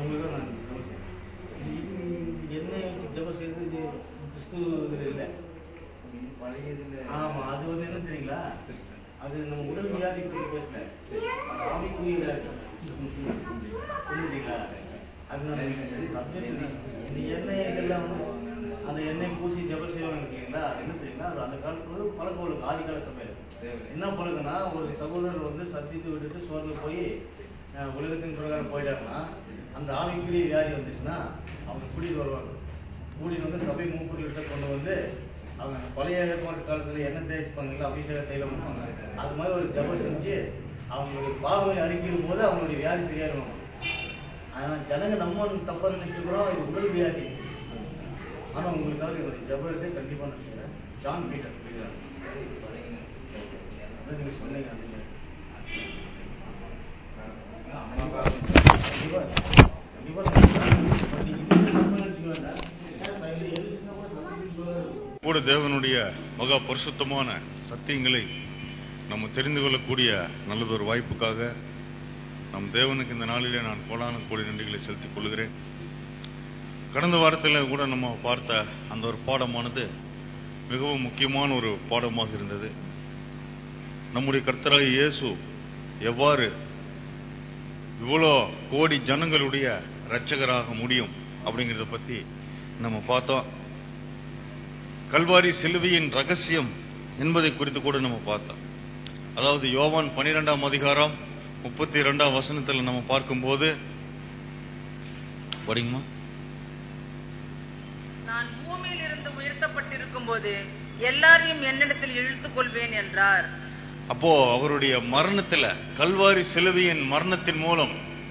அவங்களுக்கு நான் ஜெபம் செய்றேன். இது என்ன வச்சு ஜெபம் செய்யறது இது கிறிஸ்துவ இதுல இல்லை பழையதுல ஆமா அது வந்து என்ன தெரியுங்களா அது நம்ம உடல் வியாதி பத்தி பேசல அது ஆவிக்குரிய வியாதி புரிஞ்சுட்டீங்களா அது நம்ம subject இல்லை. இந்த எண்ணெய்கள்லாம் வந்து அந்த எண்ணெய் பூசி ஜெபம் செய்வாங்க இருக்கீங்களா அது என்ன தெரியுங்களா அது அந்த காலத்துல ஒரு பழக்கம் வழக்கம் ஆதி கால சமையல் என்ன பழக்கம்னா ஒரு சகோதரர் வந்து சத்தியத்தை விட்டுட்டு சோர்ந்து போய் அஹ், உலகத்தின் பிரகாரம் போயிட்டாருன்னா அந்த ஆவிக்குரிய வியாதி வந்துச்சுன்னா அவங்க கூட்டிட்டு வருவாங்க கூட்டிட்டு வந்து சபை மூப்பர்கிட்ட கொண்டு வந்து அவங்க பழைய ஏற்பாட்டு காலத்துல என்ன தேய்ப்பாங்கல்ல அபிஷேக தைலம் பண்ணுவாங்க அது மாதிரி ஒரு ஜபம் செஞ்சு அவங்களுடைய பாவங்களை அறிக்கையும் போது அவங்களுடைய வியாதி சரியாயிருவாங்க ஆனா ஜனங்க நம்ம தப்பா நினைச்சுக்கிறோம் இது உடல் வியாதி ஆனா உங்களுக்காக என்னுடைய ஜபத்தை கண்டிப்பா நான் செய்யறேன் ஜான் பீட்டர் புரியுதா? அதான் நீங்க சொன்னீங்க அதுல. கண்டிப்பா கண்டிப்பா கண்டிப்பா நான் நீங்க தப்பா நினைச்சுக்க வேண்டாம் ஏன்னா இதுல எது சின்ன கூட சத்தியம் சொல்லாது கூட தேவனுடைய மகா பரிசுத்தமான சத்தியங்களை நம்ம தெரிந்து கொள்ளக்கூடிய நல்லதொரு வாய்ப்புக்காக நம் தேவனுக்கு இந்த நாளிலே நான் கோடான கோடி நன்றிகளை செலுத்திக் கொள்கிறேன் கடந்த வாரத்தில் கூட நம்ம பார்த்த அந்த ஒரு பாடமானது மிகவும் முக்கியமான ஒரு பாடமாக இருந்தது நம்முடைய கர்த்தராகிய இயேசு எவ்வாறு இவ்வளோ கோடி ஜனங்களுடைய இரட்சகராக முடியும் அப்படிங்கிறத பத்தி நம்ம பார்த்தோம் கல்வாரி சிலுவையின் ரகசியம் என்பதை குறித்து கூட நம்ம பார்த்தோம் அதாவது யோவான் பனிரெண்டாம் அதிகாரம் முப்பத்தி இரண்டாம் வசனத்துல நம்ம பார்க்கும்போது படிங்கம்மா நான் பூமியில் இருந்து உயர்த்தப்பட்டிருக்கும் போது எல்லாரையும் என்னிடத்தில் இழுத்துக் கொள்வேன் என்றார் அப்போ அவருடைய மரணத்துல கல்வாரி சிலுவையின் மரணத்தின் மூலம்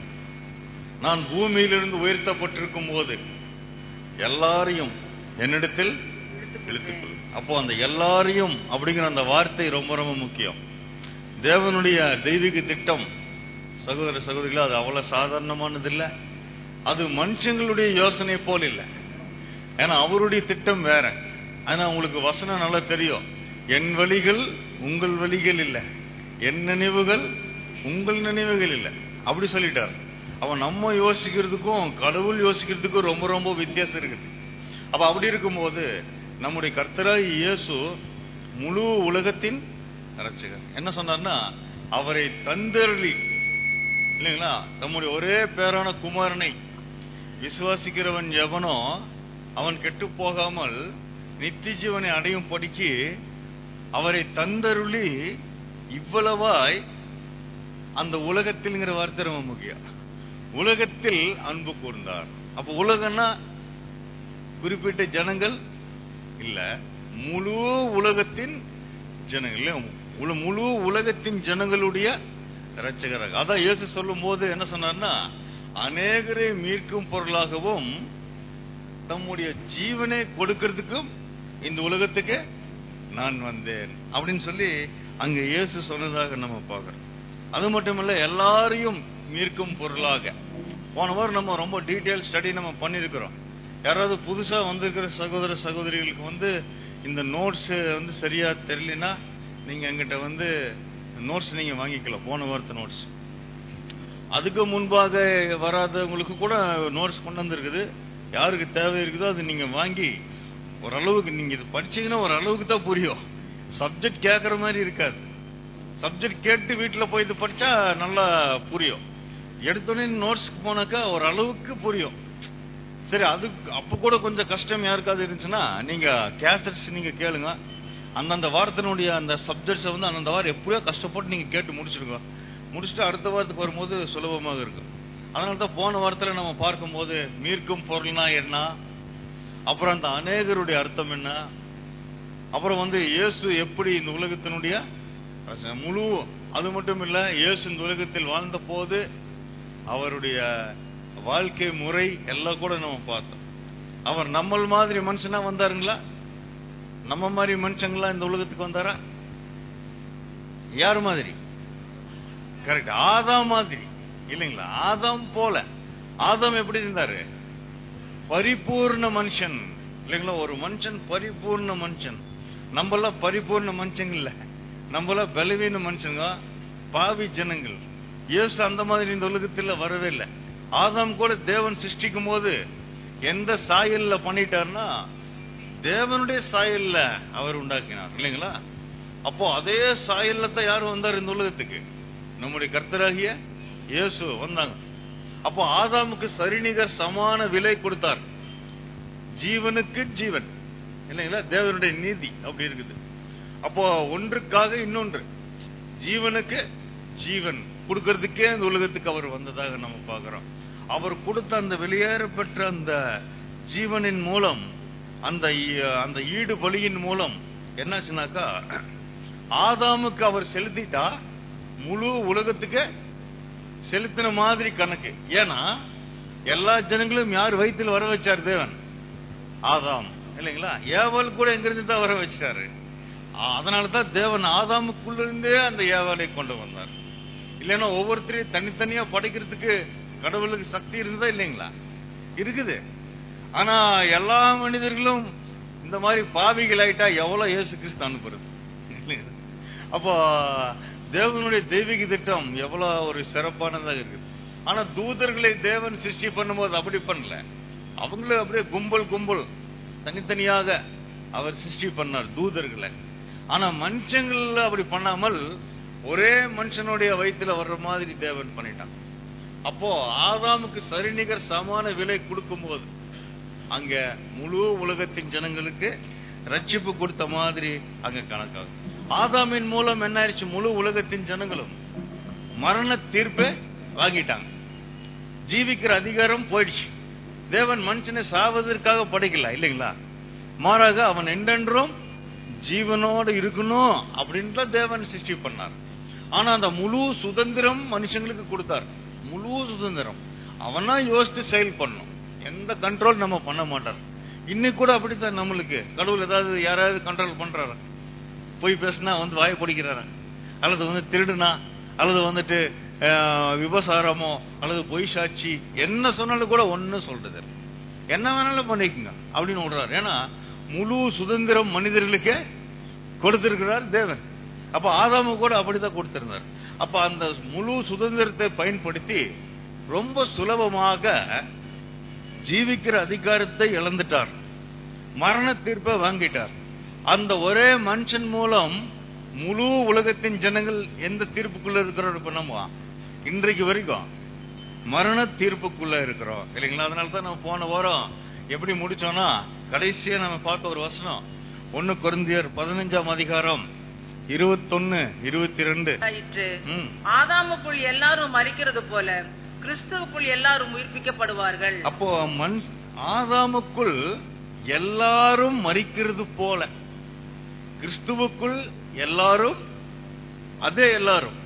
நான் பூமியிலிருந்து உயர்த்தப்பட்டிருக்கும் போது எல்லாரையும் என்னிடத்தில் இழுத்துக்கொள் அப்போ அந்த எல்லாரையும் அப்படிங்கிற அந்த வார்த்தை ரொம்ப ரொம்ப முக்கியம் தேவனுடைய தெய்வீக திட்டம் சகோதர சகோதரிகளா அது அவ்வளவு சாதாரணமானது இல்ல அது மனுஷங்களுடைய யோசனை போல் இல்லை ஏன்னா அவருடைய திட்டம் வேற ஆனா உங்களுக்கு வசனம் நல்லா தெரியும் என் வழிகள் உங்கள் வழிகள் இல்ல என் நினைவுகள் உங்கள் நினைவுகள் இல்ல அப்படி சொல்லிட்டார் அவன் நம்ம யோசிக்கிறதுக்கும் கடவுள் யோசிக்கிறதுக்கும் ரொம்ப ரொம்ப வித்தியாசம் இருக்குது அப்ப அப்படி இருக்கும்போது நம்முடைய கர்த்தராய் இயேசு முழு உலகத்தின் ரட்சகர் என்ன சொன்னார்னா அவரை தந்தருளி இல்லைங்களா நம்முடைய ஒரே பேரான குமாரனை விசுவாசிக்கிறவன் எவனோ அவன் கெட்டு போகாமல் நித்திய ஜீவனை அடையும் படிக்கு அவரை தந்தருளி இவ்வளவாய் அந்த உலகத்தில்ங்கிற வார்த்தை ரொம்ப முக்கியம் உலகத்தில் அன்பு கூர்ந்தார் அப்ப உலகம்னா குறிப்பிட்ட ஜனங்கள் இல்ல முழு உலகத்தின் ஜனங்கள் இல்ல? உல- முழு உலகத்தின் ஜனங்களுடைய இரட்சகராக அதான் இயேசு சொல்லும் போது என்ன சொன்னார்னா அநேகரை மீட்கும் பொருளாகவும் தம்முடைய ஜீவனை கொடுக்கிறதுக்கும் இந்த உலகத்துக்கு நான் வந்தேன் அப்படின்னு சொல்லி அங்க இயேசு சொன்னதாக நம்ம பார்க்கிறோம் அது மட்டும் இல்ல எல்லாரையும் மீட்கும் பொருளாக போன வாரம் நம்ம ரொம்ப டீடைல் ஸ்டடி நம்ம பண்ணிருக்கிறோம் யாராவது புதுசா வந்திருக்கிற சகோதர சகோதரிகளுக்கு வந்து இந்த நோட்ஸ் வந்து சரியா தெரியலனா நீங்க எங்கிட்ட வந்து நோட்ஸ் நீங்க வாங்கிக்கலாம் போன வாரத்து நோட்ஸ் அதுக்கு முன்பாக வராதவங்களுக்கு கூட நோட்ஸ் கொண்டு வந்திருக்குது யாருக்கு தேவை இருக்குதோ அது நீங்க வாங்கி ஓரளவுக்கு நீங்க இது படிச்சீங்கன்னா ஒரு அளவுக்கு தான் புரியும் சப்ஜெக்ட் கேட்கற மாதிரி இருக்காது சப்ஜெக்ட் கேட்டு வீட்டுல போய் இது படிச்சா நல்லா புரியும் எடுத்தோடனே நோட்ஸ்க்கு போனாக்கா ஒரு அளவுக்கு புரியும் சரி அது அப்ப கூட கொஞ்சம் கஷ்டம் யாருக்காவது இருந்துச்சுன்னா நீங்க கேசட்ஸ் நீங்க கேளுங்க அந்தந்த வாரத்தினுடைய அந்த சப்ஜெக்ட்ஸை வந்து அந்தந்த வாரம் எப்படியோ கஷ்டப்பட்டு நீங்க கேட்டு முடிச்சிருங்க முடிச்சுட்டு அடுத்த வாரத்துக்கு வரும்போது சுலபமாக இருக்கும் அதனால தான் போன வாரத்துல நம்ம பார்க்கும்போது மீட்கும் பொருள்னா என்ன அப்புறம் அந்த அநேகருடைய அர்த்தம் என்ன அப்புறம் வந்து இயேசு எப்படி இந்த உலகத்தினுடைய ரசனை, முழு அது மட்டும் இல்ல இயேசு இந்த உலகத்தில் வாழ்ந்த போது அவருடைய வாழ்க்கை முறை எல்லாம் கூட நம்ம பார்த்தோம் அவர் நம்மள் மாதிரி மனுஷனா வந்தாருங்களா நம்ம மாதிரி மனுஷங்களா இந்த உலகத்துக்கு வந்தாரா யார் மாதிரி கரெக்ட் ஆதாம் மாதிரி இல்லைங்களா ஆதாம் போல ஆதாம் எப்படி இருந்தாரு பரிபூர்ண மனுஷன் இல்லைங்களா ஒரு மனுஷன் பரிபூர்ண மனுஷன் நம்மளாம் பரிபூர்ண மனுஷங்க இல்ல நம்மளாம் பலவீன மனுஷங்க பாவி ஜனங்கள் இயேசு அந்த மாதிரி இந்த உலகத்துல வரவே இல்லை ஆதாம் கூட தேவன் சிருஷ்டிக்கும் போது எந்த சாயல்ல பண்ணிட்டார்னா தேவனுடைய சாயல்ல அவர் உண்டாக்கினார் இல்லைங்களா அப்போ அதே சாயல்ல தான் யாரும் வந்தார் இந்த உலகத்துக்கு நம்முடைய கர்த்தராகிய இயேசு வந்தாங்க அப்போ ஆதாமுக்கு சரிநிகர் சமான விலை கொடுத்தார் ஜீவனுக்கு ஜீவன் இல்லைங்களா தேவனுடைய நீதி அப்படி இருக்குது அப்போ ஒன்றுக்காக இன்னொன்று ஜீவனுக்கு ஜீவன் கொடுக்கறதுக்கே அந்த உலகத்துக்கு அவர் வந்ததாக நம்ம பார்க்கிறோம் அவர் கொடுத்த அந்த வெளியேற பெற்ற அந்த ஜீவனின் மூலம் அந்த ஈ- அந்த ஈடு பலியின் மூலம் என்னாச்சுனாக்கா ஆதாமுக்கு அவர் செலுத்திட்டா முழு உலகத்துக்கு செலுத்தின மாதிரி கணக்கு ஏன்னா எல்லா ஜனங்களும் யார் வயிற்றில் வர வச்சார் தேவன் ஆதாம் இல்லைங்களா ஏவாள் கூட எங்கிருந்து தான் வர வச்சிட்டாரு அதனால தான் தேவன் ஆதாமுக்குள்ள இருந்தே அந்த ஏவாளை கொண்டு வந்தார் இல்லைன்னா ஒவ்வொருத்தரையும் தனித்தனியா படைக்கிறதுக்கு கடவுளுக்கு சக்தி இருந்ததா இல்லைங்களா இருக்குது ஆனா எல்லா மனிதர்களும் இந்த மாதிரி பாவிகள் ஆயிட்டா எவ்வளவு இயேசு கிறிஸ்து அனுப்புறது இல்லைங்களா? அப்போ தேவனுடைய தெய்வீக திட்டம் எவ்வளவு ஒரு சிறப்பானதாக இருக்குது ஆனா தூதர்களை தேவன் சிருஷ்டி பண்ணும்போது அப்படி பண்ணல அவங்களும் அப்படியே கும்பல் கும்பல் தனித்தனியாக அவர் சிருஷ்டி பண்ணார் தூதர்களை ஆனா மனுஷங்கள்ல அப்படி பண்ணாமல் ஒரே மனுஷனுடைய வயித்துல வர்ற மாதிரி தேவன் பண்ணிட்டான் அப்போ ஆதாமுக்கு சரிநிகர் சமான விலை கொடுக்கும்போது அங்க முழு உலகத்தின் ஜனங்களுக்கு ரட்சிப்பு கொடுத்த மாதிரி அங்க கணக்காகும் ஆதாமின் மூலம் என்ன ஆயிடுச்சு முழு உலகத்தின் ஜனங்களும் மரண தீர்ப்பை வாங்கிட்டாங்க ஜீவிக்கிற அதிகாரம் போயிடுச்சு தேவன் மனுஷனை சாவதற்காக படைக்கல இல்லைங்களா மாறாக அவன் என்றென்றும் ஜீவனோடு இருக்கணும் அப்படின்னு தான் தேவன் சிருஷ்டி பண்ணார் ஆனா அந்த முழு சுதந்திரம் மனுஷங்களுக்கு கொடுத்தார் முழு சுதந்திரம் அவனா யோசித்து செயல் பண்ணும் எந்த கண்ட்ரோல் நம்ம பண்ண மாட்டார் இன்னைக்கு கூட அப்படித்தான் நம்மளுக்கு கடவுள் ஏதாவது யாராவது கண்ட்ரோல் பண்றாரா போய் பேசினா வந்து வாயை பிடிக்கிறாரா அல்லது வந்து திருடுனா அல்லது வந்துட்டு அஹ், விபசாரமோ அல்லது பொய் சாட்சி என்ன சொன்னாலும் கூட ஒன்னும் சொல்றது இல்ல. என்ன வேணாலும் பண்ணிக்கங்க அப்படின்னு விடுறாரு ஏன்னா முழு சுதந்திரம் மனிதர்களுக்கே கொடுத்திருக்கிறார் தேவன் அப்ப ஆதாமு கூட அப்படித்தான் கொடுத்திருந்தார் அப்ப அந்த முழு சுதந்திரத்தை பயன்படுத்தி ரொம்ப சுலபமாக ஜீவிக்கிற அதிகாரத்தை இழந்துட்டார் மரண தீர்ப்பை வாங்கிட்டார் அந்த ஒரே மனுஷன் மூலம் முழு உலகத்தின் ஜனங்கள் எந்த தீர்ப்புக்குள்ள இருக்கிறோம் இப்ப நம்ம இன்றைக்கு வரைக்கும் மரண தீர்ப்புக்குள்ள இருக்கிறோம் இல்லைங்களா அதனால தான் நம்ம போன வாரம் எப்படி முடிச்சோம்னா கடைசியா நம்ம பார்த்த ஒரு வசனம் ஒன்னு கொரிந்தியர் பதினஞ்சாம் அதிகாரம் இருபத்தொன்னு இருபத்தி ரெண்டு ஆயிற்று ம். ஆதாமுக்குள் எல்லாரும் மறிக்கிறது போல கிறிஸ்துவுக்குள் எல்லாரும் உயிர்ப்பிக்கப்படுவார்கள் அப்போ மண் ஆதாமுக்குள் எல்லாரும் மறிக்கிறது போல கிறிஸ்துவுக்குள் எல்லாரும் அதே எல்லாரும்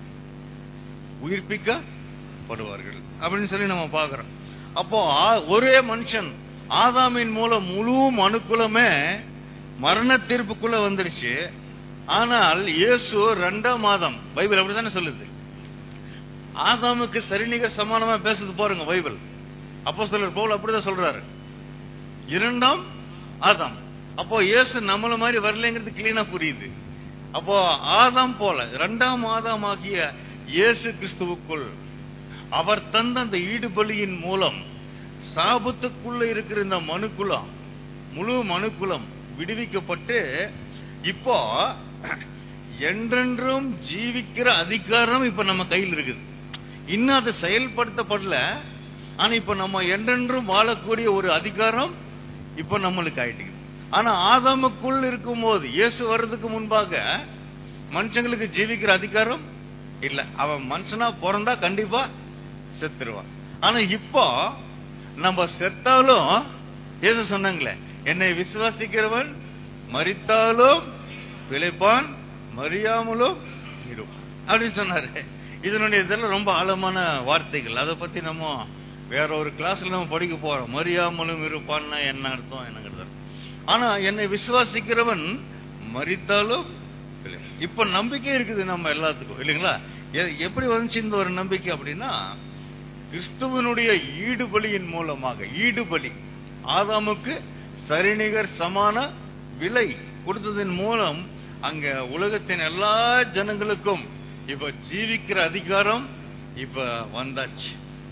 உயிர்ப்பிக்கப்படுவார்கள் அப்படின்னு சொல்லி நம்ம பார்க்கிறோம் அப்போ ஆ- ஒரே மனுஷன் ஆதாமின் மூலம் முழு மனுக்குலமே மரண தீர்ப்புக்குள்ள வந்துருச்சு ஆனால் இயேசு ரெண்டாம் மாதம் பைபிள் அப்படித்தானே சொல்லுது ஆதாமுக்கு சரிநிக சமானமா பேசுது பாருங்க பைபிள் அப்போ சொல்றார் பவுல் அப்படிதான் சொல்றாரு இரண்டாம் ஆதாம் அப்போ இயேசு நம்மள மாதிரி வரலங்கிறது கிளீனா புரியுது அப்போ ஆதாம் போல இரண்டாம் ஆதாம் ஆகிய இயேசு கிறிஸ்துவுக்குள் அவர் தந்த அந்த ஈடுபலியின் மூலம் சாபத்துக்குள்ள இருக்கிற இந்த மனுக்குலம் முழு மனுக்குலம் விடுவிக்கப்பட்டு இப்போ என்றென்றும் ஜீவிக்கிற அதிகாரம் இப்ப நம்ம கையில் இருக்குது இன்னும் அது செயல்படுத்தப்படல ஆனா இப்ப நம்ம என்றென்றும் வாழக்கூடிய ஒரு அதிகாரம் இப்ப நம்மளுக்கு ஆயிட்டு ஆனா ஆதாமுக்குள் இருக்கும்போது இயேசு வர்றதுக்கு முன்பாக மனுஷங்களுக்கு ஜீவிக்கிற அதிகாரம் இல்ல அவன் மனுஷனா பிறந்தா கண்டிப்பா செத்துருவான் ஆனா இப்போ நம்ம செத்தாலும் இயேசு சொன்னாங்களே என்னை விசுவாசிக்கிறவன் மரித்தாலும் பிழைப்பான் மறியாமலும் இருப்பான் அப்படின்னு சொன்னாரு இதனுடைய இதெல்லாம் ரொம்ப ஆழமான வார்த்தைகள் அதை பத்தி நம்ம வேற ஒரு கிளாஸ்ல நம்ம படிக்க போறோம் மறியாமலும் இருப்பான்னா என்ன அர்த்தம் என்னங்கிறது ஆனா என்னை விசுவாசிக்கிறவன் மரித்தாலும் பிழைப்பான். இப்ப நம்பிக்கை இருக்குது நம்ம எல்லாத்துக்கும் இல்லைங்களா எ- எப்படி வந்துச்சு இந்த ஒரு நம்பிக்கை அப்படின்னா கிறிஸ்துவனுடைய ஈடுபலியின் மூலமாக ஈடுபலி ஆதாமுக்கு சரிநிகர் சமான விலை கொடுத்ததன் மூலம் அங்க உலகத்தின் எல்லா ஜனங்களுக்கும் இப்ப ஜீவிக்கிற அதிகாரம் இப்ப வந்தாச்சு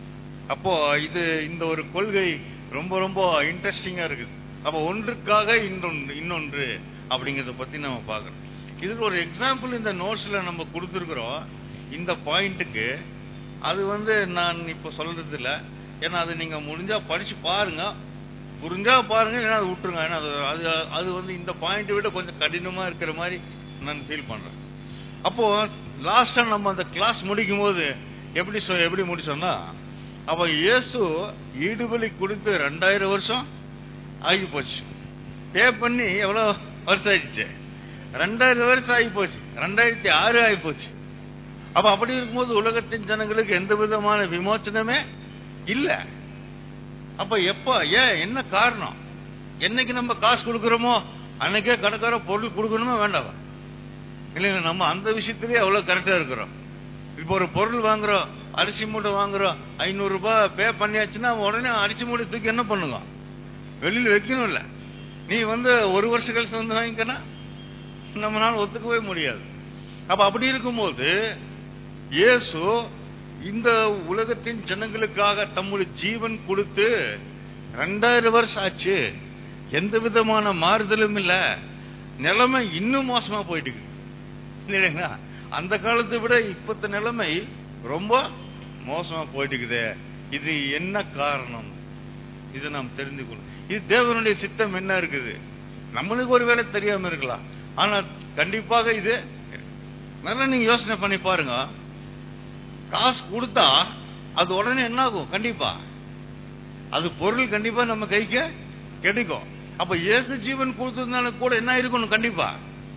அப்போ இது இந்த ஒரு கொள்கை ரொம்ப ரொம்ப இன்ட்ரெஸ்டிங்கா இருக்குது அப்ப ஒன்றுக்காக இன்னொன்று இன்னொன்று அப்படிங்கறத பத்தி நம்ம பார்க்கறோம் இதுக்கு ஒரு எக்ஸாம்பிள் இந்த நோட்ஸ்ல நம்ம கொடுத்துருக்குறோம் இந்த பாயிண்ட்டுக்கு அது வந்து நான் இப்ப சொல்றது இல்ல ஏன்னா அது நீங்க முடிஞ்சா படிச்சு பாருங்க புரிஞ்சா பாருங்க ஏன்னா அது விட்டுருங்க ஏன்னா அது அது அது வந்து இந்த பாயிண்ட் விட கொஞ்சம் கடினமா இருக்கிற மாதிரி நான் ஃபீல் பண்றேன் அப்போ லாஸ்டா நம்ம அந்த கிளாஸ் முடிக்கும் போது எப்படி சொ- எப்படி முடிச்சோம்னா அப்ப இயேசு ஈடுபலி கொடுத்து ரெண்டாயிரம் வருஷம் ஆகி போச்சு பே பண்ணி எவ்வளவு வருஷம் ஆயிடுச்சு ரெண்டாயிரம் வருஷம் ஆகி போச்சு ரெண்டாயிரத்தி ஆறு ஆகி போச்சு அப்ப அப்படி இருக்கும்போது உலகத்தின் ஜனங்களுக்கு எந்த விதமான விமோச்சனமே இல்ல அப்ப எப்ப ஏன் என்ன காரணம் என்னைக்கு நம்ம காசு கொடுக்கறோமோ அன்னைக்கே கடைக்கார பொருள் கொடுக்கணுமா வேண்டாமா இல்லைங்க நம்ம அந்த விஷயத்திலேயே அவ்வளவு கரெக்டா இருக்கிறோம் இப்போ ஒரு பொருள் வாங்குறோம் அரிசி மூட்டை வாங்குறோம் ஐநூறு ரூபாய் பே பண்ணியாச்சுன்னா உடனே அரிசி மூட்டை தூக்கி என்ன பண்ணுங்க வெளியில வைக்கணும் இல்ல நீ வந்து ஒரு வருஷம் கழிச்சு வந்து வாங்கிக்கனா நம்மளால ஒத்துக்கவே முடியாது அப்ப அப்படி இருக்கும்போது இயேசு இந்த உலகத்தின் ஜனங்களுக்காக தம்முடைய ஜீவன் கொடுத்து ரெண்டாயிரம் வருஷம் ஆச்சு எந்த விதமான மாறுதலும் இல்ல நிலைமை இன்னும் மோசமா போயிட்டு இருக்கு. இல்லைங்களா அந்த காலத்தை விட இப்பத்த நிலைமை ரொம்ப மோசமா போயிட்டு இருக்குதே. இது என்ன காரணம் இதை நாம் தெரிந்துக்கணும் இது தேவனுடைய சித்தம் என்ன இருக்குது நம்மளுக்கு ஒருவேளை தெரியாம இருக்கலாம் ஆனா கண்டிப்பாக இது நல்லா நீங்க யோசனை பண்ணி பாருங்க காசு கொடுத்தா அது உடனே என்ன ஆகும் கண்டிப்பா அது பொருள் கண்டிப்பா நம்ம கைக்கு கிடைக்கும் அப்ப இயேசு ஜீவன் கொடுத்ததுனால கூட என்ன இருக்கணும் கண்டிப்பா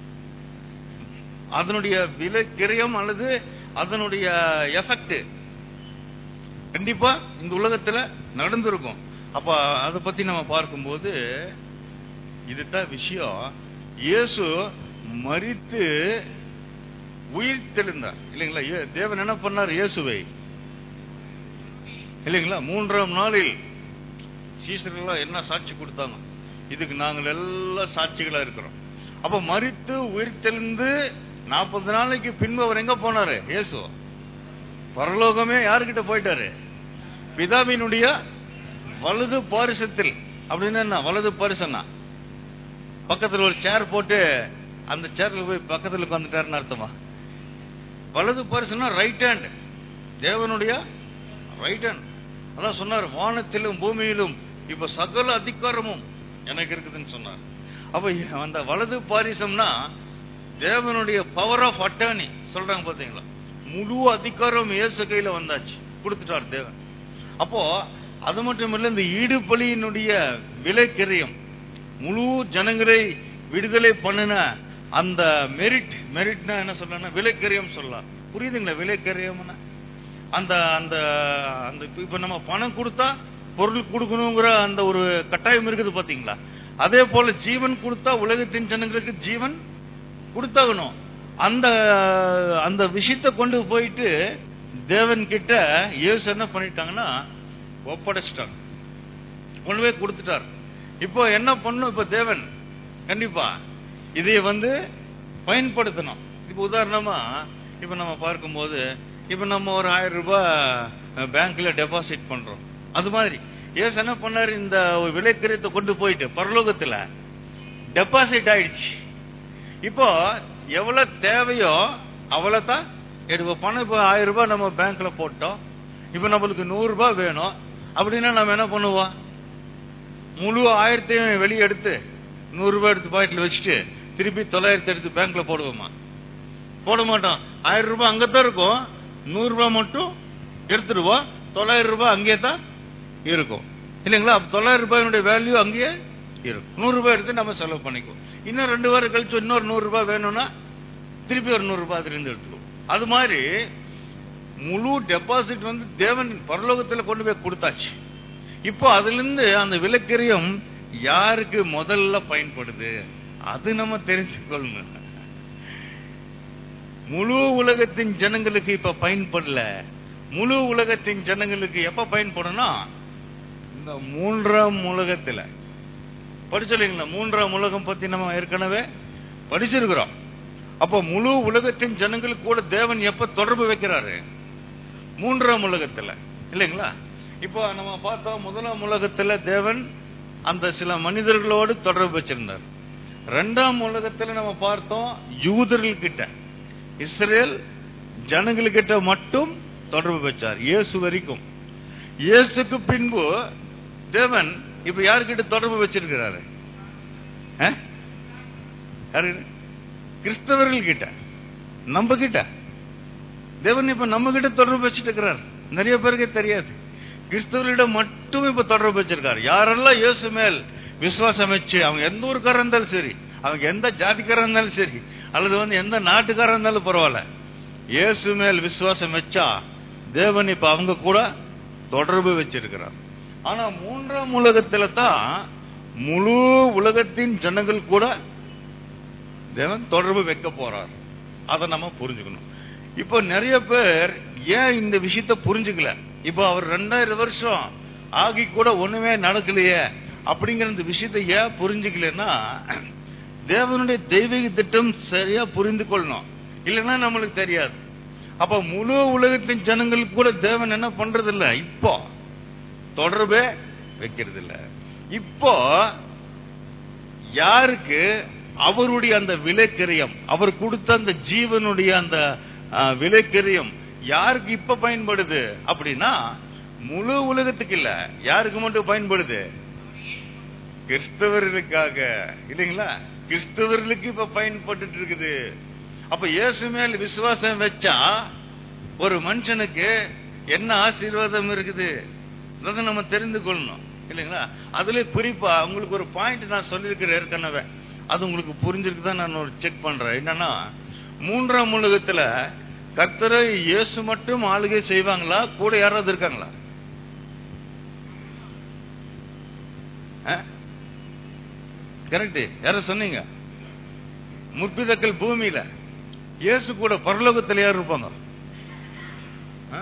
அதனுடைய விலை கிரயம் அல்லது அதனுடைய எஃபெக்ட் கண்டிப்பா இந்த உலகத்துல நடந்திருக்கும் அப்ப அதை பத்தி நம்ம பார்க்கும்போது இதுதான் விஷயம் இயேசு மரித்து உயிர் தெளிந்தார் இல்லைங்களா ஏ- தேவன் என்ன பண்ணார் இயேசுவை இல்லைங்களா மூன்றாம் நாளில் சீசர்கள்லாம் என்ன சாட்சி கொடுத்தாங்க இதுக்கு நாங்கள் எல்லாம் சாட்சிகளா இருக்கிறோம் அப்ப மரித்து உயிர் தெளிந்து நாற்பது நாளைக்கு பின்பு அவர் எங்க போனாரு இயேசு பரலோகமே யாருக்கிட்ட போயிட்டாரு பிதாவினுடைய வலது பாரிசத்தில் அப்படின்னு என்ன வலது பாரிசம்னா பக்கத்துல ஒரு சேர் போட்டு அந்த சேர்ல போய் பக்கத்துல உட்காந்துட்டாருன்னு அர்த்தமா வலது பாரிசம்னா ரைட் ஹேண்ட் தேவனுடைய ரைட் ஹேண்ட் அதான் சொன்னார் வானத்திலும் பூமியிலும் இப்ப சகல அதிகாரமும் எனக்கு இருக்குதுன்னு சொன்னார் அப்ப அந்த வலது பாரிசம்னா தேவனுடைய பவர் ஆஃப் அட்டர்னி சொல்றாங்க பாத்தீங்களா முழு அதிகாரம் இயேசு கையில வந்தாச்சு கொடுத்துட்டார் தேவன் அப்போ அது மட்டும் இல்ல இந்த ஈடுபலியினுடைய விலைக்கிரயம் முழு ஜனங்களை விடுதலை பண்ணின அந்த மெரிட் மெரிட்னா என்ன சொல்லலாம் விலைக்கிரயம் சொல்லலாம் புரியுதுங்களா விலைக்கிரயம்னா அந்த அந்த அந்த இப்ப நம்ம பணம் கொடுத்தா பொருள் கொடுக்கணுங்கிற அந்த ஒரு கட்டாயம் இருக்குது பாத்தீங்களா அதே போல ஜீவன் கொடுத்தா உலகத்தின் ஜனங்களுக்கு ஜீவன் கொடுத்தாகணும் அந்த அந்த விஷயத்தை கொண்டு போயிட்டு தேவன் கிட்ட இயேசு என்ன பண்ணிட்டாங்கன்னா ஒப்படைச்சிட்டாங்க கொண்டு போய் கொடுத்துட்டார் இப்போ என்ன பண்ணும் இப்ப தேவன் கண்டிப்பா இதை வந்து பயன்படுத்தணும் இப்ப உதாரணமா இப்ப நம்ம பார்க்கும்போது இப்ப நம்ம ஒரு ஆயிரம் ரூபாய் பேங்க்ல டெபாசிட் பண்றோம் அது மாதிரி ஏசு என்ன பண்ணாரு இந்த விலைக்கிரயத்தை கொண்டு போயிட்டு பரலோகத்துல டெபாசிட் ஆயிடுச்சு இப்போ எவ்வளவு தேவையோ அவ்வளவு தான் எடுப்போம் பணம் இப்போ ஆயிரம் ரூபாய் நம்ம பேங்க்ல போட்டோம் இப்போ நம்மளுக்கு நூறு ரூபாய் வேணும் அப்படின்னா நம்ம என்ன பண்ணுவோம் முழு ஆயிரத்தையும் வெளியே எடுத்து நூறு ரூபாய் எடுத்து பாக்கெட்ல வச்சுட்டு திருப்பி தொள்ளாயிரத்தி எடுத்து பேங்க்ல போடுவோமா போட மாட்டோம் ஆயிரம் ரூபாய் அங்கதான் இருக்கும் நூறு ரூபாய் மட்டும் எடுத்துருவோம் தொள்ளாயிரம் ரூபாய் அங்கேயே தான் இருக்கும் இல்லைங்களா அப்ப தொள்ளாயிரம் ரூபாயினுடைய வேல்யூ அங்கேயே இருக்கும் நூறு ரூபாய் எடுத்து நம்ம செலவு பண்ணிக்குவோம் இன்னும் ரெண்டு வாரம் கழிச்சு இன்னொரு நூறு ரூபாய் வேணும்னா திருப்பி ஒரு நூறு ரூபாய் அதுல இருந்து எடுத்துக்குவோம் அது மாதிரி முழு டெபாசிட் வந்து தேவன் பரலோகத்துல கொண்டு போய் கொடுத்தாச்சு இப்போ அதுல இருந்து அந்த விலக்கிரியம் யாருக்கு முதல்ல பயன்படுது அது நம்ம தெரிஞ்சுக்கொள்ளணும் முழு உலகத்தின் ஜனங்களுக்கு இப்ப பயன்படல முழு உலகத்தின் ஜனங்களுக்கு எப்ப பயன்படும்னா இந்த மூன்றாம் உலகத்துல படிச்சலைங்களா மூன்றாம் உலகம் பத்தி நம்ம ஏற்கனவே படிச்சிருக்கிறோம் அப்ப முழு உலகத்தின் ஜனங்களுக்கு கூட தேவன் எப்ப தொடர்பு வைக்கிறாரு மூன்றாம் உலகத்துல இல்லைங்களா இப்போ நம்ம பார்த்தோம் முதலாம் உலகத்துல தேவன் அந்த சில மனிதர்களோடு தொடர்பு வச்சிருந்தார் ரெண்டாம் உலகத்துல நம்ம பார்த்தோம் யூதர்கள் கிட்ட இஸ்ரேல் ஜனங்களுக்கிட்ட மட்டும் தொடர்பு வச்சார் இயேசு வரைக்கும் இயேசுக்கு பின்பு தேவன் இப்ப யாருக்கிட்ட தொடர்பு வச்சிருக்கிறாரு ஆ? யாரு கிறிஸ்தவர்கள் கிட்ட நம்ம கிட்ட தேவன் இப்ப நம்ம கிட்ட தொடர்பு வச்சுட்டு இருக்கிறார் நிறைய பேருக்கு தெரியாது கிறிஸ்தவர்களிடம் மட்டும் இப்ப தொடர்பு வச்சிருக்காரு யாரெல்லாம் இயேசு மேல் விசுவாசம் வச்சு அவங்க எந்த ஊருக்காரர் இருந்தாலும் சரி அவங்க எந்த ஜாதிக்காரர் இருந்தாலும் சரி அல்லது வந்து எந்த நாட்டுக்காரர் இருந்தாலும் பரவாயில்ல இயேசு மேல் விசுவாசம் வச்சா தேவன் இப்ப அவங்க கூட தொடர்பு வச்சிருக்கிறார் ஆனா மூன்றாம் உலகத்துல தான் முழு உலகத்தின் ஜனங்கள் கூட தேவன் தொடர்பு வைக்க போறார் அதை நம்ம புரிஞ்சுக்கணும் இப்போ நிறைய பேர் ஏன் இந்த விஷயத்த புரிஞ்சுக்கல இப்போ அவர் ரெண்டாயிரம் வருஷம் ஆகி கூட ஒண்ணுமே நடக்கலையே அப்படிங்கிற இந்த விஷயத்தை ஏன் புரிஞ்சுக்கலன்னா தேவனுடைய தெய்வீக திட்டம் சரியா புரிந்து கொள்ளணும் இல்லைன்னா நம்மளுக்கு தெரியாது அப்ப முழு உலகத்தின் ஜனங்களுக்கு கூட தேவன் என்ன பண்றது இல்ல இப்போ தொடர்பே வைக்கிறது இல்ல இப்போ யாருக்கு அவருடைய அந்த விலைக்கிரியம் அவர் கொடுத்த அந்த ஜீவனுடைய அந்த ஆ, விலைக்கிரியம் யாருக்கு இப்ப பயன்படுது அப்படின்னா முழு உலகத்துக்கு இல்ல யாருக்கு மட்டும் பயன்படுது கிறிஸ்தவர்களுக்காக இல்லைங்களா கிறிஸ்தவர்களுக்கு இப்ப பயன்பட்டு இருக்குது அப்ப இயேசு மேல் விசுவாசம் வச்சா ஒரு மனுஷனுக்கு என்ன ஆசீர்வாதம் இருக்குது அதை நம்ம தெரிந்து கொள்ளணும் இல்லைங்களா அதுல குறிப்பா உங்களுக்கு ஒரு பாயிண்ட் நான் சொல்லியிருக்கிறேன் ஏற்கனவே அது உங்களுக்கு புரிஞ்சிருக்கு தான் நான் ஒரு செக் பண்றேன் என்னன்னா மூன்றாம் உலகத்துல கர்த்தரை இயேசு மட்டும் ஆளுகை செய்வாங்களா கூட யாராவது இருக்காங்களா கரெக்ட் யார சொன்னீங்க முற்பிதக்கள் பூமியில இயேசு கூட பரலோகத்தில் யார் இருப்பாங்க ஆ?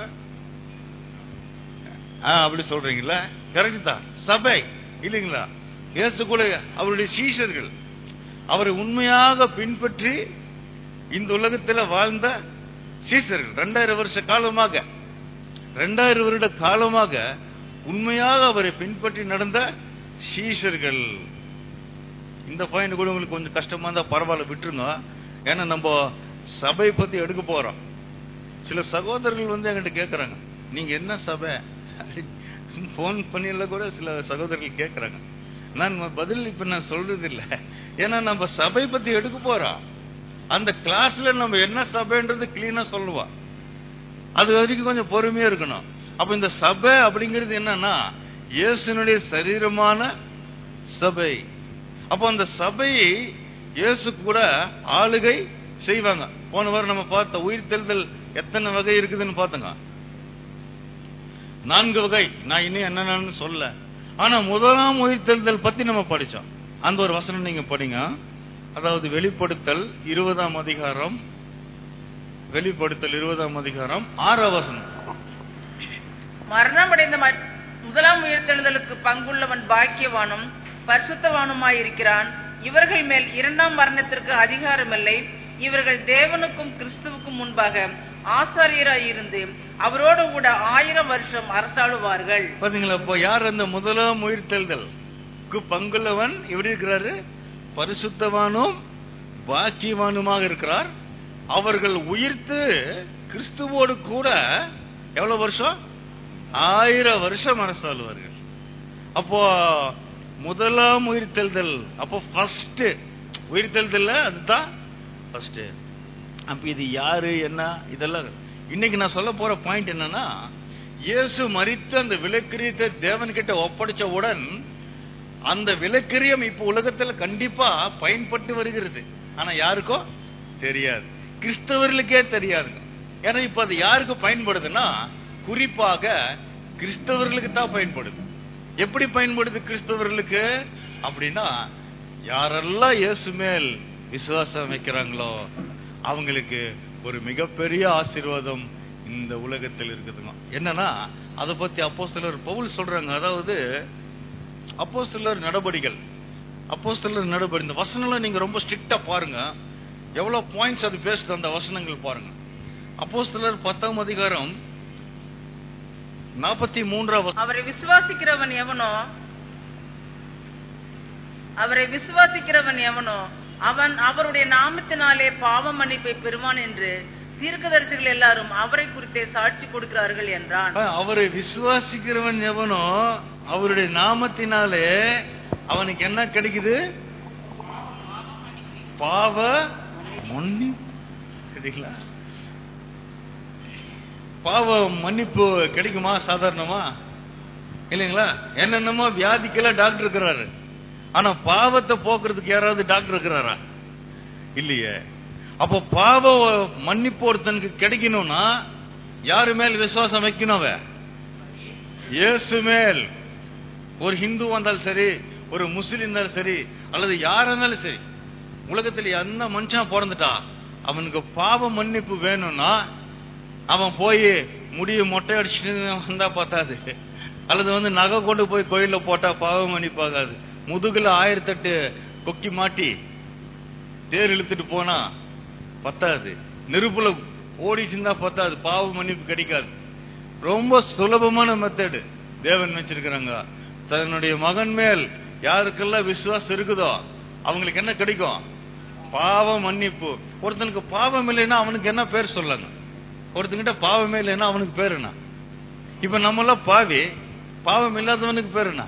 ஆ, அப்படி சொல்றீங்களா கரெக்ட் தான் சபை இல்லைங்களா இயேசு கூட அவருடைய சீஷர்கள் அவரை உண்மையாக பின்பற்றி இந்த உலகத்தில் வாழ்ந்த சீஷர்கள் ரெண்டாயிரம் வருஷ காலமாக ரெண்டாயிரம் வருட காலமாக உண்மையாக அவரை பின்பற்றி நடந்த சீஷர்கள் இந்த பாயிண்ட் கூட உங்களுக்கு கொஞ்சம் கஷ்டமா இருந்தா பரவாயில்ல விட்டுருங்க ஏன்னா நம்ம சபை பத்தி எடுக்க போறோம் சில சகோதரர்கள் வந்து என்கிட்ட கேக்குறாங்க நீங்க என்ன சபை போன் பண்ணியெல்லாம் கூட சில சகோதரர்கள் கேக்குறாங்க நான் பதில் இப்ப நான் சொல்றது இல்ல ஏன்னா நம்ம சபை பத்தி எடுக்க போறோம் அந்த கிளாஸ்ல நம்ம என்ன சபைன்றது கிளீனா சொல்லுவா அது வரைக்கும் கொஞ்சம் பொறுமையா இருக்கணும் அப்ப இந்த சபை அப்படிங்கிறது என்னன்னா இயேசுனுடைய சரீரமான சபை அப்போ அந்த சபையை இயேசு கூட ஆளுகை செய்வாங்க போன வாரம் நம்ம பார்த்த உயிர் தெழுதல் எத்தனை வகை இருக்குதுன்னு பார்த்தோங்க நான்கு வகை நான் இன்னும் என்னென்னு சொல்ல ஆனா முதலாம் உயிர் தெழுதல் பத்தி நம்ம படிச்சோம் அந்த ஒரு வசனம் நீங்க படிங்க அதாவது வெளிப்படுத்தல் இருபதாம் அதிகாரம் வெளிப்படுத்தல் இருபதாம் அதிகாரம் ஆறாம் வசனம் மரணமடைந்த ம- முதலாம் உயிர்த்தெழுதலுக்கு பங்குள்ளவன் பாக்கியவானும் பரிசுத்தவானுமாயிருக்கிறான் இவர்கள் மேல் இரண்டாம் மரணத்திற்கு அதிகாரமில்லை இவர்கள் தேவனுக்கும் கிறிஸ்துவுக்கும் முன்பாக ஆசாரியராயிருந்து அவரோடு கூட ஆயிரம் வருஷம் அரசாளுவார்கள் பாத்தீங்களா இப்போ யார் அந்த முதலாம் உயிர் தெழுதல் பங்குள்ளவன் எப்படி இருக்கிறாரு பரிசுத்தவானும் பாக்கியவானுமாக இருக்கிறார் அவர்கள் உயிர்த்து கிறிஸ்துவோடு கூட எவ்வளவு வருஷம் ஆயிரம் வருஷம் அரசாளுவார்கள் அப்போ முதலாம் உயிர்த்தெழுதல் அப்போ ஃபர்ஸ்ட் உயிர்த்தெழுதல் அதுதான் ஃபர்ஸ்ட் அப்ப இது யாரு என்ன இதெல்லாம் இன்னைக்கு நான் சொல்ல போற பாயிண்ட் என்னன்னா இயேசு மரித்த அந்த விலக்கிரியத்தை தேவன் கிட்ட ஒப்படைச்சவுடன் அந்த விலக்கிரியம் இப்ப உலகத்துல கண்டிப்பா பயன்பட்டு வருகிறது ஆனா யாருக்கோ தெரியாது கிறிஸ்தவர்களுக்கே தெரியாது ஏன்னா இப்ப அது யாருக்கு பயன்படுதுன்னா குறிப்பாக கிறிஸ்தவர்களுக்கு தான் பயன்படுது எப்படி பயன்படுது கிறிஸ்தவர்களுக்கு அப்படின்னா யாரெல்லாம் இயேசு மேல் விசுவாசம் வைக்கிறாங்களோ அவங்களுக்கு ஒரு மிகப்பெரிய ஆசீர்வாதம் இந்த உலகத்தில் இருக்குதுங்க என்னன்னா அதை பத்தி அப்போ சிலர் பவுல் சொல்றாங்க அதாவது அப்போ சிலர் நடபடிகள் அப்போ சிலர் நடபடி இந்த வசனங்களை நீங்க ரொம்ப ஸ்ட்ரிக்டா பாருங்க எவ்வளவு பாயிண்ட்ஸ் அது பேசுது அந்த வசனங்கள் பாருங்க அப்போ சிலர் பத்தாம் அதிகாரம் நாற்பத்தி மூன்றாவது அவரை விசுவாசிக்கிறவன் எவனோ அவரை விசுவாசிக்கிறவன் எவனோ அவன் அவருடைய நாமத்தினாலே பாவ மன்னிப்பை பெறுவான் என்று தீர்க்கதரிசிகள் எல்லாரும் அவரை குறித்தே சாட்சி கொடுக்கிறார்கள் என்றான் அவரை விசுவாசிக்கிறவன் எவனோ அவருடைய நாமத்தினாலே அவனுக்கு என்ன கிடைக்குது பாவ மன்னி சரிங்களா பாவ மன்னிப்பு கிடைக்குமா சாதாரணமா இல்லைங்களா என்னென்னமோ வியாதிக்கெல்லாம் டாக்டர் இருக்கிறாரு ஆனா பாவத்தை போக்குறதுக்கு யாராவது டாக்டர் இருக்கிறாரா இல்லையே அப்போ பாவ மன்னிப்பு ஒருத்தனுக்கு கிடைக்கணும்னா யாரு மேல் விசுவாசம் வைக்கணும் அவன் இயேசு மேல் ஒரு ஹிந்து வந்தாலும் சரி ஒரு முஸ்லிம் இருந்தாலும் சரி அல்லது யார் இருந்தாலும் சரி உலகத்தில் எந்த மனுஷன் பிறந்துட்டான் அவனுக்கு பாவ மன்னிப்பு வேணும்னா அவன் போய் முடிய மொட்டை அடிச்சுட்டு வந்தா பார்த்தாது அல்லது வந்து நகை கொண்டு போய் கோயில்ல போட்டா பாவ மன்னிப்பாகாது முதுகுல ஆயிரத்தெட்டு கொக்கி மாட்டி தேர் இழுத்துட்டு போனா பத்தாது நெருப்புல ஓடிச்சுன்னா பத்தாது பாவ மன்னிப்பு கிடைக்காது ரொம்ப சுலபமான மெத்தடு தேவன் வச்சிருக்கிறாங்க தன்னுடைய மகன் மேல் யாருக்கெல்லாம் விசுவாசம் இருக்குதோ அவங்களுக்கு என்ன கிடைக்கும் பாவ மன்னிப்பு ஒருத்தனுக்கு பாவம் இல்லைன்னா அவனுக்கு என்ன பேர் சொல்லணும் ஒருத்தங்கிட்ட பாவமே இல்லைன்னா அவனுக்கு பேர் என்ன இப்ப நம்மளாம் பாவி பாவம் இல்லாதவனுக்கு பேர் என்ன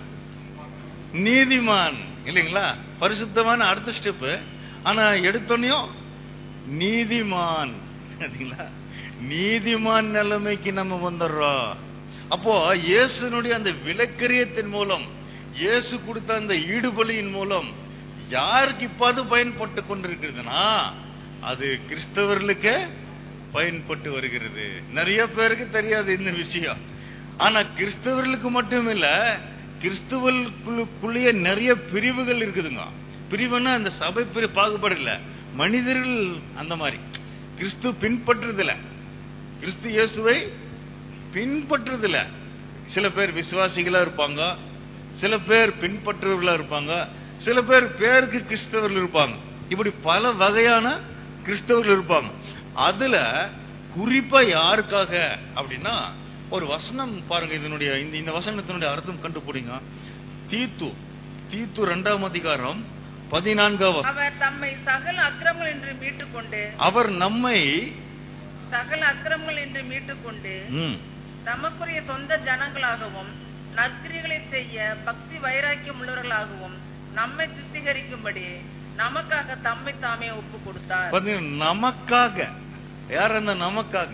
நீதிமான் இல்லைங்களா பரிசுத்தமான அடுத்த ஸ்டெப் ஆனா எடுத்தோன்னையும் நீதிமான் சரிங்களா நீதிமான் நிலைமைக்கு நம்ம வந்துடுறோம் அப்போ இயேசுனுடைய அந்த விலக்கரியத்தின் மூலம் இயேசு கொடுத்த அந்த ஈடுபலியின் மூலம் யாருக்கு இப்ப அது பயன்பட்டு கொண்டிருக்கிறதுனா அது கிறிஸ்தவர்களுக்கு பயன்பட்டு வருகிறது நிறைய பேருக்கு தெரியாது இந்த விஷயம் ஆனா கிறிஸ்தவர்களுக்கு மட்டும் இல்ல கிறிஸ்துவர்களுக்குள்ளேயே நிறைய பிரிவுகள் இருக்குதுங்க பிரிவுன்னா அந்த சபை பிரி பாகுபாடு இல்ல மனிதர்கள் அந்த மாதிரி கிறிஸ்து பின்பற்றுறதில்ல கிறிஸ்து இயேசுவை பின்பற்றுறதில்ல சில பேர் விசுவாசிகளா இருப்பாங்க சில பேர் பின்பற்றுவர்களா இருப்பாங்க சில பேர் பேருக்கு கிறிஸ்தவர்கள் இருப்பாங்க இப்படி பல வகையான கிறிஸ்தவர்கள் இருப்பாங்க அதுல குறிப்பா யாருக்காக அப்படின்னா ஒரு வசனம் பாருங்க இதனுடைய இந்த இந்த வசனத்தினுடைய அர்த்தம் கண்டுபிடிங்க தீத்து தீத்து ரெண்டாம் அதிகாரம் பதினான்காவது அவர் தம்மை சகல அக்கிரமங்கள் என்று மீட்டுக்கொண்டு அவர் நம்மை சகல அக்கிரமங்கள் என்று மீட்டுக்கொண்டு ம், தமக்குரிய சொந்த ஜனங்களாகவும் நற்கிரிகளை செய்ய பக்தி வைராக்கியம் உள்ளவர்களாகவும் நம்மை சுத்திகரிக்கும்படி நமக்காக தம்மை தாமே ஒப்பு கொடுத்தார் பாத்தீங்கன்னா, நமக்காக யார் அந்த நமக்காக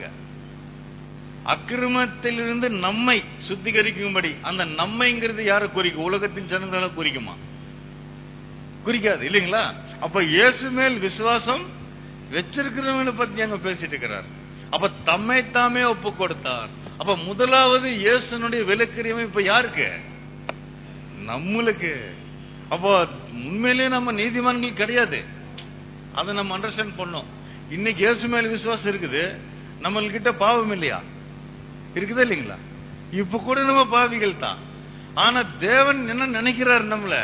அக்கிரமத்திலிருந்து நம்மை சுத்திகரிக்கும்படி அந்த நம்மைங்கிறது யாரை குறிக்கும் உலகத்தின் ஜனங்களை குறிக்குமா குறிக்காது இல்லைங்களா அப்ப இயேசு மேல் விசுவாசம் வச்சிருக்கிறவங்களை பத்தி அங்க பேசிட்டு இருக்கிறார் அப்ப தம்மை தாமே ஒப்பு கொடுத்தார் அப்ப முதலாவது இயேசுனுடைய விலக்கிரியமை இப்ப யாருக்கு நம்மளுக்கு அப்போ உண்மையிலேயே நம்ம நீதிமான்கள் கிடையாது அதை நம்ம அண்டர்ஸ்டாண்ட் பண்ணோம் இன்னைக்கு இயேசு மேல விசுவாசம் இருக்குது நம்மள்கிட்ட பாவம் இல்லையா இருக்குதா இல்லைங்களா இப்ப கூட நம்ம பாவிகள் தான் ஆனா தேவன் என்ன நினைக்கிறார் நம்மள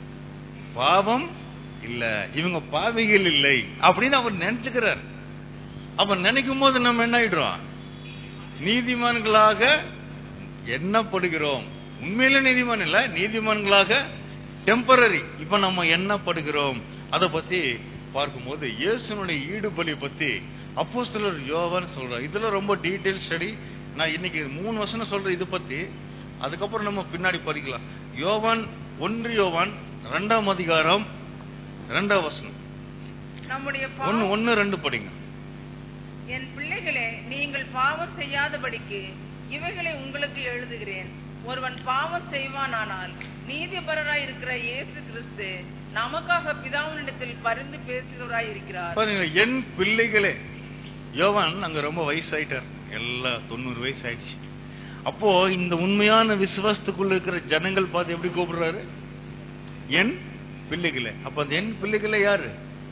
பாவம் இல்ல இவங்க பாவிகள் இல்லை அப்படின்னு அவர் நினைச்சுக்கிறார் அப்ப நினைக்கும் போது நம்ம என்ன ஆயிடுறோம் நீதிமான்களாக எண்ணப்படுகிறோம் உண்மையில நீதிமான் இல்ல நீதிமான்களாக டெம்பரரி இப்ப நம்ம எண்ணப்படுகிறோம் அத பத்தி பார்க்கும்போது இயேசுனுடைய ஈடுபலி பத்தி அப்போஸ்தலர் யோவான் சொல்றார் இதுல ரொம்ப டீடைல் ஸ்டடி நான் இன்னைக்கு மூணு வருஷம் சொல்றேன் இது பத்தி அதுக்கப்புறம் நம்ம பின்னாடி படிக்கலாம் யோவான் ஒன்று யோவான் ரெண்டாம் அதிகாரம் ரெண்டாம் வசனம் நம்முடைய ஒன்னு பாவம் ஒன்னு ரெண்டு படிங்க என் பிள்ளைகளே நீங்கள் பாவம் செய்யாதபடிக்கு இவைகளை உங்களுக்கு எழுதுகிறேன் ஒருவன் பாவம் செய்வானானால் நீதிபரராய் இருக்கிற இயேசு கிறிஸ்து நமக்காக பிதாவினிடத்தில் பரிந்து பேசுகிறவராய் இருக்கிறார் பாருங்க என் பிள்ளைகளே யோவான் அங்க ரொம்ப வயசாயிட்டார் எல்லாம் தொண்ணூறு வயசு ஆயிடுச்சு அப்போ இந்த உண்மையான விசுவாசத்துக்குள்ள இருக்கிற ஜனங்கள் பார்த்து எப்படி கூப்பிடுறாரு என் பிள்ளைகளே அப்ப அந்த என் பிள்ளைகளே யாரு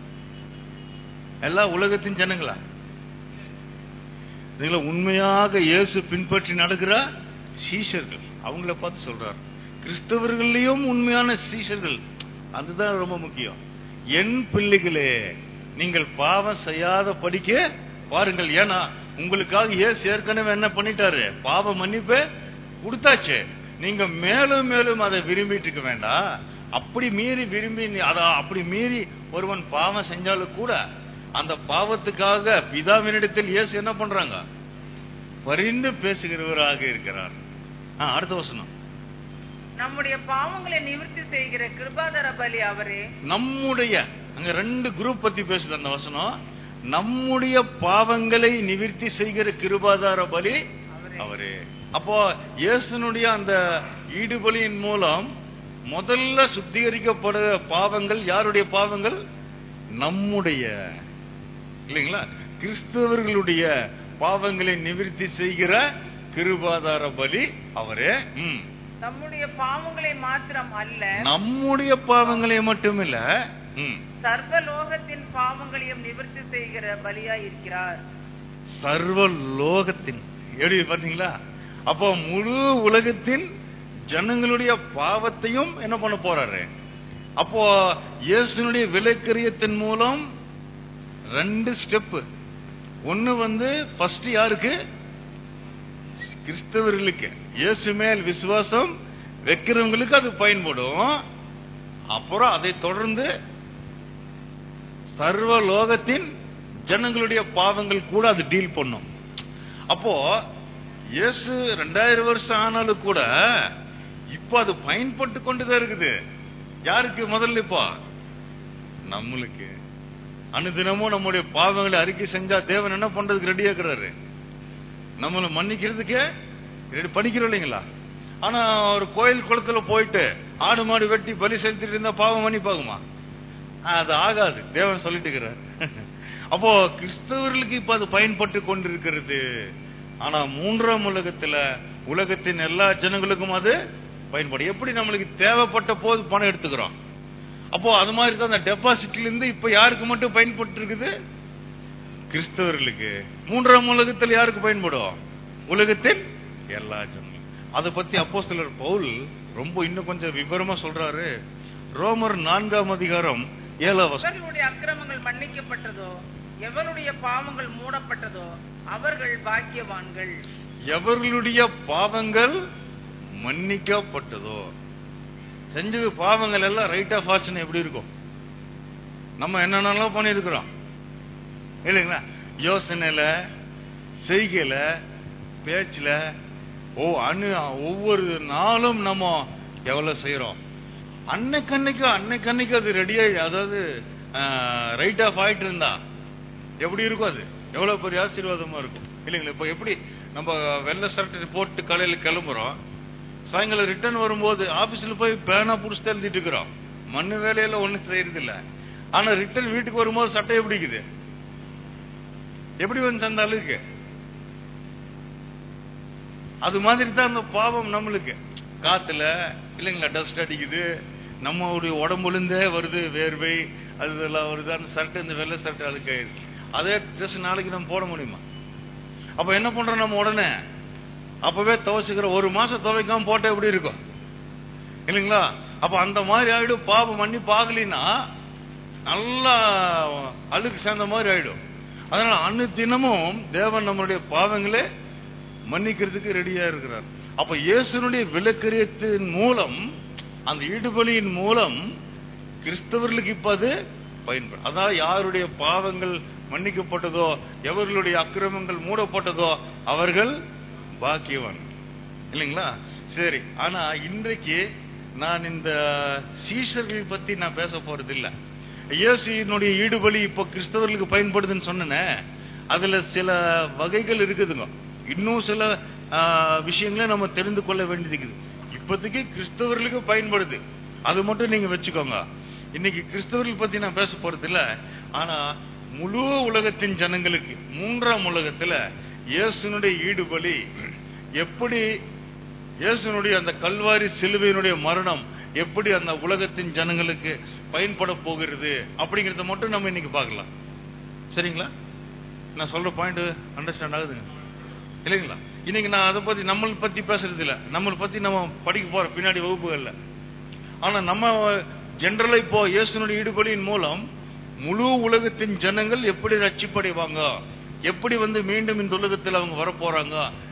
எல்லா உலகத்தின் ஜனங்களா இதுல உண்மையாக இயேசு பின்பற்றி நடக்கிற சீஷர்கள் அவங்கள பார்த்து சொல்றார் கிறிஸ்தவர்களையும் உண்மையான சீஷர்கள் அதுதான் ரொம்ப முக்கியம் என் பிள்ளைகளே நீங்கள் பாவம் செய்யாத படிக்க பாருங்கள் ஏன்னா உங்களுக்காக இயேசு ஏற்கனவே என்ன பண்ணிட்டாரு பாவ மன்னிப்பை கொடுத்தாச்சு நீங்க மேலும் மேலும் அதை விரும்பிட்டு இருக்க வேண்டாம் அப்படி மீறி விரும்பி நீ- அத அப்படி மீறி ஒருவன் பாவம் செஞ்சாலும் கூட அந்த பாவத்துக்காக பிதாவினிடத்தில் இயேசு என்ன பண்றாங்க பரிந்து பேசுகிறவராக இருக்கிறார் ஆ, அடுத்த வசனம் நம்முடைய பாவங்களை நிவர்த்தி செய்கிற கிருபாதர பலி அவரே நம்முடைய அங்க ரெண்டு குரூப் பத்தி பேசுது அந்த வசனம் நம்முடைய பாவங்களை நிவிர்த்தி செய்கிற கிருபாதார பலி அவரே. அவரே அப்போ இயேசுனுடைய அந்த ஈடுபலியின் மூலம் முதல்ல சுத்திகரிக்கப்படுற பாவங்கள் யாருடைய பாவங்கள் நம்முடைய இல்லைங்களா கிறிஸ்தவர்களுடைய பாவங்களை நிவிர்த்தி செய்கிற கிருபாதார பலி அவரே ம். நம்முடைய பாவங்களை மாத்திரம் அல்ல நம்முடைய பாவங்களை மட்டுமில்ல ம். சர்வலோகத்தின் பாவங்களையும் நிவர்த்தி செய்கிற பலியாய் இருக்கிறார் சர்வ லோகத்தின் எப்படி பாத்தீங்களா அப்போ முழு உலகத்தின் ஜனங்களுடைய பாவத்தையும் என்ன பண்ண போறாரு அப்போ இயேசுனுடைய விலைக்கரியத்தின் மூலம் ரெண்டு ஸ்டெப் ஒன்னு வந்து ஃபர்ஸ்ட் யாருக்கு கிறிஸ்தவர்களுக்கு இயேசு மேல் விசுவாசம் வைக்கிறவங்களுக்கு அது பயன்படும் அப்புறம் அதை தொடர்ந்து சர்வ லோகத்தின் ஜனங்களுடைய பாவங்கள் கூட அது டீல் பண்ணும் அப்போ இயேசு ரெண்டாயிரம் வருஷம் ஆனாலும் கூட இப்ப அது பயன்பட்டு கொண்டுதான் இருக்குது யாருக்கு முதல்ல இப்போ நம்மளுக்கு அனுதினமும் நம்முடைய பாவங்களை அறிக்கை செஞ்சா தேவன் என்ன பண்றதுக்கு ரெடியா இருக்கிறாரு நம்மளை மன்னிக்கிறதுக்கு ரெடி பண்ணிக்கிறோம் இல்லைங்களா ஆனா ஒரு கோயில் குளத்துல போயிட்டு ஆடு மாடு வெட்டி பலி செலுத்திட்டு இருந்தா பாவம் மன்னிப்பாகுமா அது ஆகாது தேவன் சொல்லிட்டு இருக்கிறார் அப்போ கிறிஸ்தவர்களுக்கு இப்ப அது பயன்பட்டு கொண்டிருக்கிறது ஆனா மூன்றாம் உலகத்துல உலகத்தின் எல்லா ஜனங்களுக்கும் அது பயன்படும் எப்படி நம்மளுக்கு தேவைப்பட்ட போது பணம் எடுத்துக்கிறோம் அப்போ அது மாதிரி தான் அந்த டெபாசிட்ல இருந்து இப்ப யாருக்கு மட்டும் பயன்பட்டு இருக்குது கிறிஸ்தவர்களுக்கு மூன்றாம் உலகத்தில் யாருக்கு பயன்படும் உலகத்தில் எல்லா ஜனங்களும் அதை பத்தி அப்போஸ்தலர் பவுல் ரொம்ப இன்னும் கொஞ்சம் விவரமா சொல்றாரு ரோமர் நான்காம் அதிகாரம் ஏழாம் வசனம் எவர்களுடைய அக்கிரமங்கள் மன்னிக்கப்பட்டதோ எவருடைய பாவங்கள் மூடப்பட்டதோ அவர்கள் பாக்கியவான்கள் எவர்களுடைய பாவங்கள் மன்னிக்கப்பட்டதோ செஞ்சது பாவங்கள் எல்லாம் ரைட் ஆஃப் ஆக்ஷன் எப்படி இருக்கும் நம்ம என்னென்னலாம் பண்ணிருக்கிறோம் இல்லைங்களா யோசனையில செய்கையில பேச்சுல ஓ அணு ஒவ்வொரு நாளும் நம்ம எவ்வளவு செய்யறோம் அன்னைக்கன்னைக்கு அன்னைக்கன்னைக்கு அது ரெடியாகி அதாவது ரைட் ஆஃப் ஆயிட்டு இருந்தா எப்படி இருக்கும் அது எவ்வளவு பெரிய ஆசீர்வாதமா இருக்கும் இல்லைங்களா இப்ப எப்படி நம்ம வெள்ளை ஷர்ட் போட்டு காலையில கிளம்புறோம் சாயங்காலம் ரிட்டர்ன் வரும்போது ஆபீஸ்ல போய் பேனா புடிச்சுட்டு எழுதிட்டு இருக்கிறோம் மண்ணு வேலையில ஒண்ணும் செய்யறது இல்ல ஆனா ரிட்டர்ன் வீட்டுக்கு வரும்போது சட்டை எப்படி இருக்குது எப்படி வந்து அந்த அளவுக்கு அது மாதிரி தான் அந்த பாவம் நம்மளுக்கு காத்துல இல்லைங்களா டஸ்ட் அடிக்குது நம்மளுடைய உடம்புலேருந்தே வருது வேர்வை அது இதெல்லாம் வருது அந்த சட்டை இந்த வெள்ளை சட்டை அழுக்காயிருது அதே ட்ரெஸ் நாளைக்கு நம்ம போட முடியுமா அப்ப என்ன பண்றோம் நம்ம உடனே அப்பவே துவைச்சுக்கிற ஒரு மாசம் துவைக்காம போட்டா எப்படி இருக்கும் இல்லைங்களா அப்ப அந்த மாதிரி ஆயிடும் பாவம் மன்னி பாகலினா நல்லா அழுக்கு சேர்ந்த மாதிரி ஆயிடும் அதனால அன்னு தினமும் தேவன் நம்மளுடைய பாவங்களே மன்னிக்கிறதுக்கு ரெடியா இருக்கிறார் அப்ப இயேசுனுடைய விலக்கரியத்தின் மூலம் அந்த ஈடுபலியின் மூலம் கிறிஸ்தவர்களுக்கு இப்ப அது பயன்படும் அதாவது யாருடைய பாவங்கள் மன்னிக்கப்பட்டதோ எவர்களுடைய அக்கிரமங்கள் மூடப்பட்டதோ அவர்கள் பாக்கியவான் இல்லைங்களா சரி ஆனா இன்றைக்கு நான் இந்த சீஷர்கள் பத்தி நான் பேச போறது இல்ல இயேசுனுடைய ஈடுபலி இப்போ கிறிஸ்தவர்களுக்கு பயன்படுதுன்னு சொன்னேனே அதுல சில வகைகள் இருக்குதுங்க இன்னும் சில ஆ, விஷயங்களை நம்ம தெரிந்து கொள்ள வேண்டியது இருக்குது இப்போதைக்கு கிறிஸ்தவர்களுக்கு பயன்படுது அது மட்டும் நீங்க வச்சுக்கோங்க இன்னைக்கு கிறிஸ்தவர்கள் பத்தி நான் பேச போறது இல்ல ஆனா முழு உலகத்தின் ஜனங்களுக்கு மூன்றாம் உலகத்துல இயேசுனுடைய ஈடுபலி எப்படி இயேசுனுடைய அந்த கல்வாரி சிலுவையினுடைய மரணம் எப்படி அந்த உலகத்தின் ஜனங்களுக்கு பயன்பட போகிறது அப்படிங்கறத மட்டும் நம்ம இன்னைக்கு பார்க்கலாம் சரிங்களா நான் சொல்ற பாயிண்ட் அண்டர்ஸ்டாண்ட் ஆகுதுங்க இல்லைங்களா இன்னைக்கு நான் அதை பத்தி நம்மளை பத்தி பேசுறது இல்ல நம்மளை பத்தி நம்ம படிக்க போற பின்னாடி வகுப்புகள்ல ஆனா நம்ம ஜெனரலா இப்போ இயேசுனுடைய ஈடுபடியின் மூலம் முழு உலகத்தின் ஜனங்கள் எப்படி ரட்சிப்படைவாங்க எப்படி வந்து மீண்டும் இந்த உலகத்தில் அவங்க வரப்போறாங்க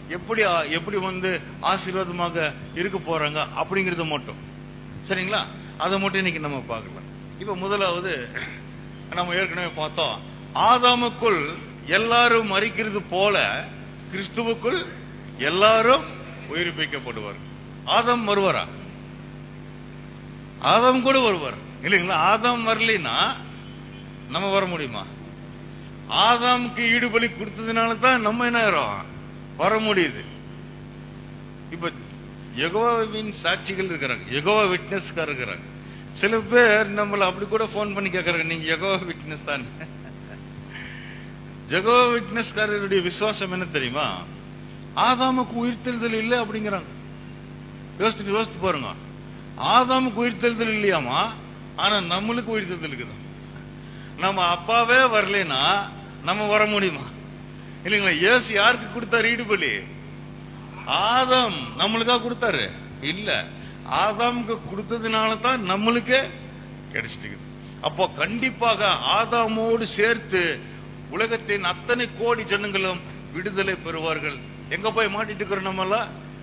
எப்படி ஆ- எப்படி வந்து ஆசீர்வாதமாக இருக்க போறாங்க அப்படிங்கறது மட்டும் சரிங்களா அதை மட்டும் இன்னைக்கு நம்ம பார்க்கலாம் இப்ப முதலாவது நம்ம ஏற்கனவே பார்த்தோம் ஆதாமுக்குள் எல்லாரும் மறிக்கிறது போல கிறிஸ்துவுக்குள் எல்லாரும் உயிர்ப்பிக்கப்படுவார் ஆதாம் வருவாரா ஆதாம் கூட வருவார் இல்லைங்களா ஆதாம் வரலைன்னா நம்ம வர முடியுமா ஆதாமுக்கு ஈடுபலி கொடுத்ததுனால தான் நம்ம என்ன ஆயிரும் வர முடியுது இப்ப யெகோவாவின் சாட்சிகள் இருக்கிறாங்க யெகோவா விட்னஸ்கார் இருக்கிறாங்க சில பேர் நம்மள அப்படி கூட ஃபோன் பண்ணி கேக்குறாங்க நீங்க யெகோவா விட்னஸ் தான் ஜெகோவா விட்னஸ்காரருடைய விசுவாசம் என்ன தெரியுமா ஆதாமுக்கு உயிர்த்தெழுதல் இல்லை அப்படிங்கிறாங்க யோசிச்சு யோசிச்சு பாருங்க ஆதாமுக்கு உயிர்த்தெழுதல் இல்லையாமா ஆனா நம்மளுக்கு உயிர்த்தெழுதல் இருக்குது நம்ம அப்பாவே வரலைன்னா நம்ம வர முடியுமா இல்லைங்களா இயேசு யாருக்கு கொடுத்தாரு ஈடுபலி ஆதாம் நம்மளுக்கா கொடுத்தாரு இல்ல ஆதாமுக்கு கொடுத்ததுனால தான் நம்மளுக்கு கிடைச்சிட்டு அப்போ கண்டிப்பாக ஆதாமோடு சேர்த்து உலகத்தின் அத்தனை கோடி ஜனங்களும் விடுதலை பெறுவார்கள் எங்க போய் மாட்டிட்டு இருக்கிறோம் நம்மள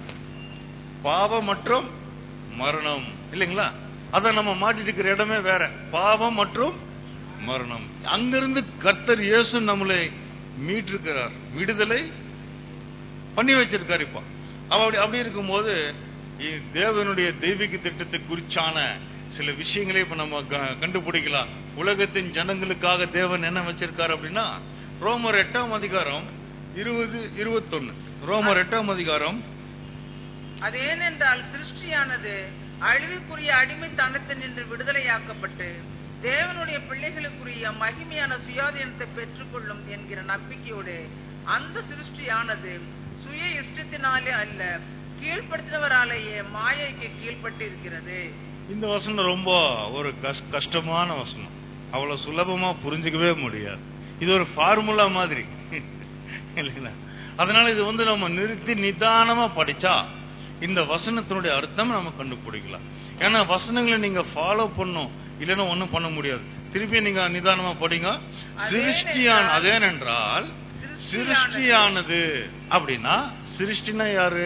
பாவம் மற்றும் மரணம் இல்லைங்களா அத நம்ம மாட்டிட்டு இருக்கிற இடமே வேற பாவம் மற்றும் மரணம் அங்கிருந்து கர்த்தர் இயேசு நம்மளை மீட்டிருக்கிறார் விடுதலை பண்ணி வச்சிருக்காரு இப்போ அப்படி அப்படி இருக்கும்போது இ- தேவனுடைய தெய்வீக திட்டத்தை குறிச்சான சில விஷயங்களை இப்ப நம்ம க- கண்டுபிடிக்கலாம் உலகத்தின் ஜனங்களுக்காக தேவன் என்ன வச்சிருக்காரு அப்படின்னா ரோமர் எட்டாம் அதிகாரம் இருபது இருபத்தொன்னு ரோமர் எட்டாம் அதிகாரம் அது ஏனென்றால் சிருஷ்டியானது அழிவுக்குரிய அடிமைத்தனத்தினின்று விடுதலையாக்கப்பட்டு தேவனுடைய பிள்ளைகளுக்குரிய மகிமையான சுயாதீனத்தை பெற்றுக்கொள்ளும் என்கிற நம்பிக்கையோடு அந்த சிருஷ்டியானது சுய இஷ்டத்தினாலே அல்ல கீழ்ப்படுத்தினவராலேயே மாயைக்கு கீழ்ப்பட்டு இருக்கிறது இந்த வசனம் ரொம்ப ஒரு கஷ்- கஷ்டமான வசனம் அவ்வளவு சுலபமா புரிஞ்சுக்கவே முடியாது இது ஒரு ஃபார்முலா மாதிரி இல்லைங்களா அதனால இது வந்து நம்ம நிறுத்தி நிதானமா படிச்சா இந்த வசனத்தினுடைய அர்த்தம் நம்ம கண்டுபிடிக்கலாம் ஏன்னா வசனங்களை நீங்க ஃபாலோ பண்ணும் இல்லைன்னா ஒண்ணும் பண்ண முடியாது திருப்பி நீங்க நிதானமா படிங்க சிருஷ்டியான் அதேனென்றால் சிருஷ்டியானது அப்படின்னா சிருஷ்டினா யாரு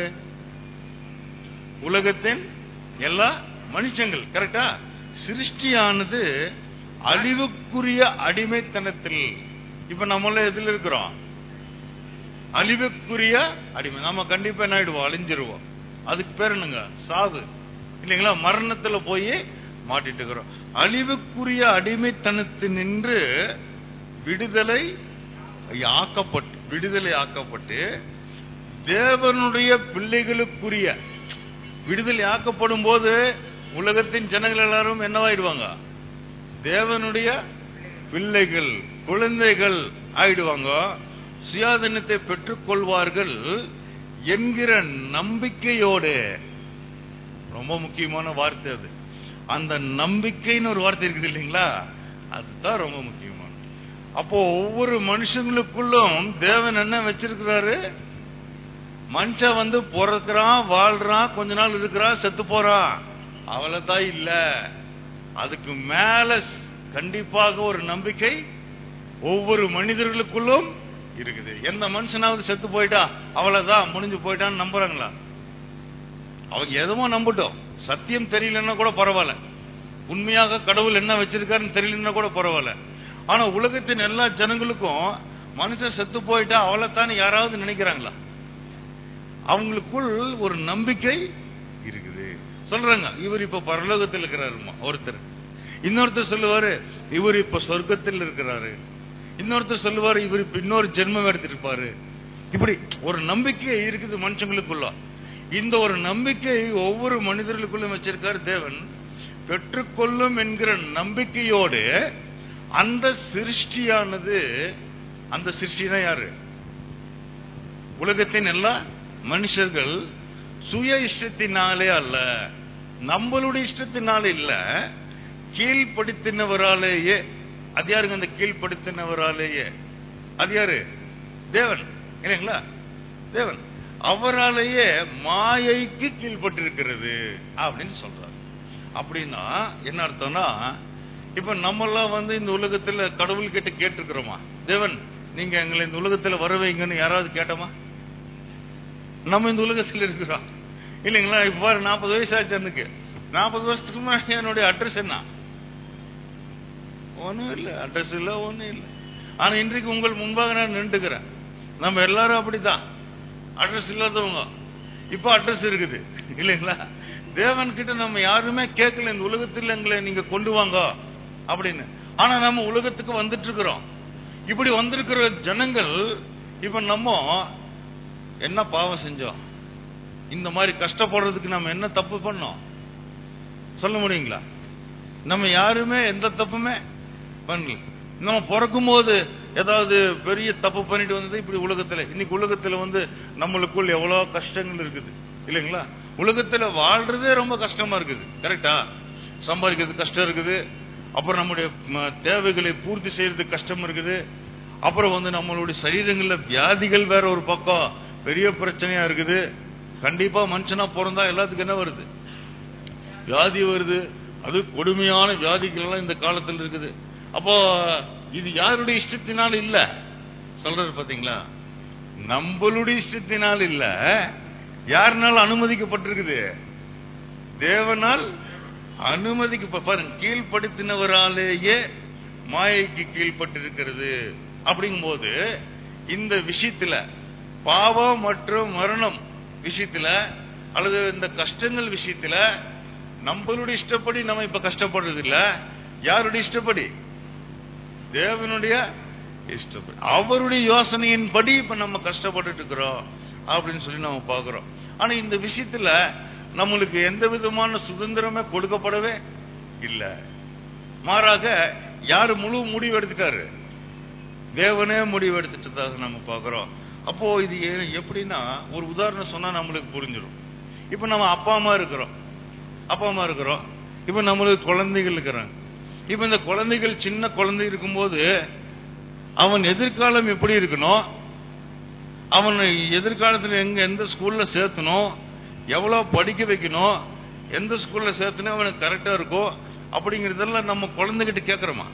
உலகத்தின் எல்லா மனுஷங்கள் கரெக்டா சிருஷ்டியானது அழிவுக்குரிய அடிமைத்தனத்தில் இப்ப நம்மள எதுல இருக்கிறோம் அழிவுக்குரிய அடிமை நாம கண்டிப்பா என்ன ஆயிடுவோம் அழிஞ்சிருவோம் அதுக்கு பேர் என்னங்க சாவு இல்லைங்களா மரணத்துல போய் மாட்டிட்டு இருக்கிறோம் அழிவுக்குரிய அடிமைத்தனத்தினின்று விடுதலை ஆக்கப்பட்டு விடுதலை ஆக்கப்பட்டு தேவனுடைய பிள்ளைகளுக்குரிய விடுதலை ஆக்கப்படும் போது உலகத்தின் ஜனங்கள் எல்லாரும் என்னவாயிடுவாங்க தேவனுடைய பிள்ளைகள் குழந்தைகள் ஆயிடுவாங்க சுயாதீனத்தை பெற்றுக்கொள்வார்கள் என்கிற நம்பிக்கையோடு ரொம்ப முக்கியமான வார்த்தை அது அந்த நம்பிக்கைன்னு ஒரு வார்த்தை இருக்குது இல்லைங்களா அதுதான் ரொம்ப முக்கியமான அப்போ ஒவ்வொரு மனுஷங்களுக்குள்ளும் தேவன் என்ன வச்சிருக்கிறாரு மனுஷன் வந்து பிறக்கிறான் வாழ்றான் கொஞ்ச நாள் இருக்கிறான் செத்து போறான் அவ்வளவுதான் இல்ல அதுக்கு மேல கண்டிப்பாக ஒரு நம்பிக்கை ஒவ்வொரு மனிதர்களுக்குள்ளும் இருக்குது எந்த மனுஷனாவது செத்து போயிட்டா அவ்வளவுதான் முடிஞ்சு போயிட்டான்னு நம்புறாங்களா அவங்க எதுவும் நம்பட்டும் சத்தியம் தெரியலன்னா கூட பரவாயில்ல உண்மையாக கடவுள் என்ன வச்சிருக்காருன்னு தெரியலன்னா கூட பரவாயில்ல ஆனா உலகத்தின் எல்லா ஜனங்களுக்கும் மனுஷன் செத்து போயிட்டா அவ்வளவுதான் யாராவது நினைக்கிறாங்களா அவங்களுக்குள் ஒரு நம்பிக்கை இருக்குது சொல்றாங்க இவர் இப்ப பரலோகத்தில் இருக்கிறாருமா ஒருத்தர் இன்னொருத்தர் சொல்லுவாரு இவர் இப்ப சொர்க்கத்தில் இருக்கிறாரு இன்னொருத்தர் சொல்லுவாரு இவர் இப்ப இன்னொரு ஜென்மம் எடுத்திருப்பாரு இப்படி ஒரு நம்பிக்கை இருக்குது மனுஷங்களுக்குள்ள இந்த ஒரு நம்பிக்கை ஒவ்வொரு மனிதர்களுக்குள்ளும் வச்சிருக்காரு தேவன் பெற்றுக்கொள்ளும் என்கிற நம்பிக்கையோடு அந்த சிருஷ்டியானது அந்த சிருஷ்டினா யாரு உலகத்தின் எல்லா மனுஷர்கள் சுய இஷ்டத்தினாலே அல்ல நம்மளுடைய இஷ்டத்தினால இல்ல கீழ்ப்படுத்தினவராலேயே அது யாருங்க அந்த கீழ்ப்படுத்தினவராலேயே அது யாரு தேவன் இல்லைங்களா தேவன் அவராலேயே மாயைக்கு கீழ்பட்டிருக்கிறது அப்படின்னு சொல்றாரு அப்படின்னா என்ன அர்த்தம்னா இப்ப நம்ம எல்லாம் வந்து இந்த உலகத்துல கடவுள் கிட்ட கேட்டிருக்கிறோமா தேவன் நீங்க எங்களை இந்த உலகத்துல வர வைங்கன்னு யாராவது கேட்டோமா நம்ம இந்த உலகத்தில் இருக்கிறோம் இல்லைங்களா இப்ப பாரு நாற்பது வயசு ஆச்சு எனக்கு நாற்பது வருஷத்துக்கு முன்னாடி என்னுடைய அட்ரஸ் என்ன ஒண்ணும் இல்ல அட்ரஸ் இல்ல ஒண்ணும் இல்ல ஆனா இன்றைக்கு உங்கள் முன்பாக நான் நின்றுக்கிறேன் நம்ம எல்லாரும் அப்படித்தான் அட்ரஸ் இல்லாதவங்க இப்ப அட்ரஸ் இருக்குது இல்லைங்களா தேவன் கிட்ட நம்ம யாருமே கேட்கல இந்த உலகத்தில் எங்களை நீங்க கொண்டு வாங்க அப்படின்னு ஆனா நம்ம உலகத்துக்கு வந்துட்டு இருக்கிறோம் இப்படி வந்திருக்கிற ஜனங்கள் இப்ப நம்ம என்ன பாவம் செஞ்சோம் இந்த மாதிரி கஷ்டப்படுறதுக்கு நம்ம என்ன தப்பு பண்ணோம் சொல்ல முடியுங்களா நம்ம யாருமே எந்த தப்புமே பண்ணல நம்ம பிறக்கும் போது ஏதாவது பெரிய தப்பு பண்ணிட்டு வந்தது இப்படி உலகத்துல இன்னைக்கு உலகத்துல வந்து நம்மளுக்குள் எவ்வளவு கஷ்டங்கள் இருக்குது இல்லைங்களா உலகத்துல வாழ்றதே ரொம்ப கஷ்டமா இருக்குது கரெக்டா சம்பாதிக்கிறது கஷ்டம் இருக்குது அப்புறம் நம்முடைய ம, தேவைகளை பூர்த்தி செய்யறதுக்கு கஷ்டம் இருக்குது அப்புறம் வந்து நம்மளுடைய சரீரங்கள்ல வியாதிகள் வேற ஒரு பக்கம் பெரிய பிரச்சனையா இருக்குது கண்டிப்பா மனுஷனா பிறந்தா எல்லாத்துக்கும் என்ன வருது வியாதி வருது அது கொடுமையான வியாதிகள் எல்லாம் இந்த காலத்தில் இருக்குது அப்போ இது யாருடைய இஷ்டத்தினால் இல்ல சொல்றாரு பாத்தீங்களா நம்மளுடைய இஷ்டத்தினால் இல்ல யாருனால அனுமதிக்கப்பட்டிருக்குது தேவனால் அனுமதிக்க பாருங்க கீழ்ப்படுத்தினவராலேயே மாயைக்கு கீழ்ப்பட்டிருக்கிறது அப்படிங்கும்போது இந்த விஷயத்துல பாவம் மற்றும் மரணம் விஷயத்துல அல்லது இந்த கஷ்டங்கள் விஷயத்துல நம்மளுடைய இஷ்டப்படி நம்ம இப்ப கஷ்டப்படுறது இல்ல யாருடைய இஷ்டப்படி தேவனுடைய இஷ்டப்படி அவருடைய யோசனையின்படி இப்ப நம்ம கஷ்டப்பட்டுட்டு இருக்கிறோம் அப்படின்னு சொல்லி நம்ம பாக்குறோம் ஆனா இந்த விஷயத்துல நம்மளுக்கு எந்த விதமான சுதந்திரமே கொடுக்கப்படவே இல்ல மாறாக யாரு முழு முடிவு எடுத்துட்டாரு தேவனே முடிவு எடுத்துட்டதாக நம்ம பாக்குறோம் அப்போ இது ஏ- எப்படின்னா ஒரு உதாரணம் சொன்னா நம்மளுக்கு புரிஞ்சிடும் இப்ப நம்ம அப்பா அம்மா இருக்கிறோம் அப்பா அம்மா இருக்கிறோம் இப்ப நம்மளுக்கு குழந்தைகள் இருக்கிறாங்க இப்ப இந்த குழந்தைகள் சின்ன குழந்தை இருக்கும்போது அவன் எதிர்காலம் எப்படி இருக்கணும் அவன் எதிர்காலத்தில் எங்க எந்த ஸ்கூல்ல சேர்த்தணும் எவ்வளவு படிக்க வைக்கணும் எந்த ஸ்கூல்ல சேர்த்தணும் அவனுக்கு கரெக்டா இருக்கும் அப்படிங்கறதெல்லாம் நம்ம குழந்தைகிட்ட கேக்குறோமா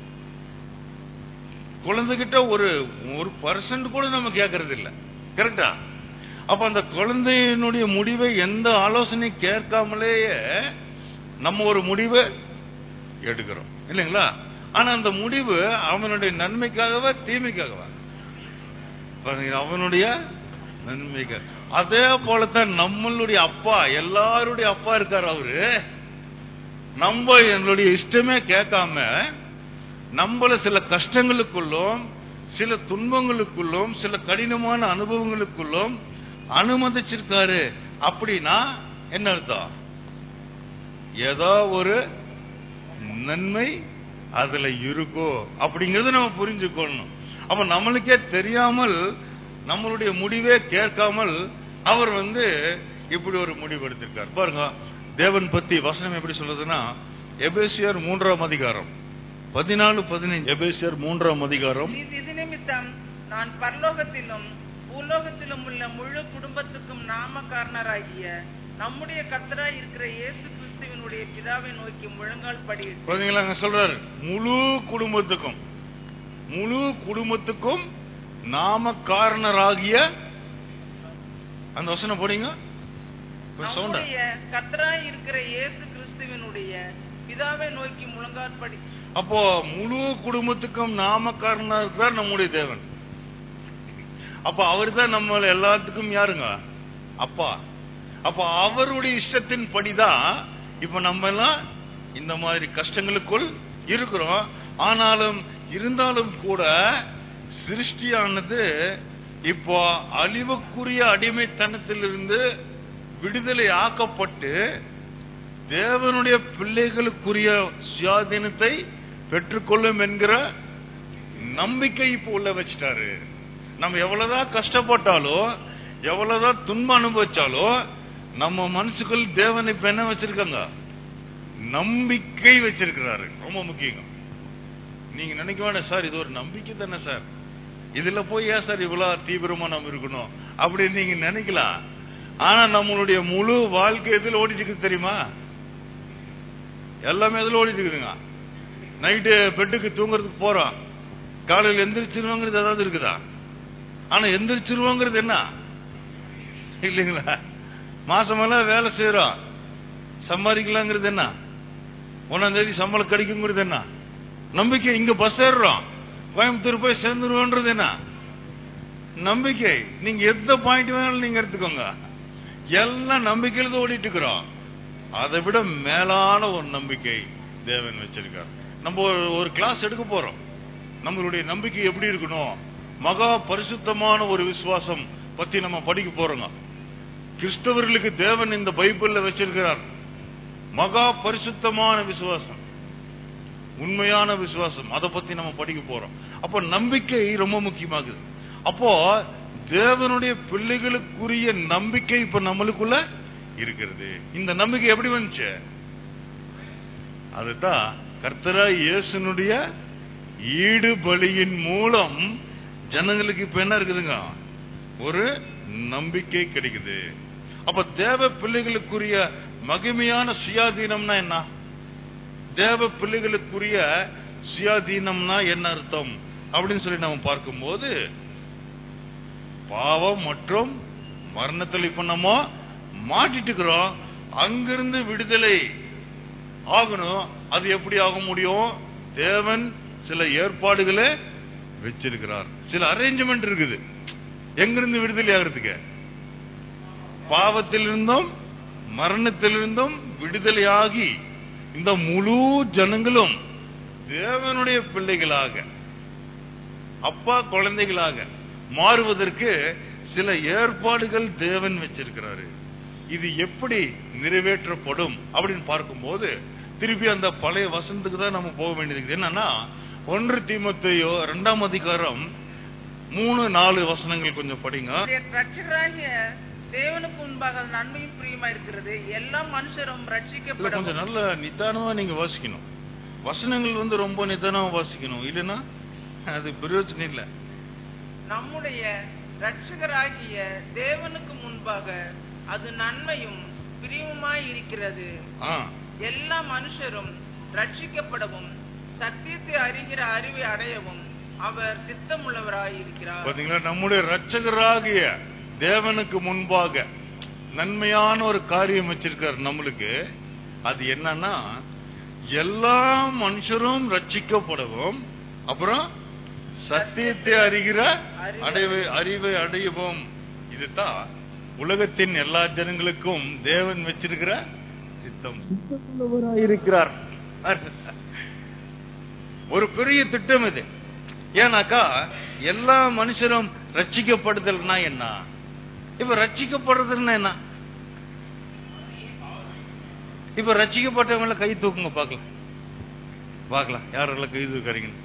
குழந்தைகிட்ட ஒரு ஒரு பர்சன்ட் கூட நம்ம கேட்கறது இல்ல கரெக்டா அப்ப அந்த குழந்தையினுடைய முடிவை எந்த ஆலோசனை கேட்காமலேயே நம்ம ஒரு முடிவை எடுக்கிறோம் இல்லைங்களா ஆனா அந்த முடிவு அவனுடைய நன்மைக்காகவா தீமைக்காகவா பாருங்க, அவனுடைய நன்மைக்காக அதே போலத்தான் நம்மளுடைய அப்பா எல்லாருடைய அப்பா இருக்காரு அவரு நம்ம என்னுடைய இஷ்டமே கேட்காம நம்மள சில கஷ்டங்களுக்குள்ளும் சில துன்பங்களுக்குள்ளும் சில கடினமான அனுபவங்களுக்குள்ளும் அனுமதிச்சிருக்காரு அப்படின்னா என்ன அர்த்தம் ஏதோ ஒரு நன்மை அதுல இருக்கோ அப்படிங்கறத நம்ம புரிஞ்சுக்கணும் அப்ப நம்மளுக்கே தெரியாமல் நம்மளுடைய முடிவே கேட்காமல் அவர் வந்து இப்படி ஒரு முடிவு எடுத்திருக்கார் பாருங்க தேவன் பத்தி வசனம் எப்படி சொல்றதுன்னா எபேசியர் மூன்றாம் அதிகாரம் பதினாலு பதினைஞ்சு எபேசியர் மூன்றாம் அதிகாரம் இது இது நிமித்தம் நான் பரலோகத்திலும் பூலோகத்திலும் உள்ள முழு குடும்பத்துக்கும் நாமக்காரனராகிய நம்முடைய கர்த்தராய் இருக்கிற இயேசு கிறிஸ்துவினுடைய பிதாவை நோக்கி முழங்கால் படி பாத்தீங்களா அங்க சொல்றாரு முழு குடும்பத்துக்கும் முழு குடும்பத்துக்கும் நாம காரணராகிய அந்த வசனம் போடுங்க கொஞ்சம் sound ஆ. நம்முடைய கர்த்தராய் இருக்கிற இயேசு கிறிஸ்துவினுடைய பிதாவை நோக்கி முழங்கால் படி அப்போ முழு குடும்பத்துக்கும் நாமக்காரனா இருக்கிறார் நம்முடைய தேவன் அப்ப அவர் தான் நம்ம எல்லாத்துக்கும் யாருங்க அப்பா அப்ப அவருடைய இஷ்டத்தின் படிதான் இப்ப நம்ம எல்லாம் இந்த மாதிரி கஷ்டங்களுக்குள் இருக்கிறோம் ஆனாலும் இருந்தாலும் கூட சிருஷ்டியானது இப்போ அழிவுக்குரிய அடிமைத்தனத்திலிருந்து விடுதலை ஆக்கப்பட்டு தேவனுடைய பிள்ளைகளுக்குரிய சுயாதீனத்தை பெற்றுக்கொள்ளும் என்கிற நம்பிக்கை இப்போ உள்ள வச்சிட்டாரு நம்ம எவ்வளவுதான் கஷ்டப்பட்டாலோ எவ்வளவுதான் துன்பம் அனுபவிச்சாலோ நம்ம மனசுக்குள் தேவன் இப்ப என்ன வச்சிருக்காங்க நம்பிக்கை வச்சிருக்கிறாரு ரொம்ப முக்கியம் நீங்க நினைக்க வேண்டாம் சார் இது ஒரு நம்பிக்கை தானே சார் இதுல போய் ஏன் சார் இவ்வளவு தீவிரமா நம்ம இருக்கணும் அப்படின்னு நீங்க நினைக்கலாம் ஆனா நம்மளுடைய முழு வாழ்க்கை எதுல ஓடிட்டு இருக்குது தெரியுமா எல்லாமே எதுல ஓடிட்டு இருக்குதுங்க நைட்டு பெட்டுக்கு தூங்குறதுக்கு போறோம் காலையில் எந்திரிச்சிருவோங்கிறது ஏதாவது இருக்குதா ஆனா எந்திரிச்சிருவோங்கிறது என்ன இல்லைங்களா மாசமெல்லாம் வேலை செய்யறோம் சம்பாதிக்கலாங்கிறது என்ன ஒன்னாம் தேதி சம்பளம் கிடைக்குங்கிறது என்ன நம்பிக்கை இங்க பஸ் ஏறுறோம் கோயம்புத்தூர் போய் சேர்ந்துருவோன்றது என்ன நம்பிக்கை நீங்க எந்த பாயிண்ட் வேணாலும் நீங்க எடுத்துக்கோங்க எல்லாம் நம்பிக்கையில தான் ஓடிட்டு இருக்கிறோம் அதை விட மேலான ஒரு நம்பிக்கை தேவன் வச்சிருக்கார் நம்ம ஒரு- ஒரு கிளாஸ் எடுக்க போறோம் நம்மளுடைய நம்பிக்கை எப்படி இருக்கணும் மகா பரிசுத்தமான ஒரு விசுவாசம் பத்தி நம்ம படிக்க போறோங்க கிறிஸ்தவர்களுக்கு தேவன் இந்த பைபிள்ல வச்சிருக்கிறார் மகா பரிசுத்தமான விசுவாசம் உண்மையான விசுவாசம் அதை பத்தி நம்ம படிக்க போறோம் அப்ப நம்பிக்கை ரொம்ப முக்கியமாகுது அப்போ தேவனுடைய பிள்ளைகளுக்குரிய நம்பிக்கை இப்ப நம்மளுக்குள்ள இருக்கிறது இந்த நம்பிக்கை எப்படி வந்துச்சு அதுதான் கர்த்தரா இயேசுனுடைய ஈடு பலியின் மூலம் ஜனங்களுக்கு இப்ப என்ன இருக்குதுங்க ஒரு நம்பிக்கை கிடைக்குது அப்ப தேவ பிள்ளைகளுக்குரிய மகிமையான சுயாதீனம்னா என்ன தேவ பிள்ளைகளுக்குரிய சுயாதீனம்னா என்ன அர்த்தம் அப்படின்னு சொல்லி நம்ம பார்க்கும்போது பாவம் மற்றும் மரணத்தில் இப்ப நம்ம மாட்டிட்டு இருக்கிறோம் அங்கிருந்து விடுதலை ஆகணும் அது எப்படி ஆக முடியும் தேவன் சில ஏற்பாடுகளை வச்சிருக்கிறார் சில அரேஞ்ச்மெண்ட் இருக்குது எங்கிருந்து விடுதலை ஆகிறதுக்கு பாவத்திலிருந்தும் மரணத்திலிருந்தும் விடுதலையாகி இந்த முழு ஜனங்களும் தேவனுடைய பிள்ளைகளாக அப்பா குழந்தைகளாக மாறுவதற்கு சில ஏற்பாடுகள் தேவன் வச்சிருக்கிறாரு இது எப்படி நிறைவேற்றப்படும் அப்படின்னு பார்க்கும்போது திருப்பி அந்த பழைய வசனத்துக்கு தான் நம்ம போக வேண்டியது என்னன்னா ஒன்று தீமத்தையோ இரண்டாம் அதிகாரம் மூணு நாலு வசனங்கள் கொஞ்சம் படிங்க நம்முடைய ரட்சகராகிய தேவனுக்கு முன்பாக நன்மையும் பிரியமா இருக்கிறது எல்லா மனுஷரும் இல்ல ரட்சிக்கப்படும் கொஞ்சம் நல்ல நிதானமா நீங்க வாசிக்கணும் வசனங்கள் வந்து ரொம்ப நிதானமா வாசிக்கணும் இல்லைன்னா அது பிரயோஜனம் இல்ல நம்முடைய ரட்சகராகிய தேவனுக்கு முன்பாக அது நன்மையும் பிரியமுமாய் இருக்கிறது ஆ, எல்லா மனுஷரும் ரட்சிக்கப்படவும் சத்தியத்தை அறிகிற அறிவை அடையவும் அவர் சித்தமுள்ளவராய் இருக்கிறார் பாத்தீங்களா நம்முடைய ரட்சகராகிய தேவனுக்கு முன்பாக நன்மையான ஒரு காரியம் வச்சிருக்கார் நம்மளுக்கு அது என்னன்னா எல்லா மனுஷரும் ரட்சிக்கப்படவும் அப்புறம் சத்தியத்தை அறிகிற அடைவை அறிவை அடையவும் இதுதான் உலகத்தின் எல்லா ஜனங்களுக்கும் தேவன் வச்சிருக்கிற சித்தம் சித்தமுள்ளவராயிருக்கிறார் ஒரு பெரிய திட்டம் இது ஏன்னாக்கா எல்லா மனுஷரும் ரட்சிக்கப்படுதல்னா என்ன இப்ப ரட்சிக்கப்படுறதுன்னா என்ன இப்ப ரட்சிக்கப்பட்டவங்கள கை தூக்குங்க பார்க்கலாம் பார்க்கலாம் யாரெல்லாம் கை தூக்குறீங்கன்னு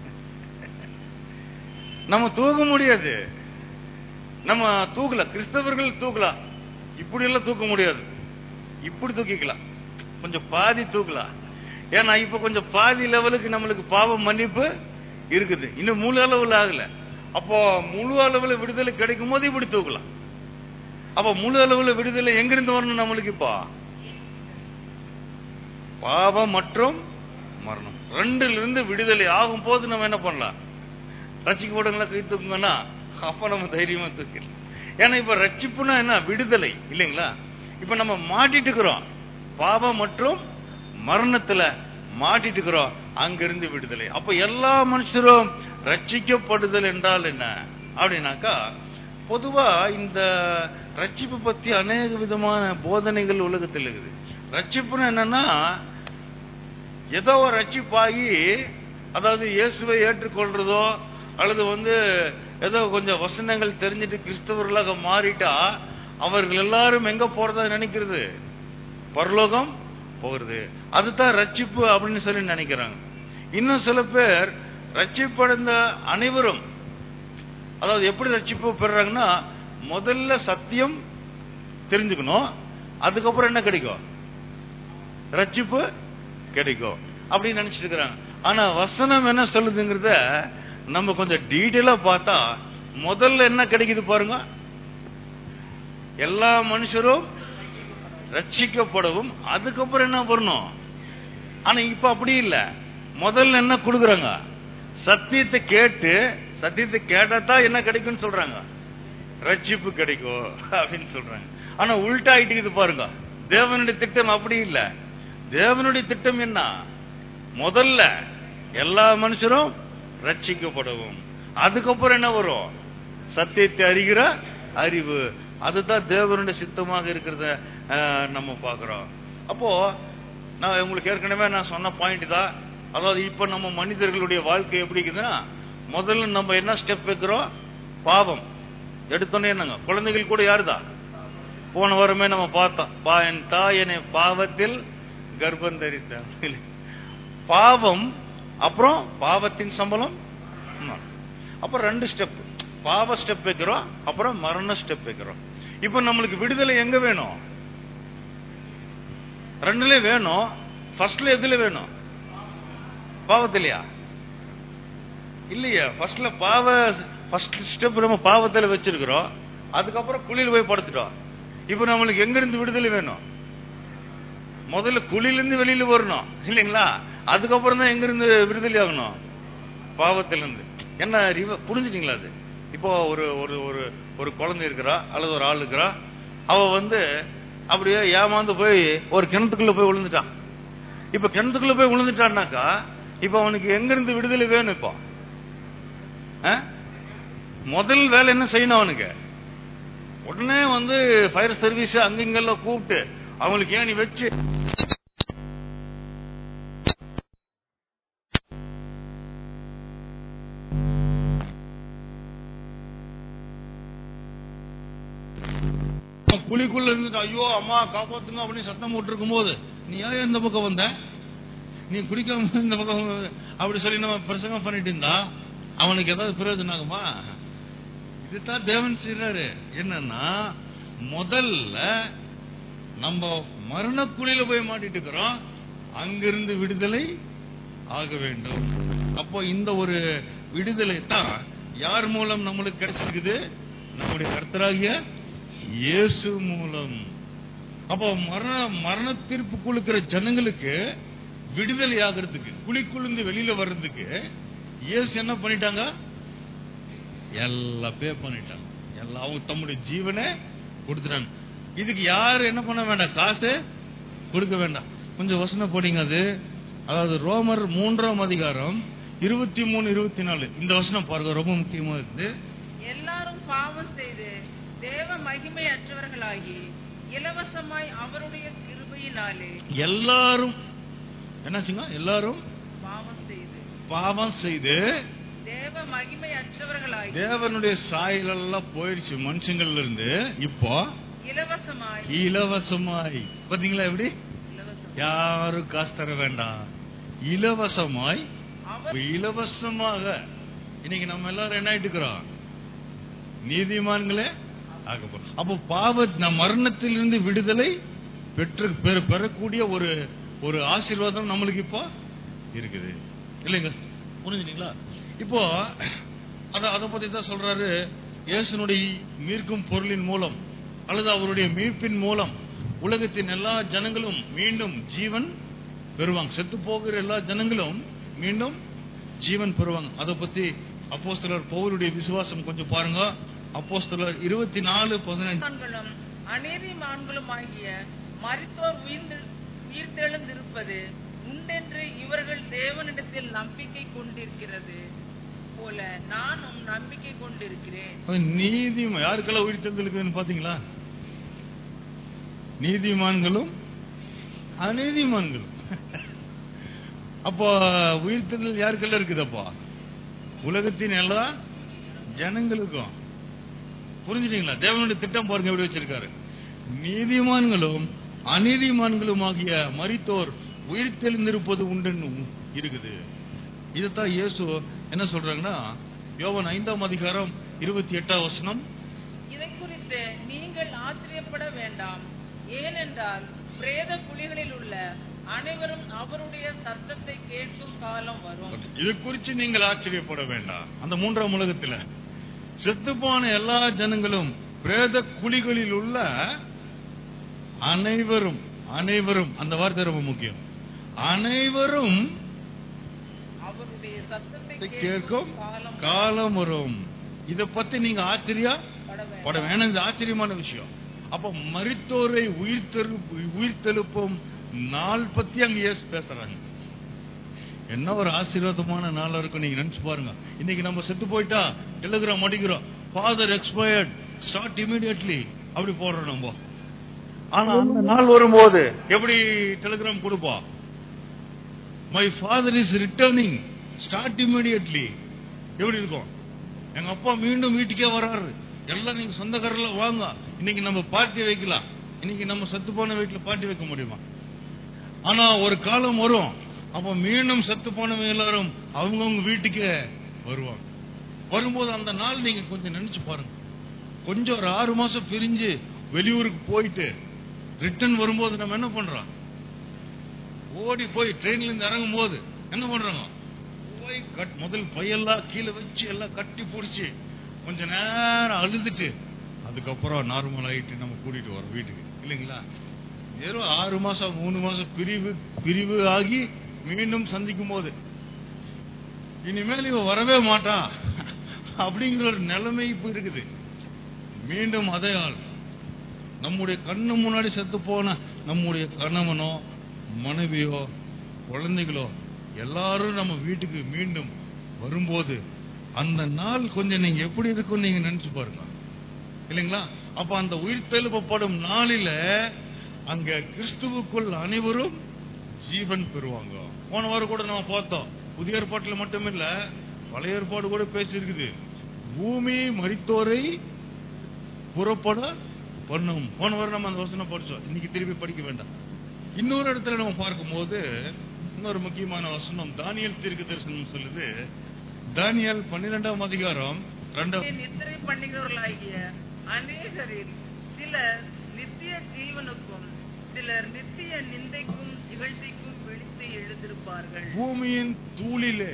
நம்ம தூக்க முடியாது நம்ம தூக்கல கிறிஸ்தவர்கள் தூக்கலாம் இப்படி எல்லாம் தூக்க முடியாது இப்படி தூக்கிக்கலாம் கொஞ்சம் பாதி தூக்கலாம் ஏன்னா இப்ப கொஞ்சம் பாதி லெவலுக்கு நம்மளுக்கு பாவ மன்னிப்பு இருக்குது இன்னும் முழு அளவுல ஆகல அப்போ முழு அளவுல விடுதலை கிடைக்கும் போது இப்படி தூக்கலாம் அப்ப முழு அளவுல விடுதலை எங்கிருந்து வரணும் நம்மளுக்கு இப்போ பாவம் மற்றும் மரணம் ரெண்டுல இருந்து விடுதலை ஆகும் போது நம்ம என்ன பண்ணலாம் ரட்சிக்கப்படுங்களா கை தூக்குங்கன்னா அப்ப நம்ம தைரியமா தூக்கலாம் ஏன்னா இப்ப ரட்சிப்புனா என்ன விடுதலை இல்லைங்களா இப்ப நம்ம மாட்டிட்டு இருக்கிறோம் பாவம் மற்றும் மரணத்துல மாட்டிட்டு இருக்கிறோம் அங்கிருந்து விடுதலை அப்ப எல்லா மனுஷரும் ரட்சிக்கப்படுதல் என்றால் என்ன அப்படின்னாக்கா பொதுவா இந்த ரட்சிப்பு பத்தி அநேக விதமான போதனைகள் உலகத்தில் இருக்குது ரட்சிப்புன்னு என்னன்னா ஏதோ ஒரு ரட்சிப்பாகி அதாவது இயேசுவை ஏற்றுக்கொள்றதோ அல்லது வந்து ஏதோ கொஞ்சம் வசனங்கள் தெரிஞ்சுட்டு கிறிஸ்தவர்களாக மாறிட்டா அவர்கள் எல்லாரும் எங்க போறதா நினைக்கிறது பரலோகம் போகிறது அதுதான் ரட்சிப்பு அப்படின்னு சொல்லி நினைக்கிறாங்க இன்னும் சில பேர் ரட்சிப்படைந்த அனைவரும் அதாவது எப்படி ரட்சிப்பு பெறுறாங்கன்னா முதல்ல சத்தியம் தெரிஞ்சுக்கணும் அதுக்கப்புறம் என்ன கிடைக்கும் ரட்சிப்பு கிடைக்கும் அப்படின்னு நினைச்சிட்டு இருக்கிறாங்க ஆனா வசனம் என்ன சொல்லுதுங்கிறத நம்ம கொஞ்சம் டீட்டெயிலா பார்த்தா முதல்ல என்ன கிடைக்குது பாருங்க எல்லா மனுஷரும் ரட்சிக்கப்படவும் அதுக்கப்புறம் என்ன பண்ணணும் ஆனா இப்ப அப்படி இல்ல முதல்ல என்ன கொடுக்குறாங்க சத்தியத்தை கேட்டு சத்தியத்தை கேட்டாதான் என்ன கிடைக்கும்னு சொல்றாங்க ரட்சிப்பு கிடைக்கும் அப்படின்னு சொல்றாங்க ஆனா உள்டா ஆயிட்டு பாருங்க தேவனுடைய திட்டம் அப்படி இல்ல தேவனுடைய திட்டம் என்ன முதல்ல எல்லா மனுஷரும் ரட்சிக்கப்படவும் அதுக்கப்புறம் என்ன வரும் சத்தியத்தை அறிகிற அறிவு அதுதான் தேவனுடைய சித்தமாக இருக்கிறத அஹ், நம்ம பார்க்கிறோம் அப்போ நான் உங்களுக்கு ஏற்கனவே நான் சொன்ன பாயிண்ட் தான் அதாவது இப்ப நம்ம மனிதர்களுடைய வாழ்க்கை எப்படி இருக்குதுன்னா முதல்ல நம்ம என்ன ஸ்டெப் வைக்கிறோம் பாவம் எடுத்தோன்னே என்னங்க குழந்தைகள் கூட யாருதான் போன வாரமே நம்ம பார்த்தோம் பா என் தாய் என்னை பாவத்தில் கர்ப்பம் தரித்தார் பாவம் அப்புறம் பாவத்தின் சம்பளம் மரணம். அப்புறம் ரெண்டு ஸ்டெப் பாவ ஸ்டெப் வைக்கிறோம் அப்புறம் மரண ஸ்டெப் வைக்கிறோம் இப்ப நம்மளுக்கு விடுதலை எங்க வேணும் ரெண்டுல வேணும் ஃபர்ஸ்ட்ல எதுல வேணும் பாவத்திலையா இல்லையா ஃபர்ஸ்ட்ல பாவ ஃபர்ஸ்ட் ஸ்டெப் நம்ம பாவத்துல வச்சிருக்கிறோம் அதுக்கப்புறம் குழியில் போய் படுத்துட்டோம் இப்ப நம்மளுக்கு எங்க இருந்து விடுதலை வேணும் முதல்ல குழியிலிருந்து வெளியில வரணும் இல்லைங்களா அதுக்கப்புறம் தான் எங்க இருந்து விடுதலை ஆகணும் பாவத்திலிருந்து என்ன அறிவு புரிஞ்சுட்டீங்களா அது இப்போ ஒரு ஒரு ஒரு ஒரு குழந்தை இருக்கிறா அல்லது ஒரு ஆள் இருக்கிறா அவ வந்து அப்படியே ஏமாந்து போய் ஒரு கிணத்துக்குள்ள போய் விழுந்துட்டான் இப்ப கிணத்துக்குள்ள போய் விழுந்துட்டான்னாக்கா இப்ப அவனுக்கு எங்க இருந்து விடுதலை வேணும் இப்போ ஆ? முதல் வேலை என்ன செய்யணும் அவனுக்கு உடனே வந்து ஃபயர் சர்வீஸ் அங்கிங்கெல்லாம் கூப்பிட்டு அவங்களுக்கு ஏன் நீ வச்சு குழிக்குள்ள இருந்துட்டு ஐயோ அம்மா காப்பாத்துங்க அப்படின்னு சத்தம் போட்டு இருக்கும்போது நீ ஏன் இந்த பக்கம் வந்த நீ குடிக்காம இந்த பக்கம் அப்படி சொல்லி நம்ம பிரசங்கம் பண்ணிட்டு இருந்தா அவனுக்கு ஏதாவது பிரயோஜனம் ஆகுமா இதுதான் தேவன் செய்யறாரு என்னன்னா முதல்ல நம்ம மரணக்குழியில போய் மாட்டிட்டு இருக்கிறோம் அங்கிருந்து விடுதலை ஆக வேண்டும் அப்போ இந்த ஒரு விடுதலை தான் யார் மூலம் நம்மளுக்கு கிடைச்சிருக்குது நம்முடைய கர்த்தராகிய இயேசு மூலம் அப்போ மரண மரண தீர்ப்பு கொடுக்கிற ஜனங்களுக்கு விடுதலை ஆகிறதுக்கு குழிக்குழுந்து வெளியில வர்றதுக்கு இயேசு என்ன பண்ணிட்டாங்க எல்லாம் பே பண்ணிட்டாங்க எல்லாம் அவங்க தம்முடைய ஜீவனை கொடுத்துட்டாங்க இதுக்கு யாரு என்ன பண்ண வேண்டாம் காசு கொடுக்க வேண்டாம் கொஞ்சம் வசனம் போடிங்க அது அதாவது ரோமர் மூன்றாம் அதிகாரம் இருபத்தி மூணு இருபத்தி நாலு இந்த வசனம் பாருங்க ரொம்ப முக்கியமா இருக்குது எல்லாரும் பாவம் செய்து தேவ மகிமை அற்றவர்களாகி இலவசமாய் அவருடைய கிருபையினாலே எல்லாரும் என்னாச்சுங்க எல்லாரும் பாவம் செய்து பாவம் செய்து தேவ மகிமை அற்றவர்களாகி தேவனுடைய சாயல் எல்லாம் போயிடுச்சு மனுஷங்கள்ல இருந்து இப்போ இலவசமாய் இலவசமாய் பாத்தீங்களா எப்படி இலவசம் யாரும் காசு தர வேண்டாம் இலவசமாய் அவர் இலவசமாக இன்னைக்கு நம்ம எல்லாரும் என்ன ஆயிட்டு இருக்கிறோம் நீதிமான்களே ஆக போறோம் அப்போ பாவ நம் மரணத்திலிருந்து விடுதலை பெற்று பெற- பெறக்கூடிய ஒரு ஒரு ஆசீர்வாதம் நம்மளுக்கு இப்போ இருக்குது இல்லைங்க புரிஞ்சுங்களா இப்போ அத அதை பத்தி தான் சொல்றாரு இயேசுனுடைய மீட்கும் பொருளின் மூலம் அல்லது அவருடைய மீட்பின் மூலம் உலகத்தின் எல்லா ஜனங்களும் மீண்டும் ஜீவன் பெறுவாங்க செத்து போகிற எல்லா ஜனங்களும் மீண்டும் ஜீவன் பெறுவாங்க அதை பத்தி அப்போஸ்தலர் பவுலுடைய விசுவாசம் கொஞ்சம் பாருங்க அப்போஸ்தலர் இருபத்தி நாலு பதினஞ்சு நீதிமான்களும் அநீதிமான்களும் ஆகிய மரித்தோர் உயிர்ந்து உயிர்த்தெழுந்திருப்பது உண்டென்று இவர்கள் தேவனிடத்தில் நம்பிக்கை கொண்டிருக்கிறது போல நானும் நம்பிக்கை கொண்டிருக்கிறேன் நீதி யாருக்கெல்லாம் உயிர் தெரிந்திருக்குதுன்னு பாத்தீங்களா நீதிமான்களும் அநீதிமான்களும் அப்போ உயிர் தெரிதல் யாருக்கெல்லாம் இருக்குதப்பா உலகத்தின் எல்லா ஜனங்களுக்கும் புரிஞ்சுட்டீங்களா தேவனுடைய திட்டம் பாருங்க எப்படி வச்சிருக்காரு நீதிமான்களும் அநீதிமான்களும் ஆகிய மரித்தோர் உயிர் தெளிந்திருப்பது உண்டுன்னு இருக்குது இதுதான் இயேசு என்ன சொல்றாங்கன்னா யோவன் ஐந்தாம் அதிகாரம் இருபத்தி எட்டாம் வசனம் இதை குறித்து நீங்கள் ஆச்சரியப்பட வேண்டாம் ஏனென்றால் பிரேத குழிகளில் உள்ள அனைவரும் அவருடைய சத்தத்தை கேட்கும் காலம் வரும் இது குறித்து நீங்கள் ஆச்சரியப்பட வேண்டாம் அந்த மூன்றாம் உலகத்துல செத்துப்போன எல்லா ஜனங்களும் பிரேத குழிகளில் உள்ள அனைவரும் அனைவரும் அந்த வார்த்தை ரொம்ப முக்கியம் அனைவரும் அவருடைய சத்தத்தை கேட்கும் கேட்கும் காலம் காலம் வரும் இத பத்தி நீங்க ஆச்சரியா பட வேணும் இது ஆச்சரியமான விஷயம் அப்ப மரித்தோரை உயிர்த்தெழு உயிர்த்தெழுப்பும் நாள் பத்தி அங்க இயேசு பேசுறாங்க என்ன ஒரு ஆசீர்வாதமான நாளா இருக்கும் நீங்க நினைச்சு பாருங்க இன்னைக்கு நம்ம செத்து போயிட்டா டெலிகிராம் அடிக்கிறோம் ஃபாதர் எக்ஸ்பயர்ட் ஸ்டார்ட் இமிடியட்லி அப்படி போடுறோம் நம்ம ஆனா அந்த நாள் வரும்போது எப்படி டெலிகிராம் கொடுப்போம் my father is returning start immediately எப்படி இருக்கும் எங்க அப்பா மீண்டும் வீட்டுக்கே வராரு எல்லாம் நீங்க சொந்தக்காரர்ல வாங்க இன்னைக்கு நம்ம பார்ட்டி வைக்கலாம் இன்னைக்கு நம்ம செத்து போன வீட்டுல பார்ட்டி வைக்க முடியுமா ஆனா ஒரு காலம் வரும் அப்ப மீண்டும் செத்து போனவங்க எல்லாரும் அவங்கவுங்க வீட்டுக்கே வருவாங்க வரும்போது அந்த நாள் நீங்க கொஞ்சம் நினைச்சு பாருங்க கொஞ்சம் ஒரு ஆறு மாசம் பிரிஞ்சு வெளியூருக்கு போயிட்டு ரிட்டர்ன் வரும்போது நம்ம என்ன பண்றோம் ஓடி போய் ட்ரெயின்ல இருந்து இறங்கும் போது என்ன பண்றாங்க போய் கட் முதல் பையெல்லாம் கீழே வச்சு எல்லாம் கட்டி பிடிச்சி கொஞ்ச நேரம் அழுதுட்டு அதுக்கப்புறம் நார்மல் ஆயிட்டு நம்ம கூட்டிட்டு வரோம் வீட்டுக்கு இல்லைங்களா வெறும் ஆறு மாசம் மூணு மாசம் பிரிவு பிரிவு ஆகி மீண்டும் சந்திக்கும் போது இனிமேல் இவன் வரவே மாட்டான் அப்படிங்கிற ஒரு நிலைமை இப்ப இருக்குது மீண்டும் அதே ஆள் நம்முடைய கண்ணு முன்னாடி செத்து போன நம்முடைய கணவனோ மனைவியோ குழந்தைகளோ எல்லாரும் நம்ம வீட்டுக்கு மீண்டும் வரும்போது அந்த நாள் கொஞ்சம் நீங்க எப்படி இருக்கும் நீங்க நினைச்சு பாருங்க இல்லைங்களா அப்ப அந்த உயிர் தெழுப்பப்படும் நாளில அங்க கிறிஸ்துவுக்குள் அனைவரும் ஜீவன் பெறுவாங்க போன வாரம் கூட நம்ம பார்த்தோம் புதிய ஏற்பாட்டுல மட்டும் இல்ல பழைய ஏற்பாடு கூட பேசியிருக்குது பூமி மரித்தோரை புறப்பட பண்ணும் போன வாரம் நம்ம அந்த வசனம் படிச்சோம் இன்னைக்கு திருப்பி படிக்க வேண்டாம் இன்னொரு இடத்துல நம்ம பார்க்கும்போது இன்னொரு முக்கியமான வசனம் தானியல் தீர்க்க தரிசனம் சொல்லுது தானியல் பன்னிரெண்டாம் அதிகாரம் ரெண்டாம் நித்திரை பண்ணுகிறவர்களாகிய அநேகரில் சிலர் நித்திய ஜீவனுக்கும் சிலர் நித்திய நிந்தைக்கும் இகழ்ச்சிக்கும் விழித்து எழுந்திருப்பார்கள் பூமியின் தூளிலே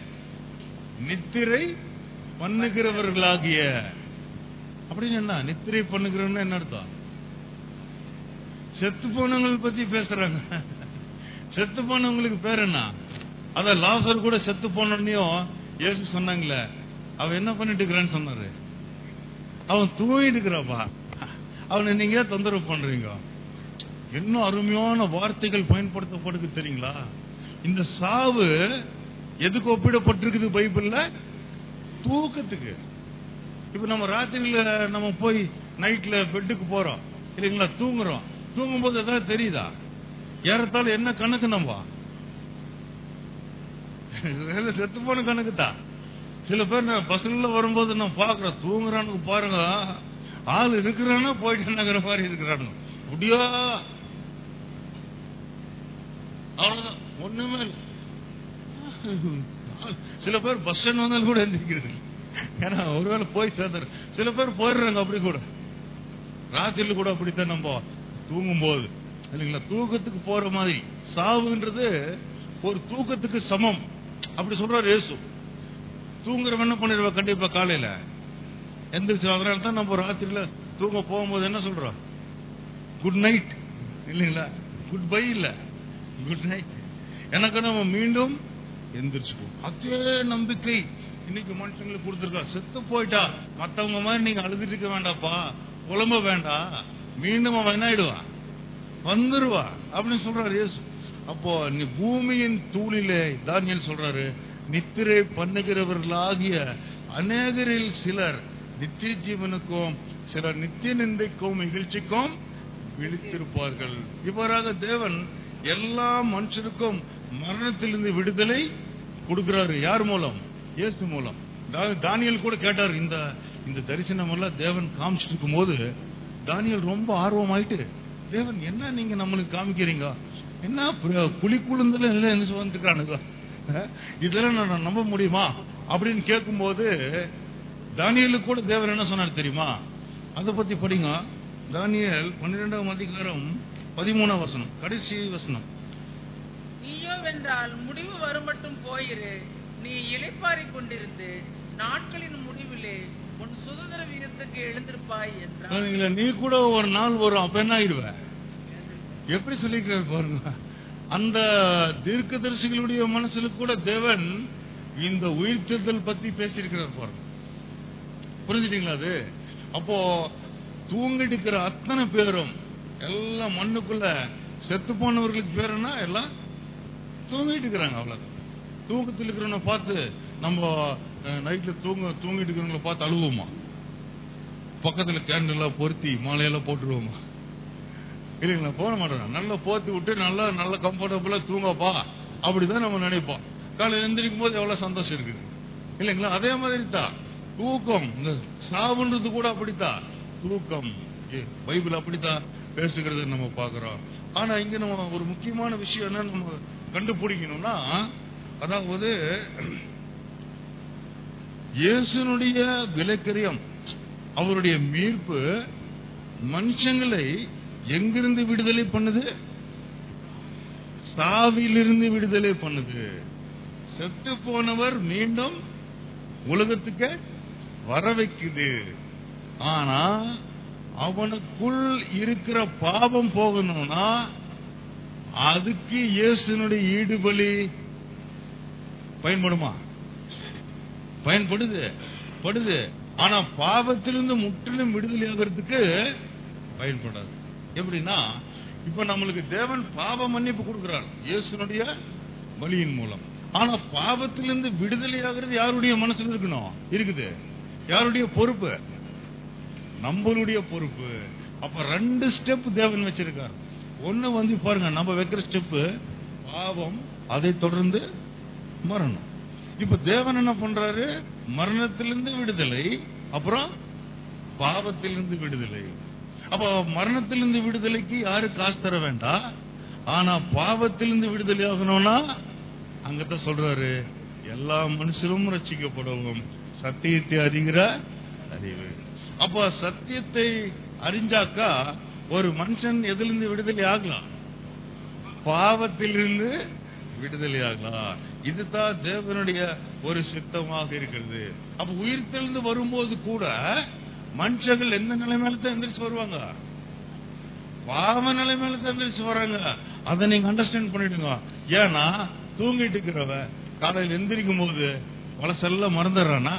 நித்திரை பண்ணுகிறவர்களாகிய அப்படின்னு என்ன நித்திரை பண்ணுகிறவன்னு என்ன அர்த்தம் செத்து போனவங்களை பத்தி பேசுறாங்க செத்து போனவங்களுக்கு பேர் என்ன அத லாசர் கூட செத்து போனோடனையும் இயேசு சொன்னாங்களே அவன் என்ன பண்ணிட்டு இருக்கிறான்னு சொன்னாரு அவன் தூங்கிட்டு இருக்கிறாப்பா அவனை நீங்க தொந்தரவு பண்றீங்க இன்னும் அருமையான வார்த்தைகள் பயன்படுத்தப்படுது தெரியுங்களா இந்த சாவு எதுக்கு ஒப்பிடப்பட்டிருக்குது பைபிள்ல தூக்கத்துக்கு இப்ப நம்ம ராத்திரியில நம்ம போய் நைட்ல பெட்டுக்கு போறோம் இல்லைங்களா தூங்குறோம் தூங்கும் போது ஏதாவது தெரியுதா ஏறத்தாலும் என்ன கணக்கு நம்ம வேலை செத்து போன கணக்கு தான் சில பேர் நான் பஸ்ல வரும்போது நான் பாக்குறேன் தூங்குறானுங்க பாருங்க ஆள் இருக்கிறானா போயிட்டு நகர மாதிரி இருக்கிறானுங்க முடியா அவ்வளவுதான் ஒண்ணுமே இல்லை சில பேர் பஸ் ஸ்டாண்ட் வந்தாலும் கூட எந்திரிக்கிறது இல்லை. ஏன்னா ஒருவேளை போய் சேர்ந்துரு சில பேர் போயிடுறாங்க அப்படி கூட ராத்திரில கூட அப்படித்தான் நம்ம தூங்கும் போது இல்லைங்களா தூக்கத்துக்கு போற மாதிரி சாவுன்றது ஒரு தூக்கத்துக்கு சமம் அப்படி சொல்றாரு இயேசு தூங்குறவன் என்ன பண்ணிடுவா கண்டிப்பா காலையில எந்திரிச்சு அதனால தான் நம்ம ராத்திரில தூங்க போகும்போது என்ன சொல்றோம் குட் நைட் இல்லைங்களா குட் பை இல்ல குட் நைட் எனக்கு நம்ம மீண்டும் எந்திரிச்சுக்குவோம் அதே நம்பிக்கை இன்னைக்கு மனுஷங்களுக்கு கொடுத்துருக்கா செத்து போயிட்டா மத்தவங்க மாதிரி நீங்க அழுதுட்டு இருக்க வேண்டாப்பா புலம்ப வேண்டாம் மீண்டும் அவன் என்ன ஆயிடுவான் வந்துருவா அப்படின்னு சொல்றாரு இயேசு அப்போ நீ பூமியின் தூளிலே தானியல் சொல்றாரு நித்திரை பண்ணுகிறவர்களாகிய அநேகரில் சிலர் நித்திய ஜீவனுக்கும் சிலர் நித்திய நிந்தைக்கும் இகழ்ச்சிக்கும் விழித்திருப்பார்கள் இவ்வாறாக தேவன் எல்லா மனுஷருக்கும் மரணத்திலிருந்து விடுதலை கொடுக்கிறாரு யார் மூலம் இயேசு மூலம் தா- தானியேல் கூட கேட்டார் இந்த இந்த தரிசனம் எல்லாம் தேவன் காமிச்சிட்டு இருக்கும் போது தானியல் ரொம்ப ஆர்வமாயிட்டு தேவன் என்ன நீங்க நம்மளுக்கு காமிக்கிறீங்க என்ன புர- குழி குழுந்துல எல்லாம் எந்திரிச்சு வந்துருக்கானுங்க அஹ், இதெல்லாம் நான் நம்ப முடியுமா அப்படின்னு கேட்கும்போது தானியலுக்கு கூட தேவன் என்ன சொன்னார் தெரியுமா அதை பத்தி படிங்க தானியேல் பன்னிரெண்டாம் அதிகாரம் பதிமூணாம் வசனம் கடைசி வசனம் நீயோ வென்றால் முடிவு வருமட்டும் போயிரு நீ இளைப்பாறிக் கொண்டிருந்து நாட்களின் முடிவிலே உன் சுதந்திர வீரத்துக்கு எழுந்திருப்பாய் என்றார் பாருங்களேன், நீ கூட ஒரு நாள் வரும் அப்ப என்ன ஆயிடுவ எப்படி சொல்லிக்கிறார் பாருங்க அந்த தீர்க்கதரிசிகளுடைய மனசுல கூட தேவன் இந்த உயிர்த்தெழுதல் பத்தி பேசியிருக்கிறார் பாருங்க புரிஞ்சுட்டீங்களா அது அப்போ தூங்கிட்டு இருக்கிற அத்தனை பேரும் எல்லாம் மண்ணுக்குள்ள செத்து போனவர்களுக்கு பேர் என்ன எல்லாம் தூங்கிட்டு இருக்கிறாங்க அவ்வளவு தூக்கத்தில் இருக்கிறவனை பார்த்து நம்ம அஹ், நைட்ல தூங்க தூங்கிட்டு இருக்கிறவங்கள பார்த்து அழுவோமா பக்கத்துல கேண்டில் எல்லாம் பொருத்தி மாலையெல்லாம் போட்டுருவோமா இல்லைங்களா போட மாட்டோம் நல்லா போத்தி விட்டு நல்லா நல்ல கம்ஃபர்டபுளா தூங்கப்பா அப்படிதான் நம்ம நினைப்போம் காலையில் எந்திரிக்கும் போது எவ்வளவு சந்தோஷம் இருக்குது இல்லைங்களா அதே மாதிரி தான் தூக்கம் இந்த சாவுன்றது கூட அப்படித்தான் தூக்கம் ஏ, பைபிள் அப்படித்தான் பேசுகிறத நம்ம பார்க்கிறோம் ஆனா இங்க நம்ம ஒரு முக்கியமான விஷயம் என்ன நம்ம கண்டுபிடிக்கணும்னா அதாவது இயேசுனுடைய விலைக்கரியம் அவருடைய மீட்பு மனுஷங்களை எங்கிருந்து விடுதலை பண்ணுது சாவிலிருந்து விடுதலை பண்ணுது செத்து போனவர் மீண்டும் உலகத்துக்கு வர வைக்குது ஆனா அவனுக்குள் இருக்கிற பாவம் போகணும்னா அதுக்கு இயேசுனுடைய ஈடுபலி பயன்படுமா பயன்படுது படுது ஆனா பாவத்திலிருந்து முற்றிலும் விடுதலை ஆகிறதுக்கு பயன்படாது எப்படின்னா இப்ப நம்மளுக்கு தேவன் பாவ மன்னிப்பு கொடுக்கிறார் இயேசுனுடைய பலியின் மூலம் ஆனா பாவத்திலிருந்து விடுதலை ஆகிறது யாருடைய மனசுல இருக்கணும் இருக்குது யாருடைய பொறுப்பு நம்மளுடைய பொறுப்பு அப்ப ரெண்டு ஸ்டெப் தேவன் வச்சிருக்கார் ஒண்ணு வந்து பாருங்க நம்ம வைக்கிற ஸ்டெப் பாவம் அதை தொடர்ந்து மரணம் இப்ப தேவன் என்ன பண்றாரு மரணத்திலிருந்து விடுதலை அப்புறம் பாவத்திலிருந்து விடுதலை அப்ப மரணத்திலிருந்து விடுதலைக்கு யாரு காசு தர வேண்டாம் ஆனா பாவத்திலிருந்து விடுதலை ஆகணும்னா அங்கதான் சொல்றாரு எல்லா மனுஷரும் ரட்சிக்கப்படவும் சத்தியத்தை அறிகிற அறிவு அப்ப சத்தியத்தை அறிஞ்சாக்கா ஒரு மனுஷன் எதிலிருந்து விடுதலை ஆகலாம் பாவத்திலிருந்து விடுதலை ஆகலாம் இதுதான் தேவனுடைய ஒரு சித்தமாக இருக்கிறது அப்ப உயிர் தெளிந்து வரும்போது கூட மனுஷர்கள் எந்த நிலைமையில தான் எந்திரிச்சு வருவாங்க பாவ நிலைமையில தான் எந்திரிச்சு வர்றாங்க அதை நீங்க அண்டர்ஸ்டாண்ட் பண்ணிடுங்க ஏன்னா தூங்கிட்டு இருக்கிறவ காலையில் எந்திரிக்கும் போது பழசெல்லாம் மறந்துடுறானா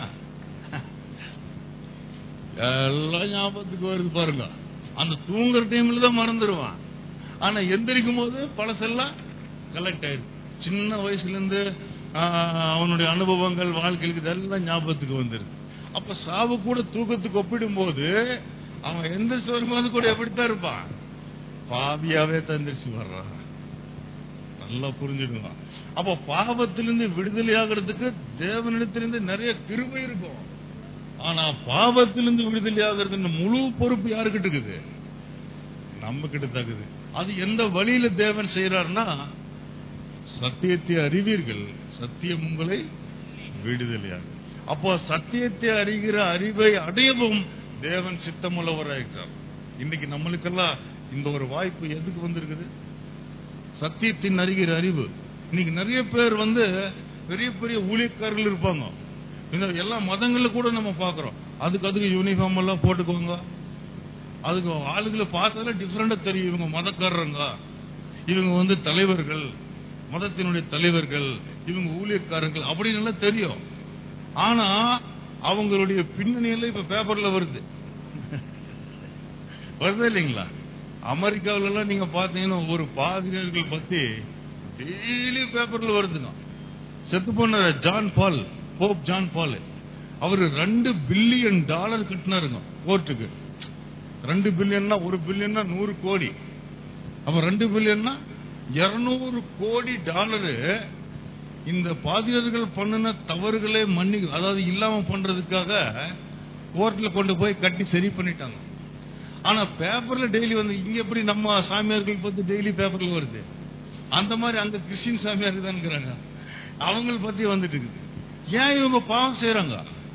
எல்லாம் ஞாபகத்துக்கு வருது பாருங்க அந்த தூங்குற டைம்ல தான் மறந்துடுவான் ஆனா எந்திரிக்கும் போது பழசெல்லாம் கலெக்ட் ஆயிருக்கு சின்ன வயசுல இருந்து ஆஹ், அவனுடைய அனுபவங்கள் வாழ்க்கைக்கு இதெல்லாம் ஞாபகத்துக்கு வந்துருது அப்ப சாவு கூட தூக்கத்துக்கு ஒப்பிடும் போது அவன் எந்திரிச்சு வரும்போது கூட எப்படித்தான் இருப்பான் பாவியாவே தான் எந்திரிச்சு வர்றான் நல்லா புரிஞ்சுடுங்க அப்ப பாவத்திலிருந்து விடுதலை ஆகிறதுக்கு தேவனிடத்திலிருந்து நிறைய கிருபை இருக்கும் ஆனா பாவத்திலிருந்து விடுதலை ஆகிறதுன்னு முழு பொறுப்பு யாருக்கிட்ட இருக்குது நம்ம கிட்ட தகுது அது எந்த வழியில தேவன் செய்யறாருன்னா சத்தியத்தை அறிவீர்கள் சத்தியம் உங்களை விடுதலையாகும் அப்போ சத்தியத்தை அறிகிற அறிவை அடையவும் தேவன் சித்தமுள்ளவராயிருக்கிறார் இன்னைக்கு நம்மளுக்கெல்லாம் இந்த ஒரு வாய்ப்பு எதுக்கு வந்திருக்குது சத்தியத்தின் அறிகிற அறிவு இன்னைக்கு நிறைய பேர் வந்து பெரிய பெரிய ஊழியக்காரர்கள் இருப்பாங்க இந்த எல்லா மதங்கள்ல கூட நம்ம பாக்குறோம் அதுக்கு அதுக்கு யூனிஃபார்ம் எல்லாம் போட்டுக்கோங்க அதுக்கு ஆளுகளை பார்த்தாலே டிஃபரெண்டா தெரியும் இவங்க மதக்காரங்க இவங்க வந்து தலைவர்கள் மதத்தினுடைய தலைவர்கள் இவங்க ஊழியக்காரர்கள் அப்படின்னு எல்லாம் தெரியும் ஆனா அவங்களுடைய பின்னணியில இப்ப பேப்பர்ல வருது வருது இல்லைங்களா அமெரிக்காவில எல்லாம் நீங்க பாத்தீங்கன்னா ஒரு பாதிரியார்கள் பத்தி டெய்லி பேப்பர்ல வருதுங்க செத்து போன John Paul pope John Paul அவரு ரெண்டு பில்லியன் டாலர் கட்டினாருங்க கோர்ட்டுக்கு ரெண்டு பில்லியன்னா ஒரு பில்லியன்னா நூறு கோடி அப்ப ரெண்டு பில்லியன்னா இருநூறு கோடி டாலரு இந்த பாதிரியர்கள் பண்ணின தவறுகளே மன்னி அதாவது இல்லாம பண்றதுக்காக கோர்ட்ல கொண்டு போய் கட்டி சரி பண்ணிட்டாங்க ஆனா பேப்பர்ல டெய்லி வந்து இங்க எப்படி நம்ம சாமியார்கள் பத்தி டெய்லி பேப்பர்ல வருது அந்த மாதிரி அங்க கிறிஸ்டின் சாமியார் தான்ங்கிறாங்க அவங்கள பத்தி வந்துட்டு இருக்குது ஏன் இவங்க பாவம் செய்யறாங்க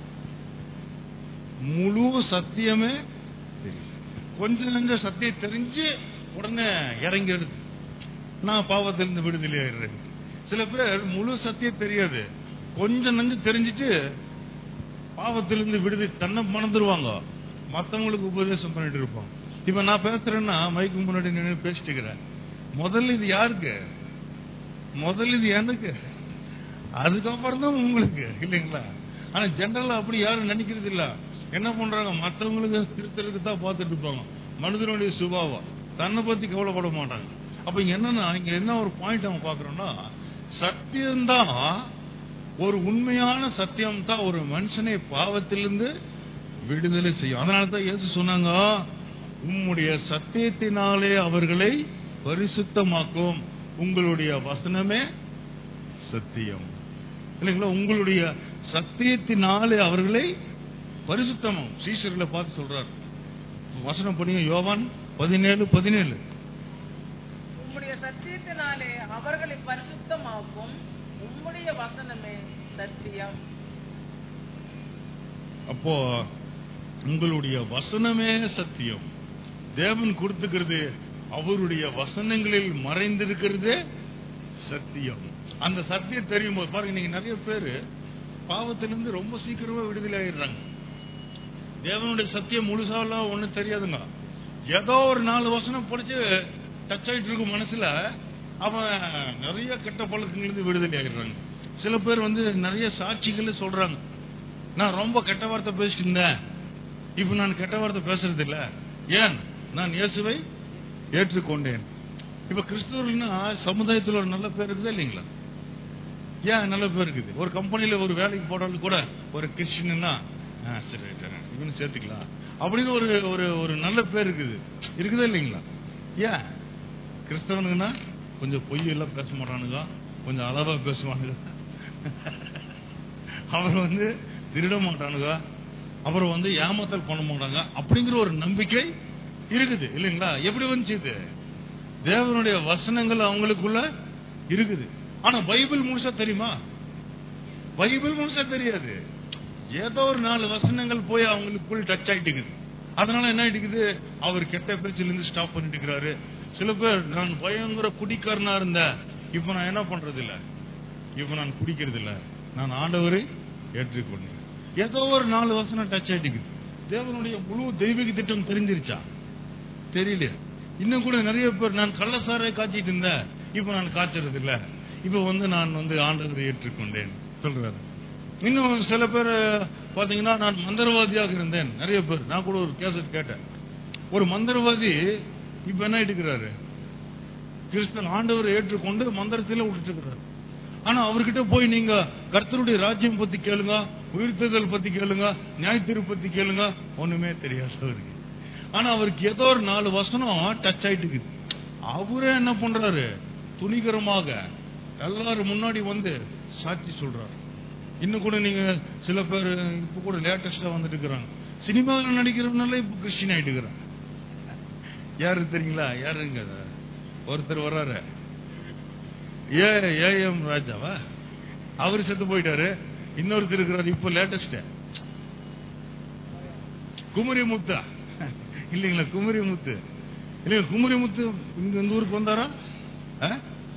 முழு சத்தியமே தெரியல கொஞ்சம் கொஞ்சம் சத்தியம் தெரிஞ்சு உடனே இறங்கிடுது நான் பாவத்திலிருந்து விடுதலை ஆயிடுறேன் சில பேர் முழு சத்தியம் தெரியாது கொஞ்சம் நஞ்சு தெரிஞ்சுட்டு பாவத்திலிருந்து விடுதலை தன்னை மணந்துருவாங்க மத்தவங்களுக்கு உபதேசம் பண்ணிட்டு இருப்போம் இப்ப நான் பேசுறேன்னா மைக்கு முன்னாடி நின்று பேசிட்டு இருக்கிறேன் முதல்ல இது யாருக்கு முதல்ல இது எனக்கு அதுக்கப்புறம் தான் உங்களுக்கு இல்லைங்களா ஆனா ஜெனரலா அப்படி யாரும் நினைக்கிறது இல்ல என்ன பண்றாங்க மத்தவங்களுக்கு திருத்தலுக்கு தான் பார்த்துட்டு இருப்பாங்க மனிதனுடைய சுபாவம் தன்னை பத்தி கவலைப்பட மாட்டாங்க அப்ப இங்க என்னன்னா இங்க என்ன ஒரு பாயிண்ட் நம்ம பாக்குறோம்னா சத்தியம்தான் ஒரு உண்மையான சத்தியம் தான் ஒரு மனுஷனை பாவத்திலிருந்து விடுதலை செய்யும் அதனால தான் இயேசு சொன்னாங்க உம்முடைய சத்தியத்தினாலே அவர்களை பரிசுத்தமாக்கும் உங்களுடைய வசனமே சத்தியம் இல்லைங்களா உங்களுடைய சத்தியத்தினாலே அவர்களை பரிசுத்தமும் சீசர்களை பார்த்து சொல்றார் வசனம் பண்ணிய யோவான் பதினேழு பதினேழு உம்முடைய சத்தியத்தினாலே அவர்களை பரிசுத்தமாக்கும் உம்முடைய வசனமே சத்தியம் அப்போ உங்களுடைய வசனமே சத்தியம் தேவன் கொடுத்துக்கிறது அவருடைய வசனங்களில் மறைந்திருக்கிறது சத்தியம் அந்த சத்தியம் தெரியும் போது பாருங்க நீங்க நிறைய பேரு பாவத்திலிருந்து ரொம்ப சீக்கிரமா விடுதலை ஆயிடுறாங்க தேவனுடைய சத்தியம் முழுசாலாம் ஒண்ணும் தெரியாதுங்க ஏதோ ஒரு நாலு வசனம் படிச்சு டச் ஆயிட்டு இருக்கும் மனசுல அவன் நிறைய கெட்ட பழக்கங்களிலிருந்து விடுதலை ஆயிடுறாங்க சில பேர் வந்து நிறைய சாட்சிகள் சொல்றாங்க நான் ரொம்ப கெட்ட வார்த்தை பேசிட்டு இருந்தேன் இப்ப நான் கெட்ட வார்த்தை பேசுறது இல்ல ஏன் நான் இயேசுவை ஏற்றுக்கொண்டேன் இப்ப கிறிஸ்தவர்கள்னா சமுதாயத்தில் ஒரு நல்ல பேர் இருக்குதா இல்லைங்களா ஏன் நல்ல பேர் இருக்குது ஒரு கம்பெனில ஒரு வேலைக்கு போனாலும் கூட ஒரு கிறிஸ்டின்னா ஆ, சரி ரைட், ரைட், இவனை சேர்த்துக்கலாம் அப்படின்னு ஒரு ஒரு ஒரு நல்ல பேர் இருக்குது இருக்குதா இல்லைங்களா ஏன் கிறிஸ்தவனுங்கன்னா கொஞ்சம் பொய் எல்லாம் பேச மாட்டானுங்க கொஞ்சம் அளவா பேசுவானுங்க அவர் வந்து திருட மாட்டானுங்க அப்புறம் வந்து ஏமாத்தல் பண்ண மாட்டாங்க அப்படிங்கிற ஒரு நம்பிக்கை இருக்குது இல்லைங்களா எப்படி வந்துச்சு இது தேவனுடைய வசனங்கள் அவங்களுக்குள்ள இருக்குது ஆனா பைபிள் முழுசா தெரியுமா பைபிள் முழுசா தெரியாது ஏதோ ஒரு நாலு வசனங்கள் போய் அவங்களுக்குள் டச் ஆயிட்டுக்குது அதனால என்ன ஆயிட்டுக்குது அவர் கெட்ட பேச்சில இருந்து ஸ்டாப் பண்ணிட்டு இருக்கிறாரு சில பேர் நான் பயங்கர குடிக்காரனா இருந்தேன் இப்ப நான் என்ன பண்றது இல்ல இப்ப நான் குடிக்கிறது இல்ல நான் ஆண்டவரை ஏற்றுக்கொண்டேன் ஏதோ ஒரு நாலு வசனம் டச் ஆயிட்டுக்குது தேவனுடைய முழு தெய்வீக திட்டம் தெரிஞ்சிருச்சா தெரியல இன்னும் கூட நிறைய பேர் நான் கள்ளசாரை காய்ச்சிட்டு இருந்தேன் இப்ப நான் காய்ச்சறது இல்ல இப்ப வந்து நான் வந்து ஆண்டவரை ஏற்றுக்கொண்டேன் சொல்றாரு இன்னும் சில பேர் பாத்தீங்கன்னா நான் மந்திரவாதியாக இருந்தேன் நிறைய பேர் நான் கூட ஒரு கேசட் கேட்டேன் ஒரு மந்திரவாதி இப்ப என்ன எடுக்கிறாரு கிறிஸ்தன் ஆண்டவரை ஏற்றுக்கொண்டு மந்திரத்தில விட்டுட்டு இருக்கிறாரு ஆனா அவர்கிட்ட போய் நீங்க கர்த்தருடைய ராஜ்யம் பத்தி கேளுங்க உயிர்த்தெழுதல் பத்தி கேளுங்க நியாயத்தீர்ப்பு பத்தி கேளுங்க ஒண்ணுமே தெரியாது அவருக்கு ஆனா அவருக்கு ஏதோ ஒரு நாலு வசனம் டச் ஆயிட்டு இருக்குது அவரே என்ன பண்றாரு துணிகரமாக எல்லாரும் முன்னாடி வந்து சாட்சி சொல்றாரு இன்னும் கூட நீங்க சில பேர் இப்ப கூட லேட்டஸ்டா வந்துட்டு இருக்கிறாங்க சினிமாவில் நடிக்கிறவனால இப்ப கிறிஸ்டின் ஆயிட்டு இருக்கிறாங்க யாரு தெரியுங்களா யாருங்க அது? ஒருத்தர் வர்றாரு ஏ ஏஎம் ராஜாவா அவர் செத்து போயிட்டாரு இன்னொருத்தர் இருக்கிறாரு இப்ப லேட்டஸ்ட் குமரி முத்தா இல்லைங்களா குமரி முத்து இல்லைங்க குமரி முத்து இங்க இந்த ஊருக்கு வந்தாரா ஆ?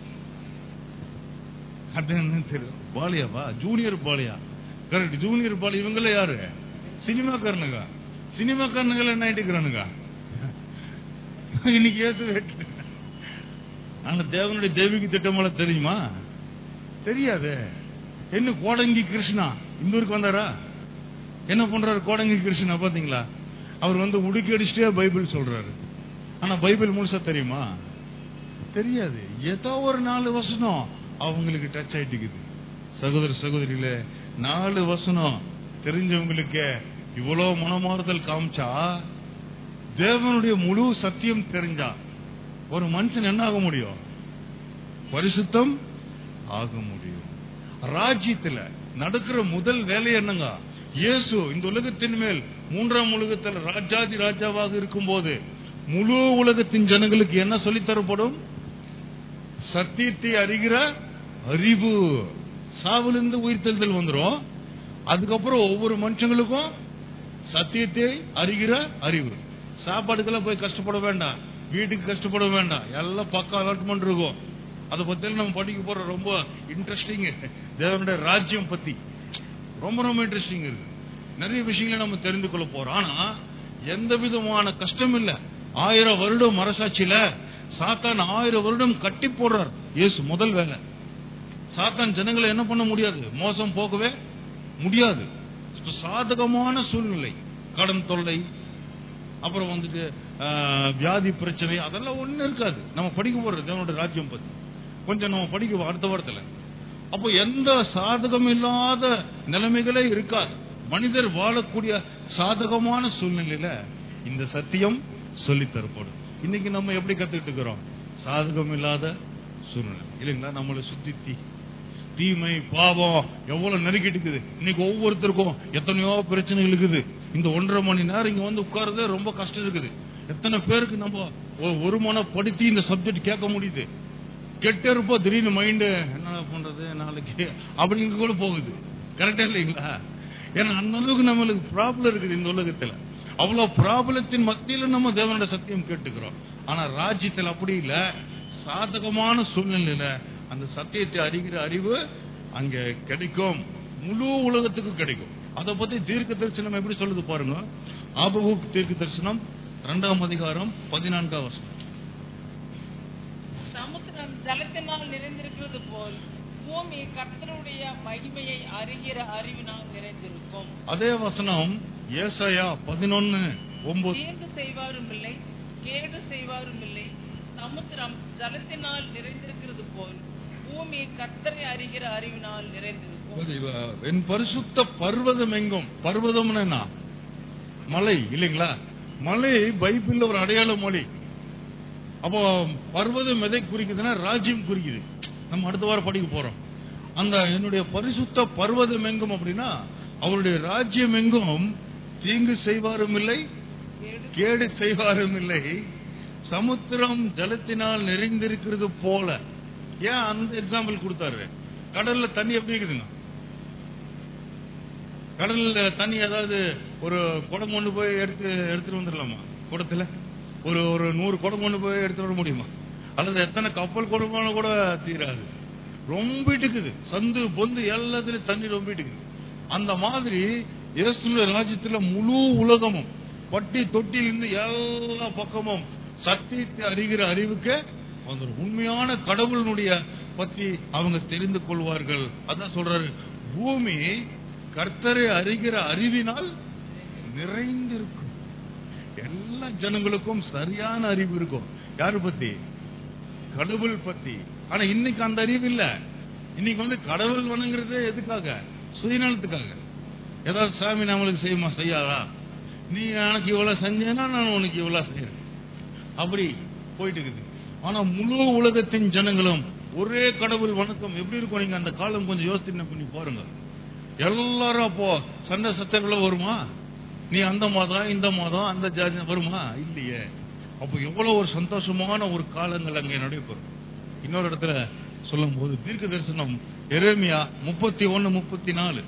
அது என்ன தெரியும் பாலியாவா ஜூனியர் பாலியா கரெக்ட் ஜூனியர் பாலி இவங்கள யாரு சினிமாக்காரனுங்க சினிமாக்காரனுங்க என்ன ஆயிட்டு இருக்கிறானுங்க இன்னைக்கு இயேசு ஆனா தேவனுடைய தெய்வீக திட்டமெல்லாம் தெரியுமா தெரியாது என்ன கோடங்கி கிருஷ்ணா இந்த ஊருக்கு வந்தாரா என்ன பண்றாரு கோடங்கி கிருஷ்ணா பாத்தீங்களா அவர் வந்து உடுக்கி அடிச்சுட்டே பைபிள் சொல்றாரு ஆனா பைபிள் முழுசா தெரியுமா தெரியாது ஏதோ ஒரு நாலு வசனம் அவங்களுக்கு டச் ஆயிட்டுக்குது சகோதர சகோதரிகளே நாலு வசனம் தெரிஞ்சவங்களுக்கு இவ்வளவு மனமாறுதல் காமிச்சா தேவனுடைய முழு சத்தியம் தெரிஞ்சா ஒரு மனுஷன் என்ன ஆக முடியும் பரிசுத்தம் ஆக முடியும் ராஜ்யத்துல நடக்கிற முதல் வேலை என்னங்க இயேசு இந்த உலகத்தின் மேல் மூன்றாம் உலகத்தில் ராஜாதி ராஜாவாக இருக்கும்போது முழு உலகத்தின் ஜனங்களுக்கு என்ன சொல்லித் தரப்படும் சத்தியத்தை அறிகிற அறிவு சாவிலிருந்து உயிர்த்தெழுதல் வந்துரும் அதுக்கப்புறம் ஒவ்வொரு மனுஷங்களுக்கும் சத்தியத்தை அறிகிற அறிவு சாப்பாடுக்கெல்லாம் போய் கஷ்டப்பட வேண்டாம் வீட்டுக்கு கஷ்டப்பட வேண்டாம் எல்லாம் பக்கம் அலாட்மெண்ட் இருக்கும் அதை பத்தி நம்ம படிக்க போற ரொம்ப இன்ட்ரெஸ்டிங் தேவனுடைய ராஜ்யம் பத்தி ரொம்ப ரொம்ப இன்ட்ரெஸ்டிங் இருக்கு நிறைய விஷயங்களை நம்ம தெரிந்து கொள்ள போறோம் ஆனா எந்த விதமான கஷ்டம் இல்ல ஆயிரம் வருடம் மரசாட்சியில சாத்தான் ஆயிரம் வருடம் கட்டி போடுறார் இயேசு முதல் வேலை சாத்தான் ஜனங்களை என்ன பண்ண முடியாது மோசம் போகவே முடியாது சாதகமான சூழ்நிலை கடன் தொல்லை அப்புறம் வந்துட்டு ஆஹ், வியாதி பிரச்சனை அதெல்லாம் ஒண்ணு இருக்காது நம்ம படிக்க போறது தேவனுடைய ராஜ்யம் பத்தி கொஞ்சம் நம்ம படிக்க அடுத்த வாரத்துல அப்போ எந்த சாதகம் இல்லாத நிலைமைகளே இருக்காது மனிதர் வாழக்கூடிய சாதகமான சூழ்நிலையில இந்த சத்தியம் சொல்லித் தரப்படும் இன்னைக்கு நம்ம எப்படி கத்துக்கிட்டு இருக்கிறோம் சாதகம் இல்லாத சூழ்நிலை இல்லைங்களா நம்மளை சுத்தி தீ தீமை பாவம் எவ்வளவு நெருக்கிட்டு இருக்குது இன்னைக்கு ஒவ்வொருத்தருக்கும் எத்தனையோ பிரச்சனைகள் இருக்குது இந்த ஒன்றரை மணி நேரம் இங்க வந்து உட்கார்றதே ரொம்ப கஷ்டம் இருக்குது எத்தனை பேருக்கு நம்ம ஒ- ஒரு மனப்படுத்தி இந்த சப்ஜெக்ட் கேட்க முடியுது கெட்ட இருப்போம் திடீர்னு மைண்டு என்ன பண்றது நாளைக்கு அப்படிங்க கூட போகுது கரெக்டா இல்லைங்களா ஏன்னா அந்த அளவுக்கு நம்மளுக்கு ப்ராப்ளம் இருக்குது இந்த உலகத்துல அவ்வளவு ப்ராப்ளத்தின் மத்தியில நம்ம தேவனோட சத்தியம் கேட்டுக்கிறோம் ஆனா ராஜ்யத்தில் அப்படி இல்ல சாதகமான சூழ்நிலையில அந்த சத்தியத்தை அறிகிற அறிவு அங்க கிடைக்கும் முழு உலகத்துக்கும் கிடைக்கும் அதை பத்தி தீர்க்க தரிசனம் எப்படி சொல்லுது பாருங்க ஆபகுக் தீர்க்க தரிசனம் இரண்டாம் அதிகாரம் பதினான்காம் வசனம் சமுத்திரம் ஜலத்தினால் நிறைந்திருக்கிறது போல் பூமி கர்த்தருடைய மகிமையை அறிகிற அறிவினால் நிறைந்திருக்கும் அதே வசனம் ஏசாயா பதினொன்னு ஒன்பது தீங்கு செய்வாரும் இல்லை கேடு செய்வாரும் இல்லை சமுத்திரம் ஜலத்தினால் நிறைந்திருக்கிறது போல் பூமி கர்த்தரை அறிகிற அறிவினால் நிறைந்திருக்கும் என் பரிசுத்த பர்வதம் எங்கும் பர்வதம்னு என்ன மலை இல்லைங்களா மலை பைபிள்ல ஒரு அடையாள மொழி அப்போ பர்வதம் எதை குறிக்குதுன்னா ராஜ்யம் குறிக்குது நம்ம அடுத்த வாரம் படிக்க போறோம் அந்த என்னுடைய பரிசுத்த பர்வதம் எங்கும் அப்படின்னா அவருடைய ராஜ்யம் எங்கும் தீங்கு செய்வாரும் இல்லை கேடு கேடு செய்வாரும் இல்லை சமுத்திரம் ஜலத்தினால் நிறைந்திருக்கிறது போல ஏன் அந்த எக்ஸாம்பிள் கொடுத்தாரு கடல்ல தண்ணி எப்படி இருக்குதுங்க கடல்ல தண்ணி ஏதாவது ஒரு குடம் கொண்டு போய் எடுத்து எடுத்துட்டு வந்துடலாமா குடத்துல ஒரு ஒரு நூறு குடம் கொண்டு போய் எடுத்துட்டு வர முடியுமா அல்லது எத்தனை கப்பல் குடமான கூட தீராது ரொம்பிட்டு இருக்குது சந்து பொந்து எல்லாத்துலயும் தண்ணி ரொம்பிட்டு இருக்குது அந்த மாதிரி இயேசுடைய ராஜ்யத்துல முழு உலகமும் பட்டி தொட்டிலிருந்து எல்லா பக்கமும் சத்தியத்தை அறிகிற அறிவுக்கு வந்துடும் உண்மையான கடவுளினுடைய பத்தி அவங்க தெரிந்து கொள்வார்கள் அதான் சொல்றாரு பூமி கர்த்தரை அறிகிற அறிவினால் நிறைந்திருக்கும் எல்லா ஜனங்களுக்கும் சரியான அறிவு இருக்கும் யாரு பத்தி கடவுள் பத்தி ஆனா இன்னைக்கு அந்த அறிவு இல்ல இன்னைக்கு வந்து கடவுள் வணங்குறது எதுக்காக சுயநலத்துக்காக ஏதாவது சாமி நம்மளுக்கு செய்யுமா செய்யாதா நீ எனக்கு இவ்வளவு செஞ்சேன்னா நான் உனக்கு இவ்வளவு செய்யறேன் அப்படி போயிட்டு இருக்குது ஆனா முழு உலகத்தின் ஜனங்களும் ஒரே கடவுள் வணக்கம் எப்படி இருக்கும் நீங்க அந்த காலம் கொஞ்சம் யோசனை பண்ணி பாருங்க எல்லாரும் அப்போ சண்டை சச்சரவுல வருமா நீ அந்த மாதம் இந்த மாதம் அந்த ஜாதி வருமா இல்லையே அப்போ எவ்வளவு ஒரு சந்தோஷமான ஒரு காலங்கள் அங்கே நடைபெறும் இன்னொரு இடத்துல சொல்லும் போது தீர்க்க தரிசனம் எரேமியா முப்பத்தி ஒன்னு முப்பத்தி நாலு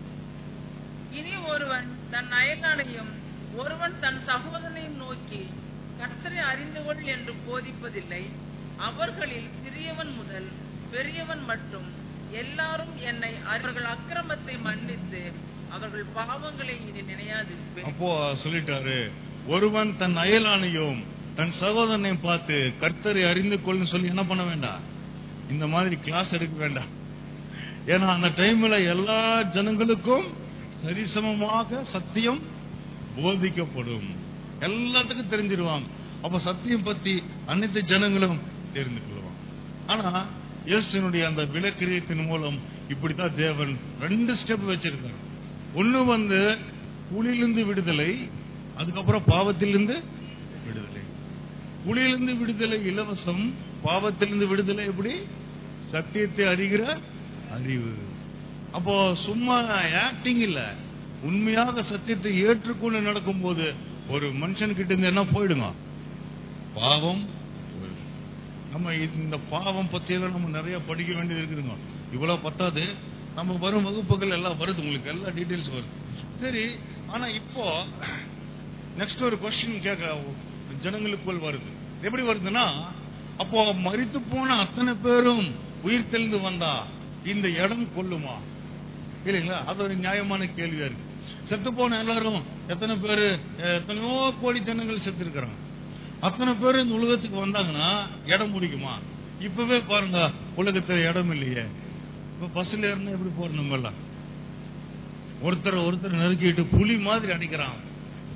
இனி ஒருவன் தன் அயலானையும் ஒருவன் தன் சகோதரனையும் நோக்கி கர்த்தரை அறிந்து கொள் என்று போதிப்பதில்லை அவர்களில் சிறியவன் முதல் பெரியவன் மட்டும் எல்லாரும் என்னை அவர்கள் அக்கிரமத்தை மன்னித்து அவர்கள் பாவங்களை இனி நினையாதிருப்பேன் அப்போ சொல்லிட்டாரு ஒருவன் தன் அயலானையும் தன் சகோதரனையும் பார்த்து கர்த்தரை அறிந்து கொள்ளுன்னு சொல்லி என்ன பண்ண வேண்டாம் இந்த மாதிரி கிளாஸ் எடுக்க வேண்டாம் ஏன்னா அந்த டைம்ல எல்லா ஜனங்களுக்கும் சரிசமமாக சத்தியம் போதிக்கப்படும் எல்லாத்துக்கும் தெரிஞ்சிருவாங்க அப்ப சத்தியம் பத்தி அனைத்து ஜனங்களும் தெரிந்து கொள்வாங்க ஆனா இயேசுனுடைய அந்த விலக்கிரியத்தின் மூலம் இப்படித்தான் தேவன் ரெண்டு ஸ்டெப் வச்சிருக்காரு ஒண்ணு வந்து குழியிலிருந்து விடுதலை அதுக்கப்புறம் பாவத்திலிருந்து விடுதலை குழியிலிருந்து விடுதலை இலவசம் பாவத்திலிருந்து விடுதலை எப்படி சத்தியத்தை அறிகிற அறிவு அப்போ சும்மா ஆக்டிங் இல்ல உண்மையாக சத்தியத்தை ஏற்றுக்கொண்டு நடக்கும்போது ஒரு மனுஷன்கிட்ட இருந்து என்ன போயிடுங்க பாவம் போயிடும். நம்ம இந்த பாவம் பத்தியெல்லாம் நம்ம நிறைய படிக்க வேண்டியது இருக்குதுங்க இவ்வளவு பத்தாது நம்ம வரும் வகுப்புகள் எல்லாம் வருது உங்களுக்கு எல்லா டீடைல்ஸ் வருது சரி ஆனா இப்போ நெக்ஸ்ட் ஒரு கொஸ்டின் கேட்க ஜனங்களுக்குள் வருது எப்படி வருதுன்னா அப்போ மரித்து போன அத்தனை பேரும் உயிர் தெளிந்து வந்தா இந்த இடம் கொள்ளுமா இல்லைங்களா அது ஒரு நியாயமான கேள்வியா இருக்கு செத்து போன எல்லாரும் எத்தனை பேரு அஹ், எத்தனையோ கோடி ஜனங்கள் செத்து இருக்கிறாங்க அத்தனை பேர் இந்த உலகத்துக்கு வந்தாங்கன்னா இடம் முடிக்குமா இப்பவே பாருங்க உலகத்துல இடம் இல்லையே இப்ப பஸ்ல ஏறினா எப்படி போறோம் நம்ம எல்லாம் ஒருத்தர் ஒருத்தர் நெருக்கிட்டு புலி மாதிரி அடிக்கிறான்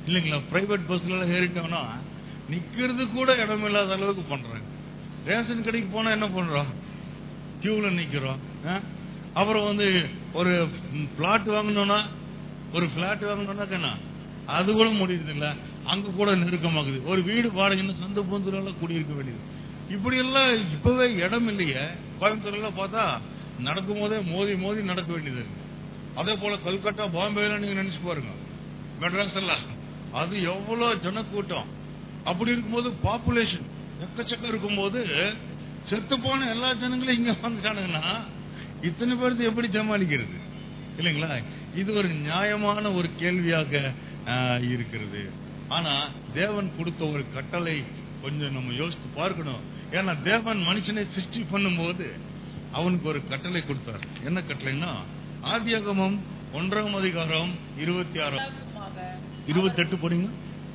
இல்லைங்களா பிரைவேட் பஸ்ல எல்லாம் ஏறிட்டோம்னா நிக்கிறது கூட இடம் இல்லாத அளவுக்கு பண்றாங்க ரேஷன் கடைக்கு போனா என்ன பண்றோம் கியூல நிக்கிறோம் ஆ? அப்புறம் வந்து ஒரு பிளாட் வாங்கணும்னா ஒரு பிளாட் வாங்கணும்னா என்ன அது கூட முடியுது இல்ல அங்க கூட நெருக்கமாகுது ஒரு வீடு வாடகைன்னு சந்த பூந்துல குடியிருக்க வேண்டியது இப்படி எல்லாம் இப்பவே இடம் இல்லையே கோயம்புத்தூர்ல பார்த்தா நடக்கும் போதே மோதி மோதி நடக்க வேண்டியது இருக்கு அதே போல கல்கட்டா பாம்பேல நீங்க நினைச்சு பாருங்க மெட்ராஸ் எல்லாம் அது எவ்வளவு ஜனக்கூட்டம் அப்படி இருக்கும்போது பாப்புலேஷன் எக்கச்சக்கம் இருக்கும்போது செத்து போன எல்லா ஜனங்களும் இங்க வந்துட்டானுங்கன்னா இத்தனை பேருக்கு எப்படி சமாளிக்கிறது இல்லைங்களா இது ஒரு நியாயமான ஒரு கேள்வியாக ஆஹ், இருக்கிறது ஆனா தேவன் கொடுத்த ஒரு கட்டளை கொஞ்சம் நம்ம யோசித்து பார்க்கணும் ஏன்னா தேவன் மனுஷனை சிருஷ்டி பண்ணும்போது அவனுக்கு ஒரு கட்டளை கொடுத்தார் என்ன கட்டளைன்னா ஆதியாகமம் ஒன்றாம் அதிகாரம் இருபத்தி ஆறாம் உண்டாகுமாக இருபத்தெட்டு போறீங்க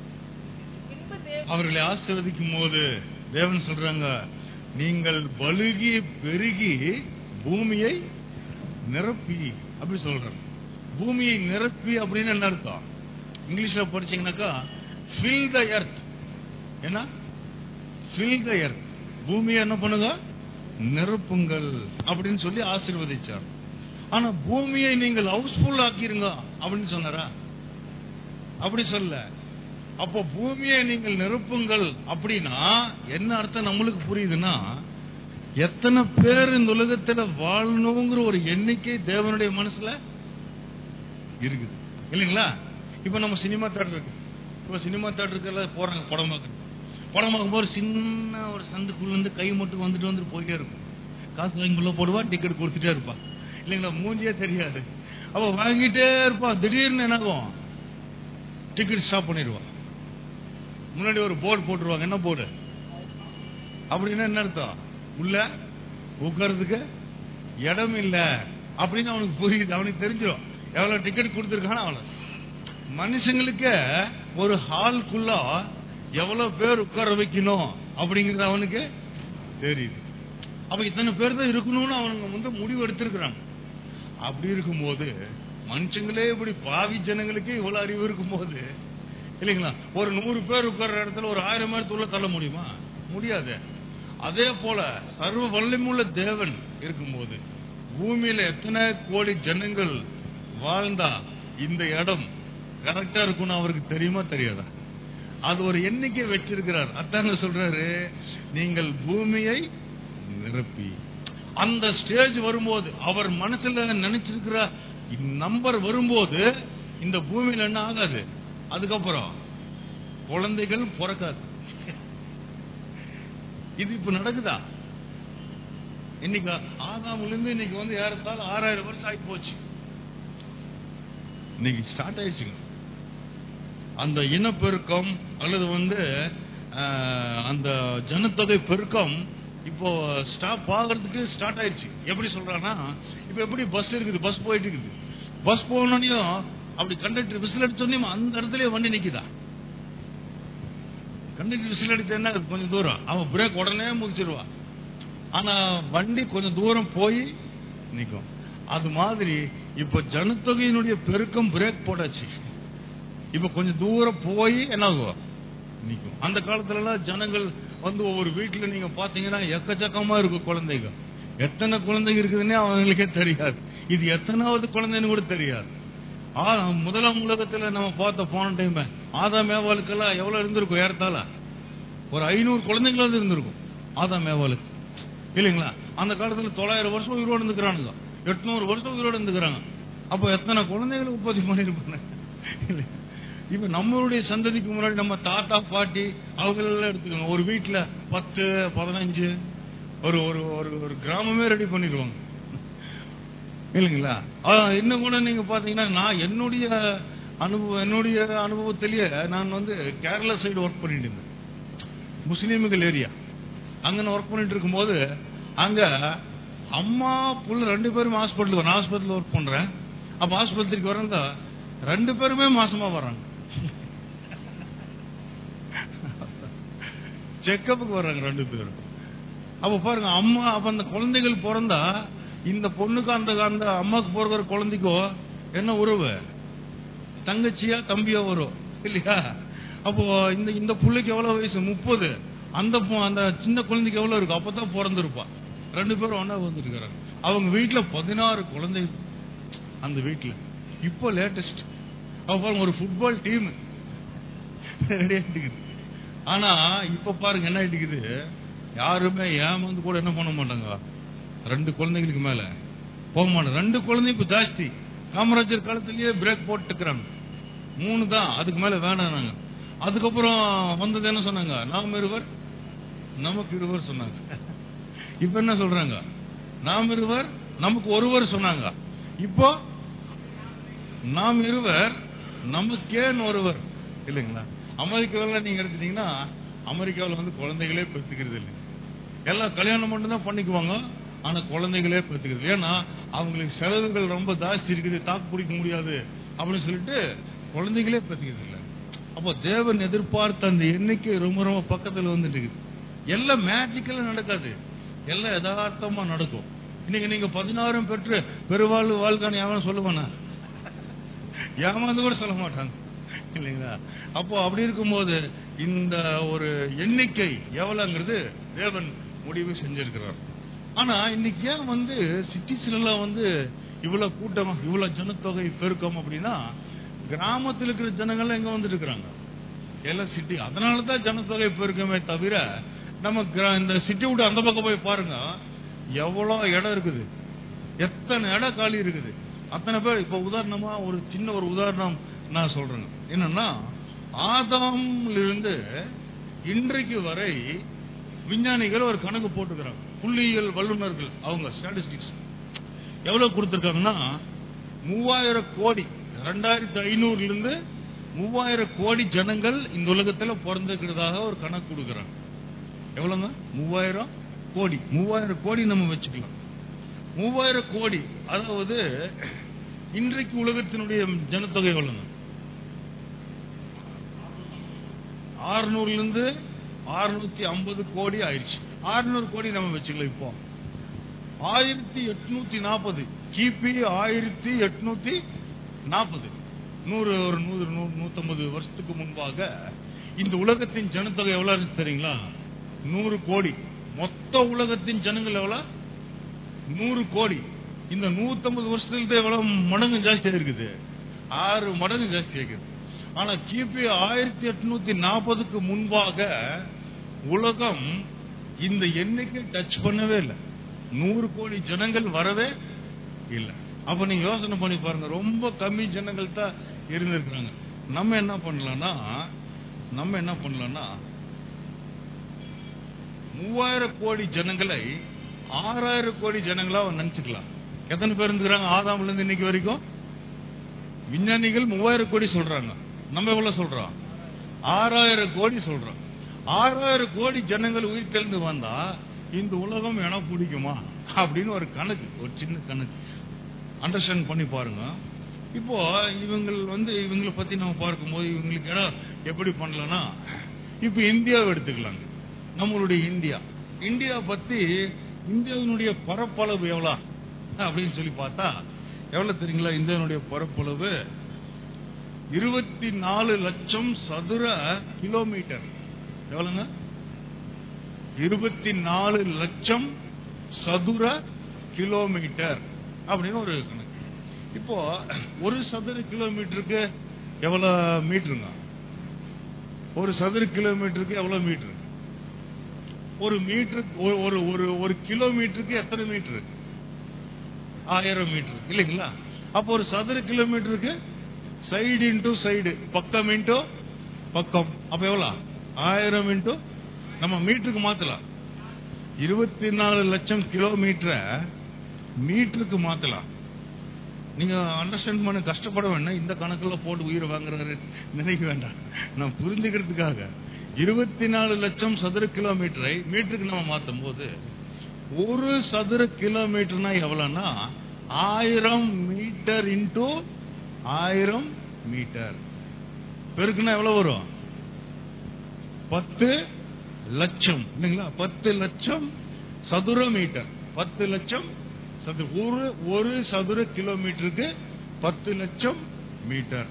பின்பு தேவன் அவர்களை ஆசீர்வதிக்கும் போது தேவன் சொல்றாங்க நீங்கள் பலுகி பெருகி பூமியை நிரப்பி அப்படி சொல்றாங்க பூமியை நிரப்பி அப்படின்னு என்ன அர்த்தம் இங்கிலீஷ்ல படிச்சீங்கன்னாக்கா ஃபில் த எர்த் என்ன ஃபில் த எர்த் பூமியை என்ன பண்ணுங்க நிரப்புங்கள் அப்படின்னு சொல்லி ஆசீர்வதிச்சார் ஆனா பூமியை நீங்கள் ஹவுஸ்ஃபுல் ஆக்கிருங்க அப்படின்னு சொன்னாரா அப்படி சொல்ல அப்போ பூமியை நீங்கள் நிரப்புங்கள் அப்படின்னா என்ன அர்த்தம் நம்மளுக்கு புரியுதுன்னா எத்தனை பேர் இந்த உலகத்துல வாழணுங்கிற ஒரு எண்ணிக்கை தேவனுடைய மனசுல இருக்குது இல்லைங்களா இப்ப நம்ம சினிமா தேட்டர் இருக்கு இப்ப சினிமா தேட்டருக்கு போறாங்க படம் பார்க்க படம் பார்க்கும்போது சின்ன ஒரு சந்துக்குள்ள இருந்து கை மட்டும் வந்துட்டு வந்துட்டு போயிட்டே இருக்கும் காசு வாங்கி உள்ள போடுவா டிக்கெட் கொடுத்துட்டே இருப்பா இல்லைங்களா மூஞ்சியே தெரியாது அவ வாங்கிட்டே இருப்பா திடீர்னு என்னாகும் டிக்கெட் ஸ்டாப் பண்ணிடுவா முன்னாடி ஒரு போர்டு போட்டுருவாங்க என்ன போர்டு அப்படின்னா என்ன அர்த்தம் உள்ள உட்கார்றதுக்கு இடம் இல்ல அப்படின்னு அவனுக்கு புரியுது அவனுக்கு தெரிஞ்சிடும் எவ்வளவு டிக்கெட் கொடுத்துருக்கானோ அவ்வளவு மனுஷங்களுக்கு ஒரு ஹால்குள்ள எவ்வளவு பேர் உட்கார வைக்கணும் அப்படிங்கறது அவனுக்கு தெரியுது அப்ப இத்தனை பேர் தான் இருக்கணும்னு அவனுங்க வந்து முடிவு எடுத்திருக்கிறாங்க அப்படி இருக்கும்போது மனுஷங்களே இப்படி பாவி ஜனங்களுக்கு இவ்வளவு அறிவு இருக்கும்போது இல்லைங்களா ஒரு நூறு பேர் உட்கார்ற இடத்துல ஒரு ஆயிரம் பேர் உள்ள தள்ள முடியுமா முடியாது அதே போல சர்வ வல்லமுள்ள தேவன் இருக்கும்போது பூமியில எத்தனை கோடி ஜனங்கள் வாழ்ந்தா இந்த இடம் கரெக்டா இருக்கும்னு அவருக்கு தெரியுமா தெரியாதா அது ஒரு எண்ணிக்கை வச்சிருக்கிறார் அதாங்க சொல்றாரு நீங்கள் பூமியை நிரப்பி அந்த ஸ்டேஜ் வரும்போது அவர் மனசுல நினைச்சிருக்கிற நம்பர் வரும்போது இந்த பூமியில என்ன ஆகாது அதுக்கப்புறம் குழந்தைகள் பிறக்காது இது இப்ப நடக்குதா இன்னைக்கு ஆதாமுல இருந்து இன்னைக்கு வந்து ஏறத்தாலும் ஆறாயிரம் வருஷம் ஆகி போச்சு இன்னைக்கு ஸ்டார்ட் ஆயிடுச்சுங்க அந்த இனப்பெருக்கம் அல்லது வந்து ஆஹ், அந்த ஜனத்தொகை பெருக்கம் இப்போ ஸ்டாப் ஆகிறதுக்கு ஸ்டார்ட் ஆயிடுச்சு எப்படி சொல்றான்னா இப்போ எப்படி பஸ் இருக்குது பஸ் போயிட்டு இருக்குது பஸ் போனோடனையும் அப்படி கண்டக்டர் விசில் அடிச்சோடனையும் அந்த இடத்துலயே வண்டி நிக்குதா கண்டக்டர் விசில் அடிச்சா என்ன ஆகுது? கொஞ்சம் தூரம் அவன் பிரேக் உடனே முடிச்சிருவான் ஆனா வண்டி கொஞ்சம் தூரம் போய் நிக்கும் அது மாதிரி இப்ப ஜனத்தொகையினுடைய பெருக்கம் பிரேக் போட்டாச்சு இப்ப கொஞ்சம் தூரம் போய் என்ன ஆகும் நிக்கும் அந்த காலத்துல எல்லாம் ஜனங்கள் வந்து ஒவ்வொரு வீட்டுல நீங்க பாத்தீங்கன்னா எக்கச்சக்கமா இருக்கும் குழந்தைங்க எத்தனை குழந்தைங்க இருக்குதுன்னே அவங்களுக்கே தெரியாது இது எத்தனாவது குழந்தைன்னு கூட தெரியாது ஆ, முதலாம் உலகத்துல நம்ம பார்த்த போன டைம் ஆதா மேவாளுக்கெல்லாம் எவ்வளவு இருந்திருக்கும் ஏறத்தால ஒரு ஐநூறு குழந்தைங்களாவது இருந்திருக்கும் ஆதா மேவாளுக்கு இல்லைங்களா அந்த காலத்துல தொள்ளாயிரம் வருஷம் உயிரோடு இருந்துக்கிறானுங்க எட்நூறு வருஷம் உயிரோடு இருந்துக்கிறாங்க அப்போ எத்தனை குழந்தைகளை உற்பத்தி பண்ணிருப்பாங்க இல்லை. இப்ப நம்மளுடைய சந்ததிக்கு முன்னாடி நம்ம தாத்தா பாட்டி அவங்களெல்லாம் எடுத்துக்கோங்க ஒரு வீட்டுல பத்து பதினஞ்சு ஒரு ஒரு ஒரு ஒரு கிராமமே ரெடி பண்ணிடுவாங்க இல்லைங்களா ஆ, இன்னும் கூட நீங்க பாத்தீங்கன்னா நான் என்னுடைய அனுபவம் என்னுடைய அனுபவத்திலேயே நான் வந்து கேரளா சைடு ஒர்க் பண்ணிட்டு இருந்தேன் முஸ்லீம்கள் ஏரியா அங்க நான் ஒர்க் பண்ணிட்டு இருக்கும்போது அங்க அம்மா புள்ள ரெண்டு பேரும் ஹாஸ்பிட்டல் நான் ஹாஸ்பிட்டல் ஒர்க் பண்றேன் அப்ப ஆஸ்பத்திரிக்கு வர்றாங்க ரெண்டு பேருமே மாசமா வர்றாங்க செக்கப்புக்கு வர்றாங்க ரெண்டு பேரும் அப்ப பாருங்க அம்மா அப்ப அந்த குழந்தைகள் பிறந்தா இந்த பொண்ணுக்கு அந்த அந்த அம்மாக்கு பிறகுற குழந்தைக்கோ என்ன உறவு தங்கச்சியா தம்பியா வரும் இல்லையா அப்போ இந்த இந்த புள்ளைக்கு எவ்வளவு வயசு முப்பது அந்த பொ- அந்த சின்ன குழந்தைக்கு எவ்வளவு இருக்கும் அப்பதான் பிறந்திருப்பா ரெண்டு பேரும் ஒண்ணா வந்துருக்கிறாங்க அவங்க வீட்டுல பதினாறு குழந்தை அந்த வீட்டுல இப்போ லேட்டஸ்ட் அப்புறம் ஒரு ஃபுட்பால் டீம் ரெடி ஆயிட்டுக்குது ஆனா இப்ப பாருங்க என்ன ஆயிட்டுக்குது யாருமே ஏமாந்து கூட என்ன பண்ண மாட்டாங்க ரெண்டு குழந்தைங்களுக்கு மேல போக மாட்டாங்க ரெண்டு குழந்தை இப்ப ஜாஸ்தி காமராஜர் காலத்திலேயே பிரேக் போட்டுக்கிறாங்க மூணு தான் அதுக்கு மேல வேணாம் நாங்க அதுக்கப்புறம் வந்தது என்ன சொன்னாங்க நாம் இருவர் நமக்கு இருவர் சொன்னாங்க இப்ப என்ன சொல்றாங்க நாம் இருவர் நமக்கு ஒருவர் சொன்னாங்க இப்போ நாம் இருவர் நமக்கேன் ஒருவர் இல்லைங்களா அமெரிக்காவில் நீங்க எடுத்துட்டீங்கன்னா அமெரிக்காவில் வந்து குழந்தைகளே பெற்றுக்கிறது இல்லை எல்லாம் கல்யாணம் மட்டும் தான் பண்ணிக்குவாங்க ஆனா குழந்தைகளே பெற்றுக்கிறது ஏன்னா அவங்களுக்கு செலவுகள் ரொம்ப ஜாஸ்தி இருக்குது தாக்கு பிடிக்க முடியாது அப்படின்னு சொல்லிட்டு குழந்தைகளே பெற்றுக்கிறது இல்லை அப்போ தேவன் எதிர்பார்த்த அந்த எண்ணிக்கை ரொம்ப ரொம்ப பக்கத்துல வந்துட்டு இருக்குது எல்லாம் மேஜிக்கலா நடக்காது எல்லாம் யதார்த்தமா நடக்கும் இன்னைக்கு நீங்க பதினாறும் பெற்று பெருவாழ்வு வாழ்க்கான எவன் சொல்லுவானா ஏமாந்து கூட சொல்ல மாட்டாங்க இல்லைங்களா அப்போ அப்படி இருக்கும்போது இந்த ஒரு எண்ணிக்கை எவ்வளவுங்கிறது தேவன் முடிவு செஞ்சிருக்கிறார் ஆனா இன்னைக்கு ஏன் வந்து சிட்டிஸ்ல எல்லாம் வந்து இவ்வளவு கூட்டம் இவ்வளவு ஜனத்தொகை பெருக்கம் அப்படின்னா கிராமத்தில் இருக்கிற ஜனங்கள்லாம் எங்க வந்துட்டு இருக்கிறாங்க எல்லாம் சிட்டி அதனால தான் ஜனத்தொகை பெருக்கமே தவிர நம்ம கிரா- இந்த சிட்டி விட்டு அந்த பக்கம் போய் பாருங்க எவ்வளவு இடம் இருக்குது எத்தனை இடம் காலி இருக்குது அத்தனை பேர் இப்ப உதாரணமா ஒரு சின்ன ஒரு உதாரணம் நான் சொல்றேங்க என்னன்னா ஆதாம்ல இருந்து இன்றைக்கு வரை விஞ்ஞானிகள் ஒரு கணக்கு போட்டுக்கிறாங்க புள்ளியியல் வல்லுநர்கள் அவங்க ஸ்டாட்டிஸ்டிக்ஸ் எவ்வளவு கொடுத்திருக்காங்கன்னா மூவாயிரம் கோடி ரெண்டாயிரத்தி ஐநூறுல இருந்து மூவாயிரம் கோடி ஜனங்கள் இந்த உலகத்துல பிறந்திருக்கிறதாக ஒரு கணக்கு கொடுக்கறாங்க எவ்வளவுங்க மூவாயிரம் கோடி மூவாயிரம் கோடி நம்ம வச்சுக்கலாம் மூவாயிரம் கோடி அதாவது இன்றைக்கு உலகத்தினுடைய ஜனத்தொகை எவ்வளவுங்க ஆறுநூறுல இருந்து அறுநூத்தி ஐம்பது கோடி ஆயிடுச்சு ஆறுநூறு கோடி நம்ம வச்சுக்கலாம் இப்போ ஆயிரத்தி எட்நூத்தி நாற்பது கிபி ஆயிரத்தி எட்நூத்தி நாற்பது நூறு ஒரு நூறு நூறு நூத்தம்பது வருஷத்துக்கு முன்பாக இந்த உலகத்தின் ஜனத்தொகை எவ்வளவு இருந்துச்சு தெரியுங்களா நூறு கோடி மொத்த உலகத்தின் ஜனங்கள் எவ்வளவு நூறு கோடி இந்த நூத்தம்பது வருஷத்துல தான் எவ்வளவு மடங்கு ஜாஸ்தியா இருக்குது ஆறு மடங்கு ஜாஸ்தி இருக்குது ஆனா கிபி ஆயிரத்தி எட்நூத்தி நாற்பதுக்கு முன்பாக உலகம் இந்த எண்ணிக்கை டச் பண்ணவே இல்லை நூறு கோடி ஜனங்கள் வரவே இல்லை அப்ப நீங்க யோசனை பண்ணி பாருங்க ரொம்ப கம்மி ஜனங்கள் தான் இருந்திருக்கிறாங்க நம்ம என்ன பண்ணலாம்னா நம்ம என்ன பண்ணலாம்னா மூவாயிரம் கோடி ஜனங்களை ஆறாயிரம் கோடி ஜனங்களா நினைச்சுக்கலாம் எத்தனை பேர் இருந்துக்கிறாங்க ஆதாம்ல இருந்து இன்னைக்கு வரைக்கும் விஞ்ஞானிகள் மூவாயிரம் கோடி சொல்றாங்க நம்ம எவ்வளவு சொல்றோம் ஆறாயிரம் கோடி சொல்றோம் ஆறாயிரம் கோடி ஜனங்கள் உயிர் தெளிந்து வந்தா இந்த உலகம் இனம் பிடிக்குமா அப்படின்னு ஒரு கணக்கு ஒரு சின்ன கணக்கு அண்டர்ஸ்டாண்ட் பண்ணி பாருங்க இப்போ இவங்கள் வந்து இவங்களை பத்தி நம்ம பார்க்கும்போது இவங்களுக்கு இடம் எப்படி பண்ணலாம்னா இப்ப இந்தியாவை எடுத்துக்கலாங்க நம்மளுடைய இந்தியா இந்தியா பத்தி இந்தியாவினுடைய பரப்பளவு எவ்வளவு அப்படின்னு சொல்லி பார்த்தா எவ்வளவு தெரியுங்களா இந்தியாவினுடைய பரப்பளவு இருபத்தி நாலு லட்சம் சதுர கிலோமீட்டர் எவ்வளவுங்க இருபத்தி நாலு லட்சம் சதுர கிலோமீட்டர் அப்படின்னு ஒரு கணக்கு இப்போ ஒரு சதுர கிலோமீட்டருக்கு எவ்வளவு மீட்டருங்க ஒரு சதுர கிலோமீட்டருக்கு எவ்வளவு மீட்டர் ஒரு மீட்டருக்கு ஒரு- ஒரு ஒரு ஒரு கிலோமீட்டருக்கு எத்தனை மீட்டர் ஆயிரம் மீட்டர் இல்லைங்களா அப்போ ஒரு சதுர கிலோமீட்டருக்கு சைடு இன்டூ சைடு பக்கம் இன்டூ பக்கம் அப்ப எவ்வளவு ஆயிரம் இன்டூ நம்ம மீட்டருக்கு மாத்தலாம் இருபத்தி நாலு லட்சம் கிலோமீட்டரை மீட்டருக்கு மாத்தலாம் நீங்க அண்டர்ஸ்டாண்ட் பண்ண கஷ்டப்பட வேண்டாம் இந்த கணக்குல போட்டு உயிரை வாங்குறாரு நினைக்க வேண்டாம் நான் புரிஞ்சுக்கிறதுக்காக இருபத்தி நாலு லட்சம் சதுர கிலோமீட்டரை மீட்டருக்கு நம்ம மாத்தும் போது ஒரு சதுர கிலோமீட்டர்னா எவ்வளவுன்னா ஆயிரம் மீட்டர் இன்டூ ஆயிரம் மீட்டர் பெருக்குன்னா எவ்வளவு வரும் பத்து லட்சம் இல்லைங்களா பத்து லட்சம் சதுர மீட்டர் பத்து லட்சம் சதுர ஒரு ஒரு சதுர கிலோமீட்டருக்கு பத்து லட்சம் மீட்டர்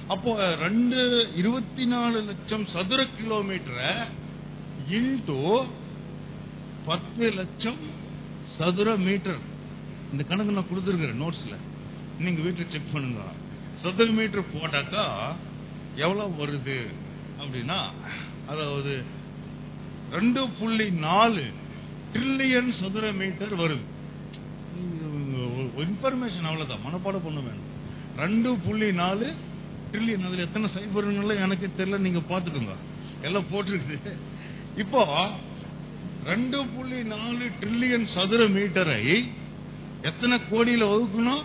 அப்போ ரெண்டு இருபத்தி நாலு லட்சம் சதுர கிலோமீட்டரை இன்டூ பத்து லட்சம் சதுர மீட்டர் இந்த கணக்கு நான் கொடுத்துருக்கிறேன் நோட்ஸ்ல நீங்க வீட்டில் செக் பண்ணுங்க சதுர மீட்டர் போட்டாக்கா எவ்வளவு வருது அப்படின்னா அதாவது ரெண்டு புள்ளி நாலு ட்ரில்லியன் சதுர மீட்டர் வருது இன்ஃபர்மேஷன் அவ்வளவுதான் மனப்பாடம் பண்ண வேணும் ரெண்டு புள்ளி நாலு ட்ரில்லியன் அதுல எத்தனை சைபருங்கள எனக்கு தெரியல நீங்க பாத்துக்கோங்க எல்லாம் போட்டிருக்குது இப்போ ரெண்டு புள்ளி நாலு ட்ரில்லியன் சதுர மீட்டரை எத்தனை கோடியில வகுக்கணும்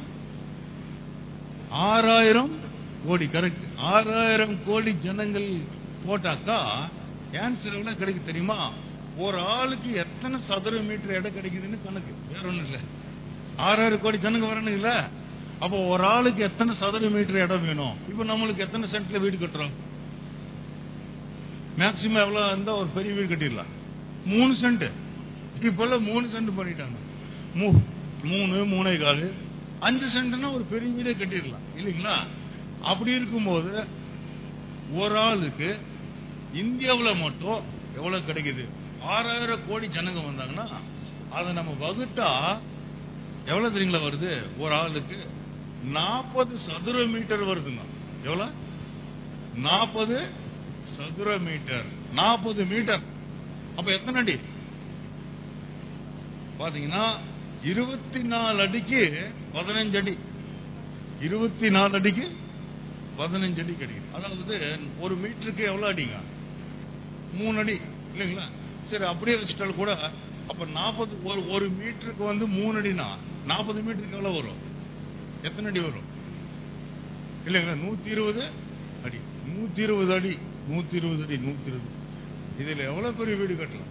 ஆறாயிரம் கோடி கரெக்ட் ஆறாயிரம் கோடி ஜனங்கள் போட்டாக்கா ஆன்சர் எவ்வளவு கிடைக்கும் தெரியுமா ஒரு ஆளுக்கு எத்தனை சதுர மீட்டர் இடம் கிடைக்குதுன்னு கணக்கு வேற ஒண்ணும் இல்ல ஆறாயிரம் கோடி ஜனங்க வரணும் இல்ல அப்போ ஒரு ஆளுக்கு எத்தனை சதுர மீட்டர் இடம் வேணும் இப்ப நம்மளுக்கு எத்தனை சென்ட்ல வீடு கட்டுறோம் மேக்சிமம் எவ்வளவு இருந்தா ஒரு பெரிய வீடு கட்டிடலாம் மூணு சென்ட் இப்பெல்லாம் மூணு சென்ட் பண்ணிட்டாங்க மூ- மூணு மூணே காலு அஞ்சு சென்ட்னா ஒரு பெரிய வீடே கட்டிடலாம் இல்லைங்களா அப்படி இருக்கும்போது ஒரு ஆளுக்கு இந்தியாவுல மட்டும் எவ்வளவு கிடைக்குது ஆறாயிரம் கோடி ஜனங்க வந்தாங்கன்னா அதை நம்ம வகுத்தா எவ்வளவு தெரியுங்களா வருது ஒரு ஆளுக்கு நாற்பது சதுர மீட்டர் வருதுங்க எவ்வளவு நாற்பது சதுர மீட்டர் நாற்பது மீட்டர் அப்ப எத்தனை அடி பாத்தீங்கன்னா இருபத்தி நாலு அடிக்கு பதினஞ்சு அடி இருபத்தி நாலு அடிக்கு பதினஞ்சு அடி கிடைக்கும் அதாவது ஒரு மீட்டருக்கு எவ்வளவு அடிங்க மூணு அடி இல்லைங்களா சரி அப்படியே வச்சுட்டாலும் கூட அப்ப நாற்பது ஒரு ஒரு மீட்டருக்கு வந்து மூணு அடினா நாற்பது மீட்டருக்கு எவ்வளவு வரும் எத்தனை அடி வரும் இல்லைங்களா நூத்தி இருபது அடி நூத்தி இருபது அடி நூத்தி இருபது அடி நூத்தி இருபது இதுல எவ்வளவு பெரிய வீடு கட்டலாம்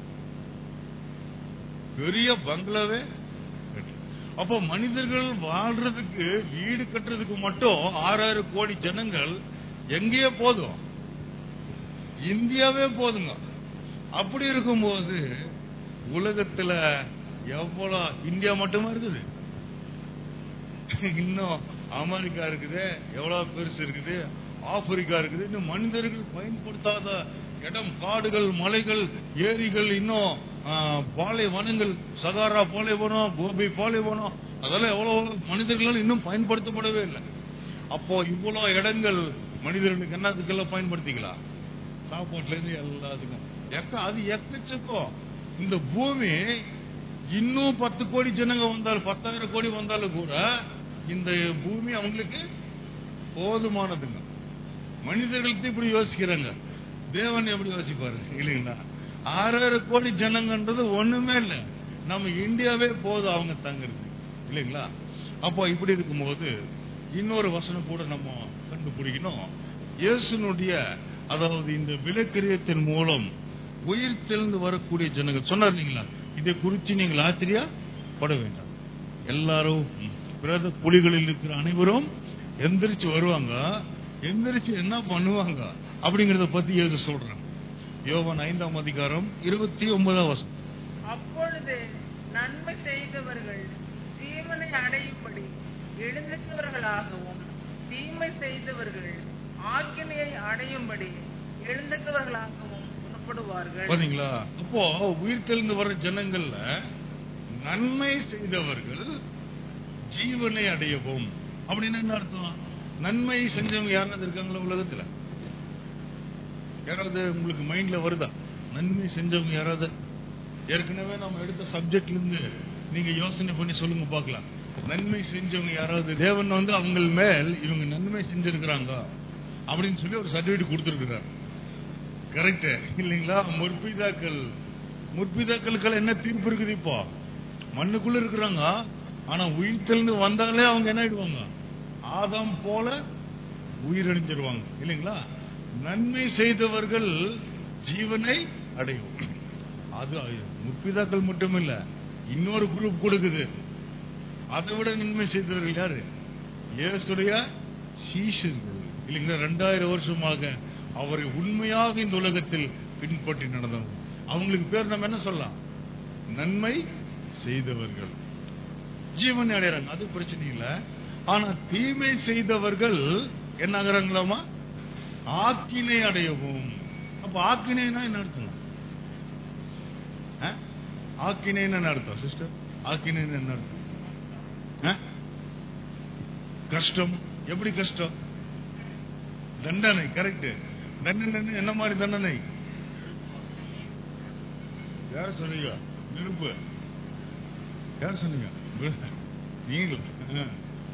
பெரிய பங்களாவே கட்டலாம். அப்போ மனிதர்கள் வாழ்றதுக்கு வீடு கட்டுறதுக்கு மட்டும் ஆறாயிரம் கோடி ஜனங்கள் எங்கேயே போதும் இந்தியாவே போதுங்க அப்படி இருக்கும்போது உலகத்துல எவ்வளவு இந்தியா மட்டுமா இருக்குது இன்னும் அமெரிக்கா இருக்குது எவ்வளவு பெருசு இருக்குது ஆப்பிரிக்கா இருக்குது இன்னும் மனிதர்கள் பயன்படுத்தாத இடம் காடுகள் மலைகள் ஏரிகள் இன்னும் ஆ, பாலைவனங்கள் சகாரா பாலைவனம் கோபி பாலைவனம் அதெல்லாம் எவ்வளவு மனிதர்களால் இன்னும் பயன்படுத்தப்படவே இல்லை அப்போ இவ்வளவு இடங்கள் மனிதர்களுக்கு என்னத்துக்கெல்லாம் பயன்படுத்திக்கலாம் சாப்பாட்டுல இருந்து எல்லாத்துக்கும் எக்க அது எக்கச்சக்கம் இந்த பூமி இன்னும் பத்து கோடி ஜனங்க வந்தாலும் பத்தாயிரம் கோடி வந்தாலும் கூட இந்த பூமி அவங்களுக்கு போதுமானதுங்க மனிதர்களுக்கு இப்படி யோசிக்கிறாங்க தேவன் எப்படி யோசிப்பாரு இல்லைங்களா ஆறாயிரம் கோடி ஜனங்கன்றது ஒண்ணுமே இல்லை நம்ம இந்தியாவே போதும் அவங்க தங்குறது இல்லைங்களா அப்போ இப்படி இருக்கும்போது இன்னொரு வசனம் கூட நம்ம கண்டுபிடிக்கணும் இயேசுனுடைய அதாவது இந்த விலக்கிரியத்தின் மூலம் உயிர் தெளிந்து வரக்கூடிய ஜனங்கள் சொன்னார் இல்லைங்களா இதை குறித்து நீங்கள் ஆச்சரியப்பட வேண்டாம் எல்லாரும் பிரத குழிகளில் இருக்கிற அனைவரும் எந்திரிச்சு வருவாங்க எந்திரிச்சு என்ன பண்ணுவாங்க அப்படிங்கறத பத்தி இயேசு சொல்றாங்க யோவான் ஐந்தாம் அதிகாரம் இருபத்தி ஒன்பதாம் வசனம் அப்பொழுது நன்மை செய்தவர்கள் ஜீவனை அடையும்படி எழுந்துற்றவர்களாகவும் தீமை செய்தவர்கள் ஆக்கினையை அடையும்படி எழுந்துற்றவர்களாகவும் புறப்படுவார்கள் பாத்தீங்களா அப்போ உயிர் தெளிந்து வர ஜனங்கள்ல நன்மை செய்தவர்கள் ஜீவனை அடையவும் அப்படின்னு என்ன அர்த்தம் நன்மை செஞ்சவங்க யாராவது இருக்காங்களா உலகத்துல யாராவது உங்களுக்கு மைண்ட்ல வருதா நன்மை செஞ்சவங்க யாராவது ஏற்கனவே நம்ம எடுத்த சப்ஜெக்ட்ல இருந்து நீங்க யோசனை பண்ணி சொல்லுங்க பார்க்கலாம் நன்மை செஞ்சவங்க யாராவது தேவன் வந்து அவங்க மேல் இவங்க நன்மை செஞ்சிருக்கிறாங்க அப்படின்னு சொல்லி ஒரு சர்டிபிகேட் கொடுத்திருக்கிறார் கரெக்ட் இல்லைங்களா முற்பிதாக்கள் முற்பிதாக்களுக்கு என்ன தீர்ப்பு இருக்குது இப்போ மண்ணுக்குள்ள இருக்கிறாங்க ஆனா உயிர் தெளிந்து வந்தாலே அவங்க என்ன ஆயிடுவாங்க ஆதாம் போல உயிரணிஞ்சிருவாங்க இல்லைங்களா நன்மை செய்தவர்கள் ஜீவனை அடையும் அது முற்பிதாக்கள் மட்டும் இல்ல இன்னொரு குரூப் கொடுக்குது அதை விட நன்மை செய்தவர்கள் யாரு இயேசுடைய சீஷர்கள் இல்லைங்களா ரெண்டாயிரம் வருஷமாக அவரை உண்மையாக இந்த உலகத்தில் பின்பற்றி நடந்தவங்க அவங்களுக்கு பேர் நம்ம என்ன சொல்லலாம் நன்மை செய்தவர்கள் ஜீவனை அடையறாங்க அது பிரச்சனை இல்ல ஆனா தீமை செய்தவர்கள் என்ன ஆகுறாங்களாமா ஆக்கினை அடையவும் அப்ப ஆக்கினைனா என்ன அர்த்தம் ஆ? ஆக்கினைன்னு என்ன அர்த்தம் சிஸ்டர் ஆக்கினைன்னு என்ன அர்த்தம் ஆ? கஷ்டம் எப்படி கஷ்டம் தண்டனை கரெக்ட் தண்டனை என்ன மாதிரி தண்டனை யார் சொன்னீங்க நெருப்பு யார் சொன்னீங்க நீங்களும் ஆ.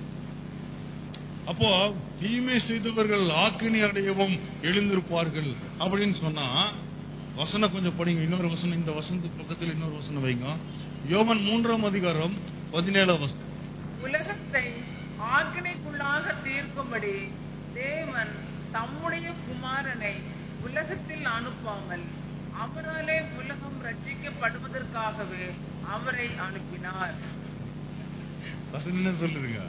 அப்போ தீமை செய்தவர்கள் ஆக்கினி அடையவும் எழுந்திருப்பார்கள் அப்படின்னு சொன்னா வசனம் கொஞ்சம் படிங்க இன்னொரு வசனம் இந்த வசனத்துக்கு பக்கத்தில் இன்னொரு வசனம் வைங்க யோவன் மூன்றாம் அதிகாரம் பதினேழாம் வசனம் உலகத்தை ஆக்கினைக்குள்ளாக தீர்க்கும்படி தேவன் தம்முடைய குமாரனை உலகத்தில் அனுப்பாமல் அவராலே உலகம் ரட்சிக்கப்படுவதற்காகவே அவரை அனுப்பினார் வசனம் என்ன சொல்லுதுங்க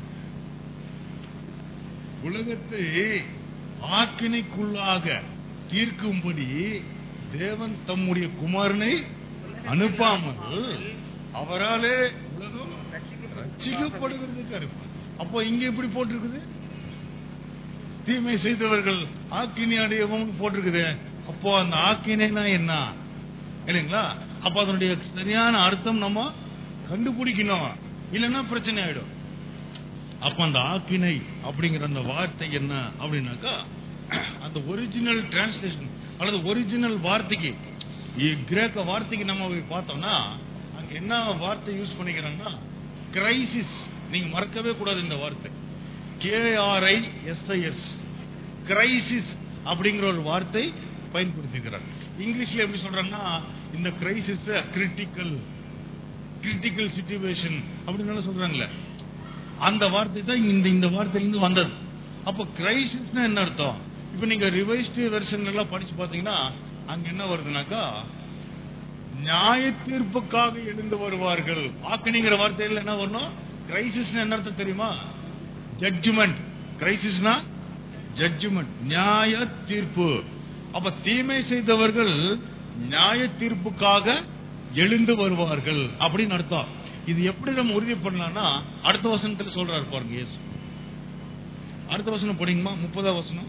உலகத்தை ஆக்கினைக்குள்ளாக தீர்க்கும்படி தேவன் தம்முடைய குமாரனை அனுப்பாமல் அவராலே உலகம் ரட்சிக்கப்படுகிறதுக்கு அனுப்பார் அப்போ இங்க எப்படி போட்டிருக்குது தீமை செய்தவர்கள் ஆக்கினை அடையவும் போட்டிருக்குது அப்போ அந்த ஆக்கினைனா என்ன இல்லைங்களா அப்ப அதனுடைய சரியான அர்த்தம் நம்ம கண்டுபிடிக்கணும் இல்லைன்னா பிரச்சனை ஆயிடும் அப்ப அந்த ஆக்கினை அப்படிங்கிற அந்த வார்த்தை என்ன அப்படின்னாக்கா அந்த ஒரிஜினல் டிரான்ஸ்லேஷன் அல்லது ஒரிஜினல் வார்த்தைக்கு இ- கிரேக்க வார்த்தைக்கு நம்ம போய் பார்த்தோம்னா அங்க என்ன வார்த்தை யூஸ் பண்ணிக்கிறாங்கன்னா கிரைசிஸ் நீங்க மறக்கவே கூடாது இந்த வார்த்தை கேஆர்ஐ எஸ்ஐஎஸ் கிரைசிஸ் அப்படிங்கிற ஒரு வார்த்தை பயன்படுத்திக்கிறார் இங்கிலீஷ்ல எப்படி சொல்றாங்கன்னா இந்த கிரைசிஸ் கிரிட்டிக்கல் கிரிட்டிக்கல் சிச்சுவேஷன் அப்படின்னு சொல்றாங்களே அந்த வார்த்தை தான் இந்த இந்த வார்த்தையிலிருந்து வந்தது அப்ப கிரைசிஸ்னா என்ன அர்த்தம் இப்ப நீங்க ரிவைஸ்டு வெர்ஷன் எல்லாம் படிச்சு பாத்தீங்கன்னா அங்க என்ன வருதுனாக்கா நியாய தீர்ப்புக்காக எழுந்து வருவார்கள் ஆக்கணிங்கிற வார்த்தையில என்ன வரணும் கிரைசிஸ் என்ன அர்த்தம் தெரியுமா ஜட்ஜ்மெண்ட் கிரைசிஸ்னா ஜட்ஜ்மெண்ட் நியாய தீர்ப்பு அப்ப தீமை செய்தவர்கள் நியாய தீர்ப்புக்காக எழுந்து வருவார்கள் அப்படின்னு அர்த்தம் இது எப்படி நம்ம உறுதி பண்ணலாம்னா அடுத்த வசனத்துல சொல்றாரு பாருங்க இயேசு அடுத்த வசனம் படிங்கம்மா முப்பதாம் வசனம்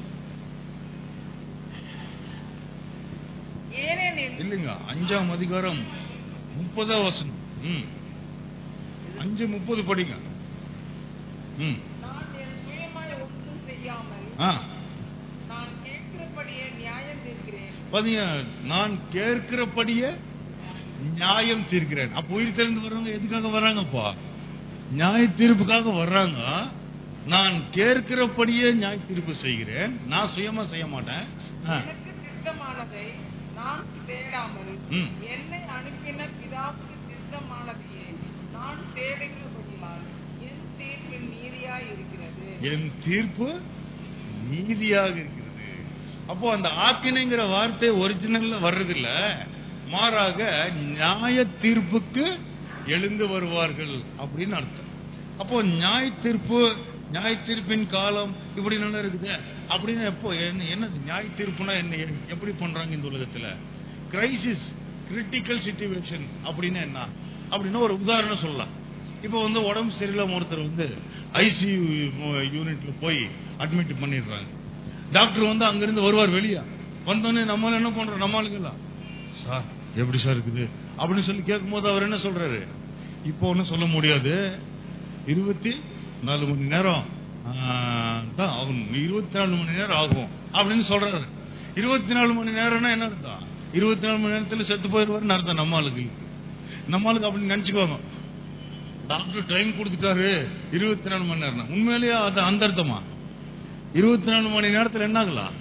ஏனெனில் இல்லைங்க அஞ்சாம் அதிகாரம் முப்பதாம் வசனம் ம் அஞ்சு முப்பது படிங்க ம் நான் என் சுயமாய் ஒன்றும் செய்யாமல் ஆ நான் கேட்கிறபடியே நியாயம் தீர்க்கிறேன் பாத்தீங்க நான் கேட்கிறபடியே நியாயம் தீர்க்கிறேன் அப்ப உயிர் தெரிந்து வர்றவங்க எதுக்காக வர்றாங்கப்பா நியாய தீர்ப்புக்காக வர்றாங்க நான் கேட்கிறபடியே நியாய தீர்ப்பு செய்கிறேன் நான் சுயமா செய்ய மாட்டேன் ஆ. எனக்கு சித்தமானதை நான் தேடாமல் ம். என்னை அனுப்பின பிதாவுக்கு சித்தமானதையே நான் தேடுகிறபடியால் என் தீர்ப்பு நீதியாய் இருக்கிறது என் தீர்ப்பு நீதியாக இருக்கிறது அப்போ அந்த ஆக்கினைங்கிற வார்த்தை ஒரிஜினல்ல வர்றதில்ல மாறாக நியாய தீர்ப்புக்கு எழுந்து வருவார்கள் அப்படின்னு அர்த்தம் அப்போ நியாய தீர்ப்பு நியாய தீர்ப்பின் காலம் இப்படி நல்லா இருக்குது அப்படின்னு எப்போ என்ன என்னது நியாய தீர்ப்புனா என்ன எப்படி பண்றாங்க இந்த உலகத்துல கிரைசிஸ் கிரிட்டிக்கல் சிச்சுவேஷன் அப்படின்னா என்ன அப்படின்னா ஒரு உதாரணம் சொல்லலாம் இப்போ வந்து உடம்பு சரியில்லாம ஒருத்தர் வந்து ஐசியூ யூனிட்ல போய் அட்மிட் பண்ணிடுறாங்க டாக்டர் வந்து அங்கிருந்து வருவார் வெளியே வந்தோடனே நம்மளால என்ன பண்றோம் நம்ம ஆளுங்கெல்லாம் சார் எப்படி சார் இருக்குது அப்படின்னு சொல்லி கேட்கும்போது அவர் என்ன சொல்றாரு இப்போ ஒன்றும் சொல்ல முடியாது இருபத்தி நாலு மணி நேரம் ஆ, தான் ஆகும் இருபத்தி நாலு மணி நேரம் ஆகும் அப்படின்னு சொல்றாரு இருபத்தி நாலு மணி நேரம்னா என்ன அர்த்தம் இருபத்தி நாலு மணி நேரத்துல செத்து போயிடுவாருன்னு அர்த்தம் நம்ம ஆளுக்கு நம்ம ஆளுக்கு அப்படின்னு நினைச்சுக்குவாங்க டாக்டர் டைம் கொடுத்துட்டாரு இருபத்தி நாலு மணி நேரம் உண்மையிலேயே அது அந்த அர்த்தமா இருபத்தி நாலு மணி நேரத்துல என்ன ஆகலாம்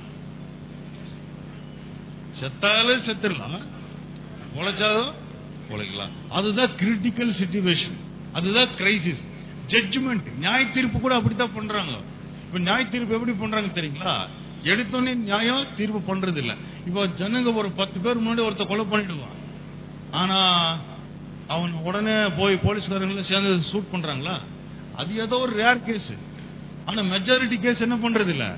செத்தாலே செத்துடலாம் உழைச்சாலும் உழைக்கலாம் அதுதான் கிரிட்டிக்கல் சிச்சுவேஷன் அதுதான் கிரைசிஸ் ஜட்ஜ்மெண்ட் நியாய தீர்ப்பு கூட அப்படித்தான் பண்றாங்க இப்ப நியாய தீர்ப்பு எப்படி பண்றாங்க தெரியுங்களா எடுத்தோடனே நியாயம் தீர்ப்பு பண்றது இல்ல இப்போ ஜனங்க ஒரு பத்து பேர் முன்னாடி ஒருத்த கொலை பண்ணிடுவான் ஆனா அவன் உடனே போய் போலீஸ்காரங்களை சேர்ந்து ஷூட் பண்றாங்களா அது ஏதோ ஒரு ரேர் கேஸ் ஆனா மெஜாரிட்டி கேஸ் என்ன பண்றது இல்ல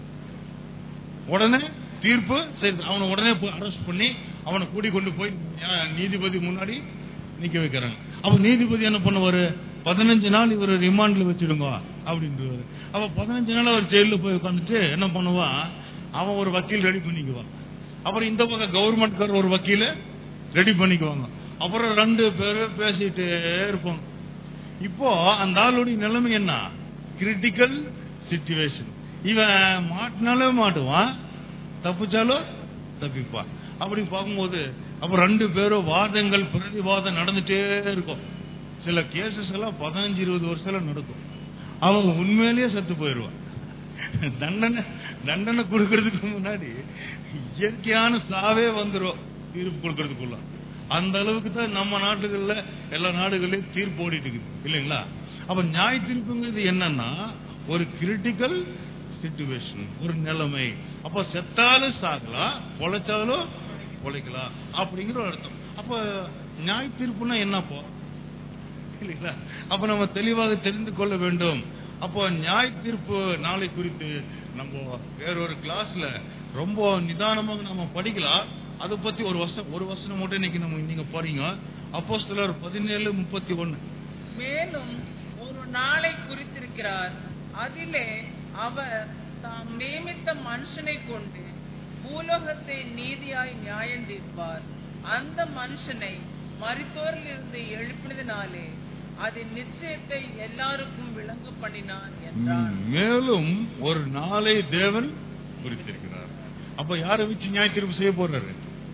உடனே தீர்ப்பு சரி அவனை உடனே போய் அரெஸ்ட் பண்ணி அவனை கூடி கொண்டு போய் நியா- நீதிபதி முன்னாடி நிக்க வைக்கிறாங்க அப்ப நீதிபதி என்ன பண்ணுவாரு பதினஞ்சு நாள் இவர் ரிமாண்ட்ல வச்சிடுங்க அப்படின்றவாரு அப்ப பதினஞ்சு நாள் அவர் ஜெயில போய் உட்காந்துட்டு என்ன பண்ணுவான் அவன் ஒரு வக்கீல் ரெடி பண்ணிக்குவான் அப்புறம் இந்த பக்கம் கவர்மெண்ட்கார ஒரு வக்கீல ரெடி பண்ணிக்குவாங்க அப்புறம் ரெண்டு பேரும் பேசிட்டே இருப்பாங்க இப்போ அந்த ஆளுடைய நிலைமை என்ன கிரிட்டிக்கல் சிச்சுவேஷன் இவன் மாட்டினாலே மாட்டுவான் தப்பிச்சாலும் தப்பிப்பான் அப்படி பார்க்கும்போது அப்ப ரெண்டு பேரும் வாதங்கள் பிரதிவாதம் நடந்துட்டே இருக்கும் சில கேசஸ் எல்லாம் பதினஞ்சு இருபது வருஷம் நடக்கும் அவங்க உண்மையிலேயே செத்து போயிடுவான் தண்டனை தண்டனை கொடுக்கறதுக்கு முன்னாடி இயற்கையான சாவே வந்துரும் தீர்ப்பு கொடுக்கறதுக்குள்ள அந்த அளவுக்கு தான் நம்ம நாட்டுகள்ல எல்லா நாடுகளையும் தீர்ப்பு ஓடிட்டு இருக்குது இல்லைங்களா அப்ப நியாய தீர்ப்புங்கிறது என்னன்னா ஒரு கிரிட்டிக்கல் சிச்சுவேஷன் ஒரு நிலைமை அப்ப செத்தாலும் சாகலாம் பொழைச்சாலும் பொழைக்கலாம் அப்படிங்கிற ஒரு அர்த்தம் அப்ப நியாய தீர்ப்புனா என்னப்போ இல்லைங்களா அப்ப நம்ம தெளிவாக தெரிந்து கொள்ள வேண்டும் அப்போ நியாய தீர்ப்பு நாளை குறித்து நம்ம வேறொரு கிளாஸ்ல ரொம்ப நிதானமாக நம்ம படிக்கலாம் அதை பத்தி ஒரு வருஷம் ஒரு வருஷம் மட்டும் இன்னைக்கு நம்ம நீங்க படிங்க அப்போ சிலர் பதினேழு முப்பத்தி ஒன்னு மேலும் ஒரு நாளை குறித்திருக்கிறார் அதிலே அவர் தாம் நியமித்த மனுஷனை கொண்டு பூலோகத்தை நீதியாய் நியாயம் தீர்ப்பார் அந்த மனுஷனை மரித்தோரிலிருந்து எழுப்பினதினாலே அதன் நிச்சயத்தை எல்லாருக்கும் விளங்க பண்ணினார் என்றார் மேலும் ஒரு நாளை தேவன் குறித்திருக்கிறார் அப்ப யாரை வச்சு நியாய தீர்ப்பு செய்ய போறாரு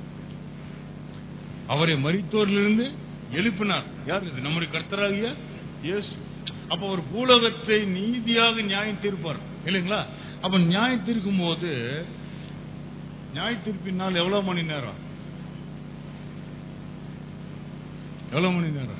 அவரை மரித்தோரிலிருந்து எழுப்பினார் யார் இது நம்முடைய கர்த்தராகிய இயேசு அப்ப ஒரு பூலோகத்தை நீதியாக நியாயம் தீர்ப்பார் இல்லைங்களா அப்ப நியாயம் தீர்க்கும் போது நியாய தீர்ப்பினால் எவ்வளவு மணி நேரம் எவ்வளவு மணி நேரம்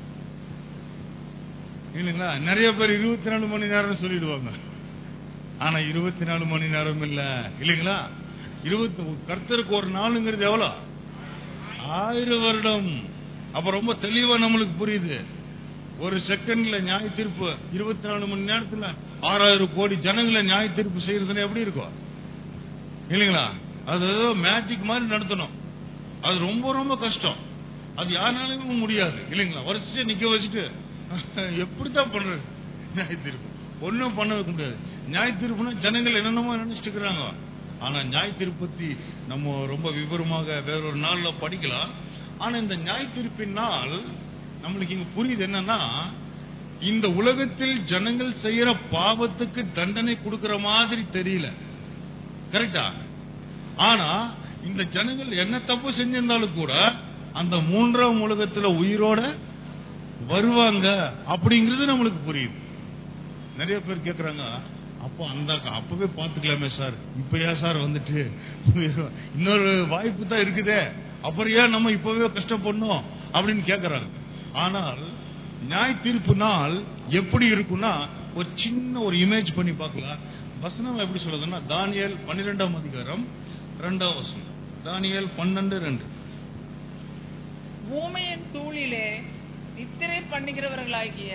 இல்லைங்களா நிறைய பேர் இருபத்தி நாலு மணி நேரம் சொல்லிடுவாங்க ஆனா இருபத்தி நாலு மணி நேரம் இல்ல இல்லைங்களா இருபத்தி கர்த்தருக்கு ஒரு நாளுங்கிறது எவ்வளவு ஆயிரம் வருடம் அப்ப ரொம்ப தெளிவா நம்மளுக்கு புரியுது ஒரு செகண்ட்ல நியாய தீர்ப்பு இருபத்தி நாலு மணி நேரத்துல ஆறாயிரம் கோடி ஜனங்களை நியாய தீர்ப்பு செய்யறதுல எப்படி இருக்கும் இல்லைங்களா அது ஏதோ மேஜிக் மாதிரி நடத்தணும் அது ரொம்ப ரொம்ப கஷ்டம் அது யாருனாலுமே முடியாது இல்லைங்களா வருஷம் நிக்க வச்சுட்டு எப்படித்தான் பண்றது நியாய தீர்ப்பு ஒன்னும் பண்ண வைக்க முடியாது நியாய தீர்ப்புனா ஜனங்கள் என்னென்னமோ நினைச்சிட்டு இருக்கிறாங்க ஆனா நியாய தீர்ப்பு பத்தி நம்ம ரொம்ப விவரமாக வேறொரு நாள்ல படிக்கலாம் ஆனா இந்த நியாய தீர்ப்பின் நாள் நம்மளுக்கு இங்க புரியுது என்னன்னா இந்த உலகத்தில் ஜனங்கள் செய்யற பாவத்துக்கு தண்டனை கொடுக்கிற மாதிரி தெரியல கரெக்டா ஆனா இந்த ஜனங்கள் என்ன தப்பு செஞ்சிருந்தாலும் கூட அந்த மூன்றாம் உலகத்துல உயிரோட வருவாங்க அப்படிங்கிறது நம்மளுக்கு புரியுது நிறைய பேர் கேக்குறாங்க அப்போ அந்த அப்பவே பாத்துக்கலாமே சார் இப்ப ஏன் சார் வந்துட்டு இன்னொரு வாய்ப்பு தான் இருக்குதே அப்புறம் ஏன் நம்ம இப்பவே கஷ்டப்படணும் அப்படின்னு கேக்குறாங்க ஆனால் நியாய தீர்ப்பு நாள் எப்படி இருக்கும்னா ஒரு சின்ன ஒரு இமேஜ் பண்ணி பார்க்கலாம் வசனம் எப்படி சொல்லுதுன்னா தானியல் பன்னிரெண்டாம் அதிகாரம் ரெண்டாம் வசனம் தானியல் பன்னெண்டு ரெண்டு பூமியின் தூளிலே நித்திரை பண்ணுகிறவர்களாகிய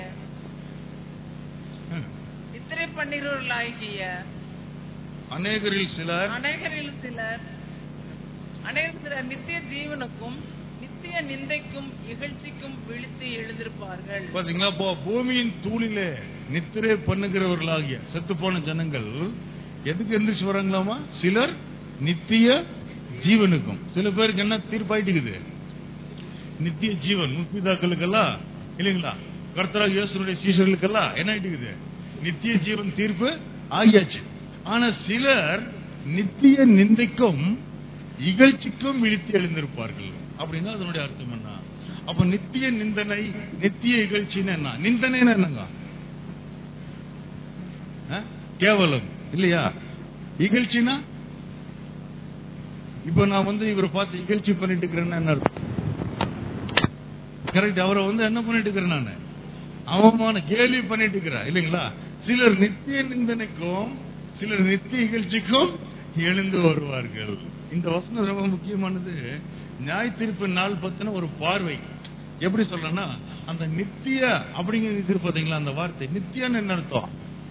நித்திரை பண்ணுகிறவர்களாகிய அநேகரில் சிலர் அநேகரில் சிலர் அநேகர் சிலர் நித்திய ஜீவனுக்கும் நித்திய நிந்தைக்கும் இகழ்ச்சிக்கும் விழித்து எழுந்திருப்பார்கள் பாத்தீங்களா இப்போ பூமியின் தூளிலே நித்திரை பண்ணுகிறவர்களாகிய செத்து போன ஜனங்கள் எதுக்கு எந்திரிச்சு வராங்களாமா சிலர் நித்திய ஜீவனுக்கும் சில பேருக்கு என்ன தீர்ப்பாயிட்டுக்குது நித்திய ஜீவன் முப்பிதாக்களுக்கெல்லாம் இல்லைங்களா கர்த்தராக இயேசுனுடைய சீசர்களுக்கெல்லாம் என்ன ஆயிட்டுக்குது நித்திய ஜீவன் தீர்ப்பு ஆகியாச்சு ஆனா சிலர் நித்திய நிந்தைக்கும் இகழ்ச்சிக்கும் விழித்து எழுந்திருப்பார்கள் அப்படின்னா அதனுடைய அர்த்தம் என்ன அப்ப நித்திய நிந்தனை நித்திய இகழ்ச்சின்னு என்ன நிந்தனைன்னு என்னங்க ஆ? கேவலம் இல்லையா இகழ்ச்சினா இப்ப நான் வந்து இவரை பார்த்து இகழ்ச்சி பண்ணிட்டு இருக்கிறேன்னா என்ன அர்த்தம் கரெக்ட் அவரை வந்து என்ன பண்ணிட்டு இருக்கிறேன் நான் அவமான கேலி பண்ணிட்டு இருக்கிறேன் இல்லைங்களா சிலர் நித்திய நிந்தனைக்கும் சிலர் நித்திய இகழ்ச்சிக்கும் எழுந்து வருவார்கள் இந்த வசனம் ரொம்ப முக்கியமானது நியாய தீர்ப்பு நாள் பத்தின ஒரு பார்வை எப்படி சொல்றேன்னா அந்த நித்திய அப்படிங்கிற இது பாத்தீங்களா அந்த வார்த்தை நித்தியன்னு என்ன அர்த்தம்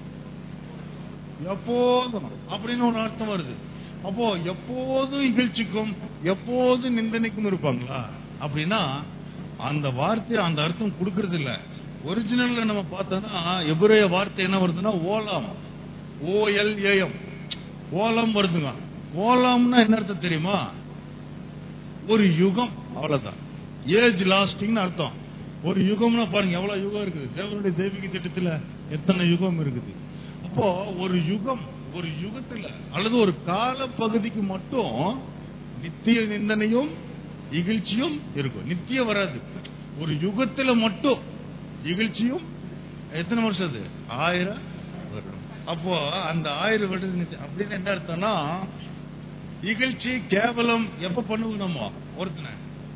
எப்போதும் அப்படின்னு ஒரு அர்த்தம் வருது அப்போ எப்போதும் இகழ்ச்சிக்கும் எப்போதும் நிந்தனைக்கும் இருப்பாங்களா அப்படின்னா அந்த வார்த்தை அந்த அர்த்தம் கொடுக்கறது இல்ல ஒரிஜினல்ல நம்ம பார்த்தோம்னா எபிரேய வார்த்தை என்ன வருதுன்னா ஓலாம் ஓஎல்ஏஎம் ஓலம் வருதுங்க ஓலம்னா என்ன அர்த்தம் தெரியுமா ஒரு யுகம் அவ்வளவுதான் ஏஜ் லாஸ்டிங்னு அர்த்தம் ஒரு யுகம்னா பாருங்க எவ்வளவு யுகம் இருக்குது தேவனுடைய தெய்வீக திட்டத்துல எத்தனை யுகம் இருக்குது அப்போ ஒரு யுகம் ஒரு யுகத்துல அல்லது ஒரு கால பகுதிக்கு மட்டும் நித்திய நிந்தனையும் இகழ்ச்சியும் இருக்கும் நித்தியம் வராது ஒரு யுகத்துல மட்டும் இகழ்ச்சியும் எத்தனை வருஷம் அது ஆயிரம் வருடம் அப்போ அந்த ஆயிரம் வருடம் நித்தி- அப்படின்னு என்ன அர்த்தம்னா இகழ்ச்சி கேவலம் எப்ப பண்ணுவோம் நம்ம ஒருத்தனை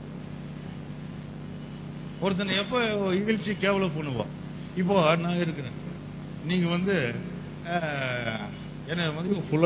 ஒருத்தனை எப்ப இகழ்ச்சி கேவலம் பண்ணுவோம் இப்போ நான் இருக்கிறேன் நீங்க வந்து அஹ், என்னை வந்து ஃபுல்லா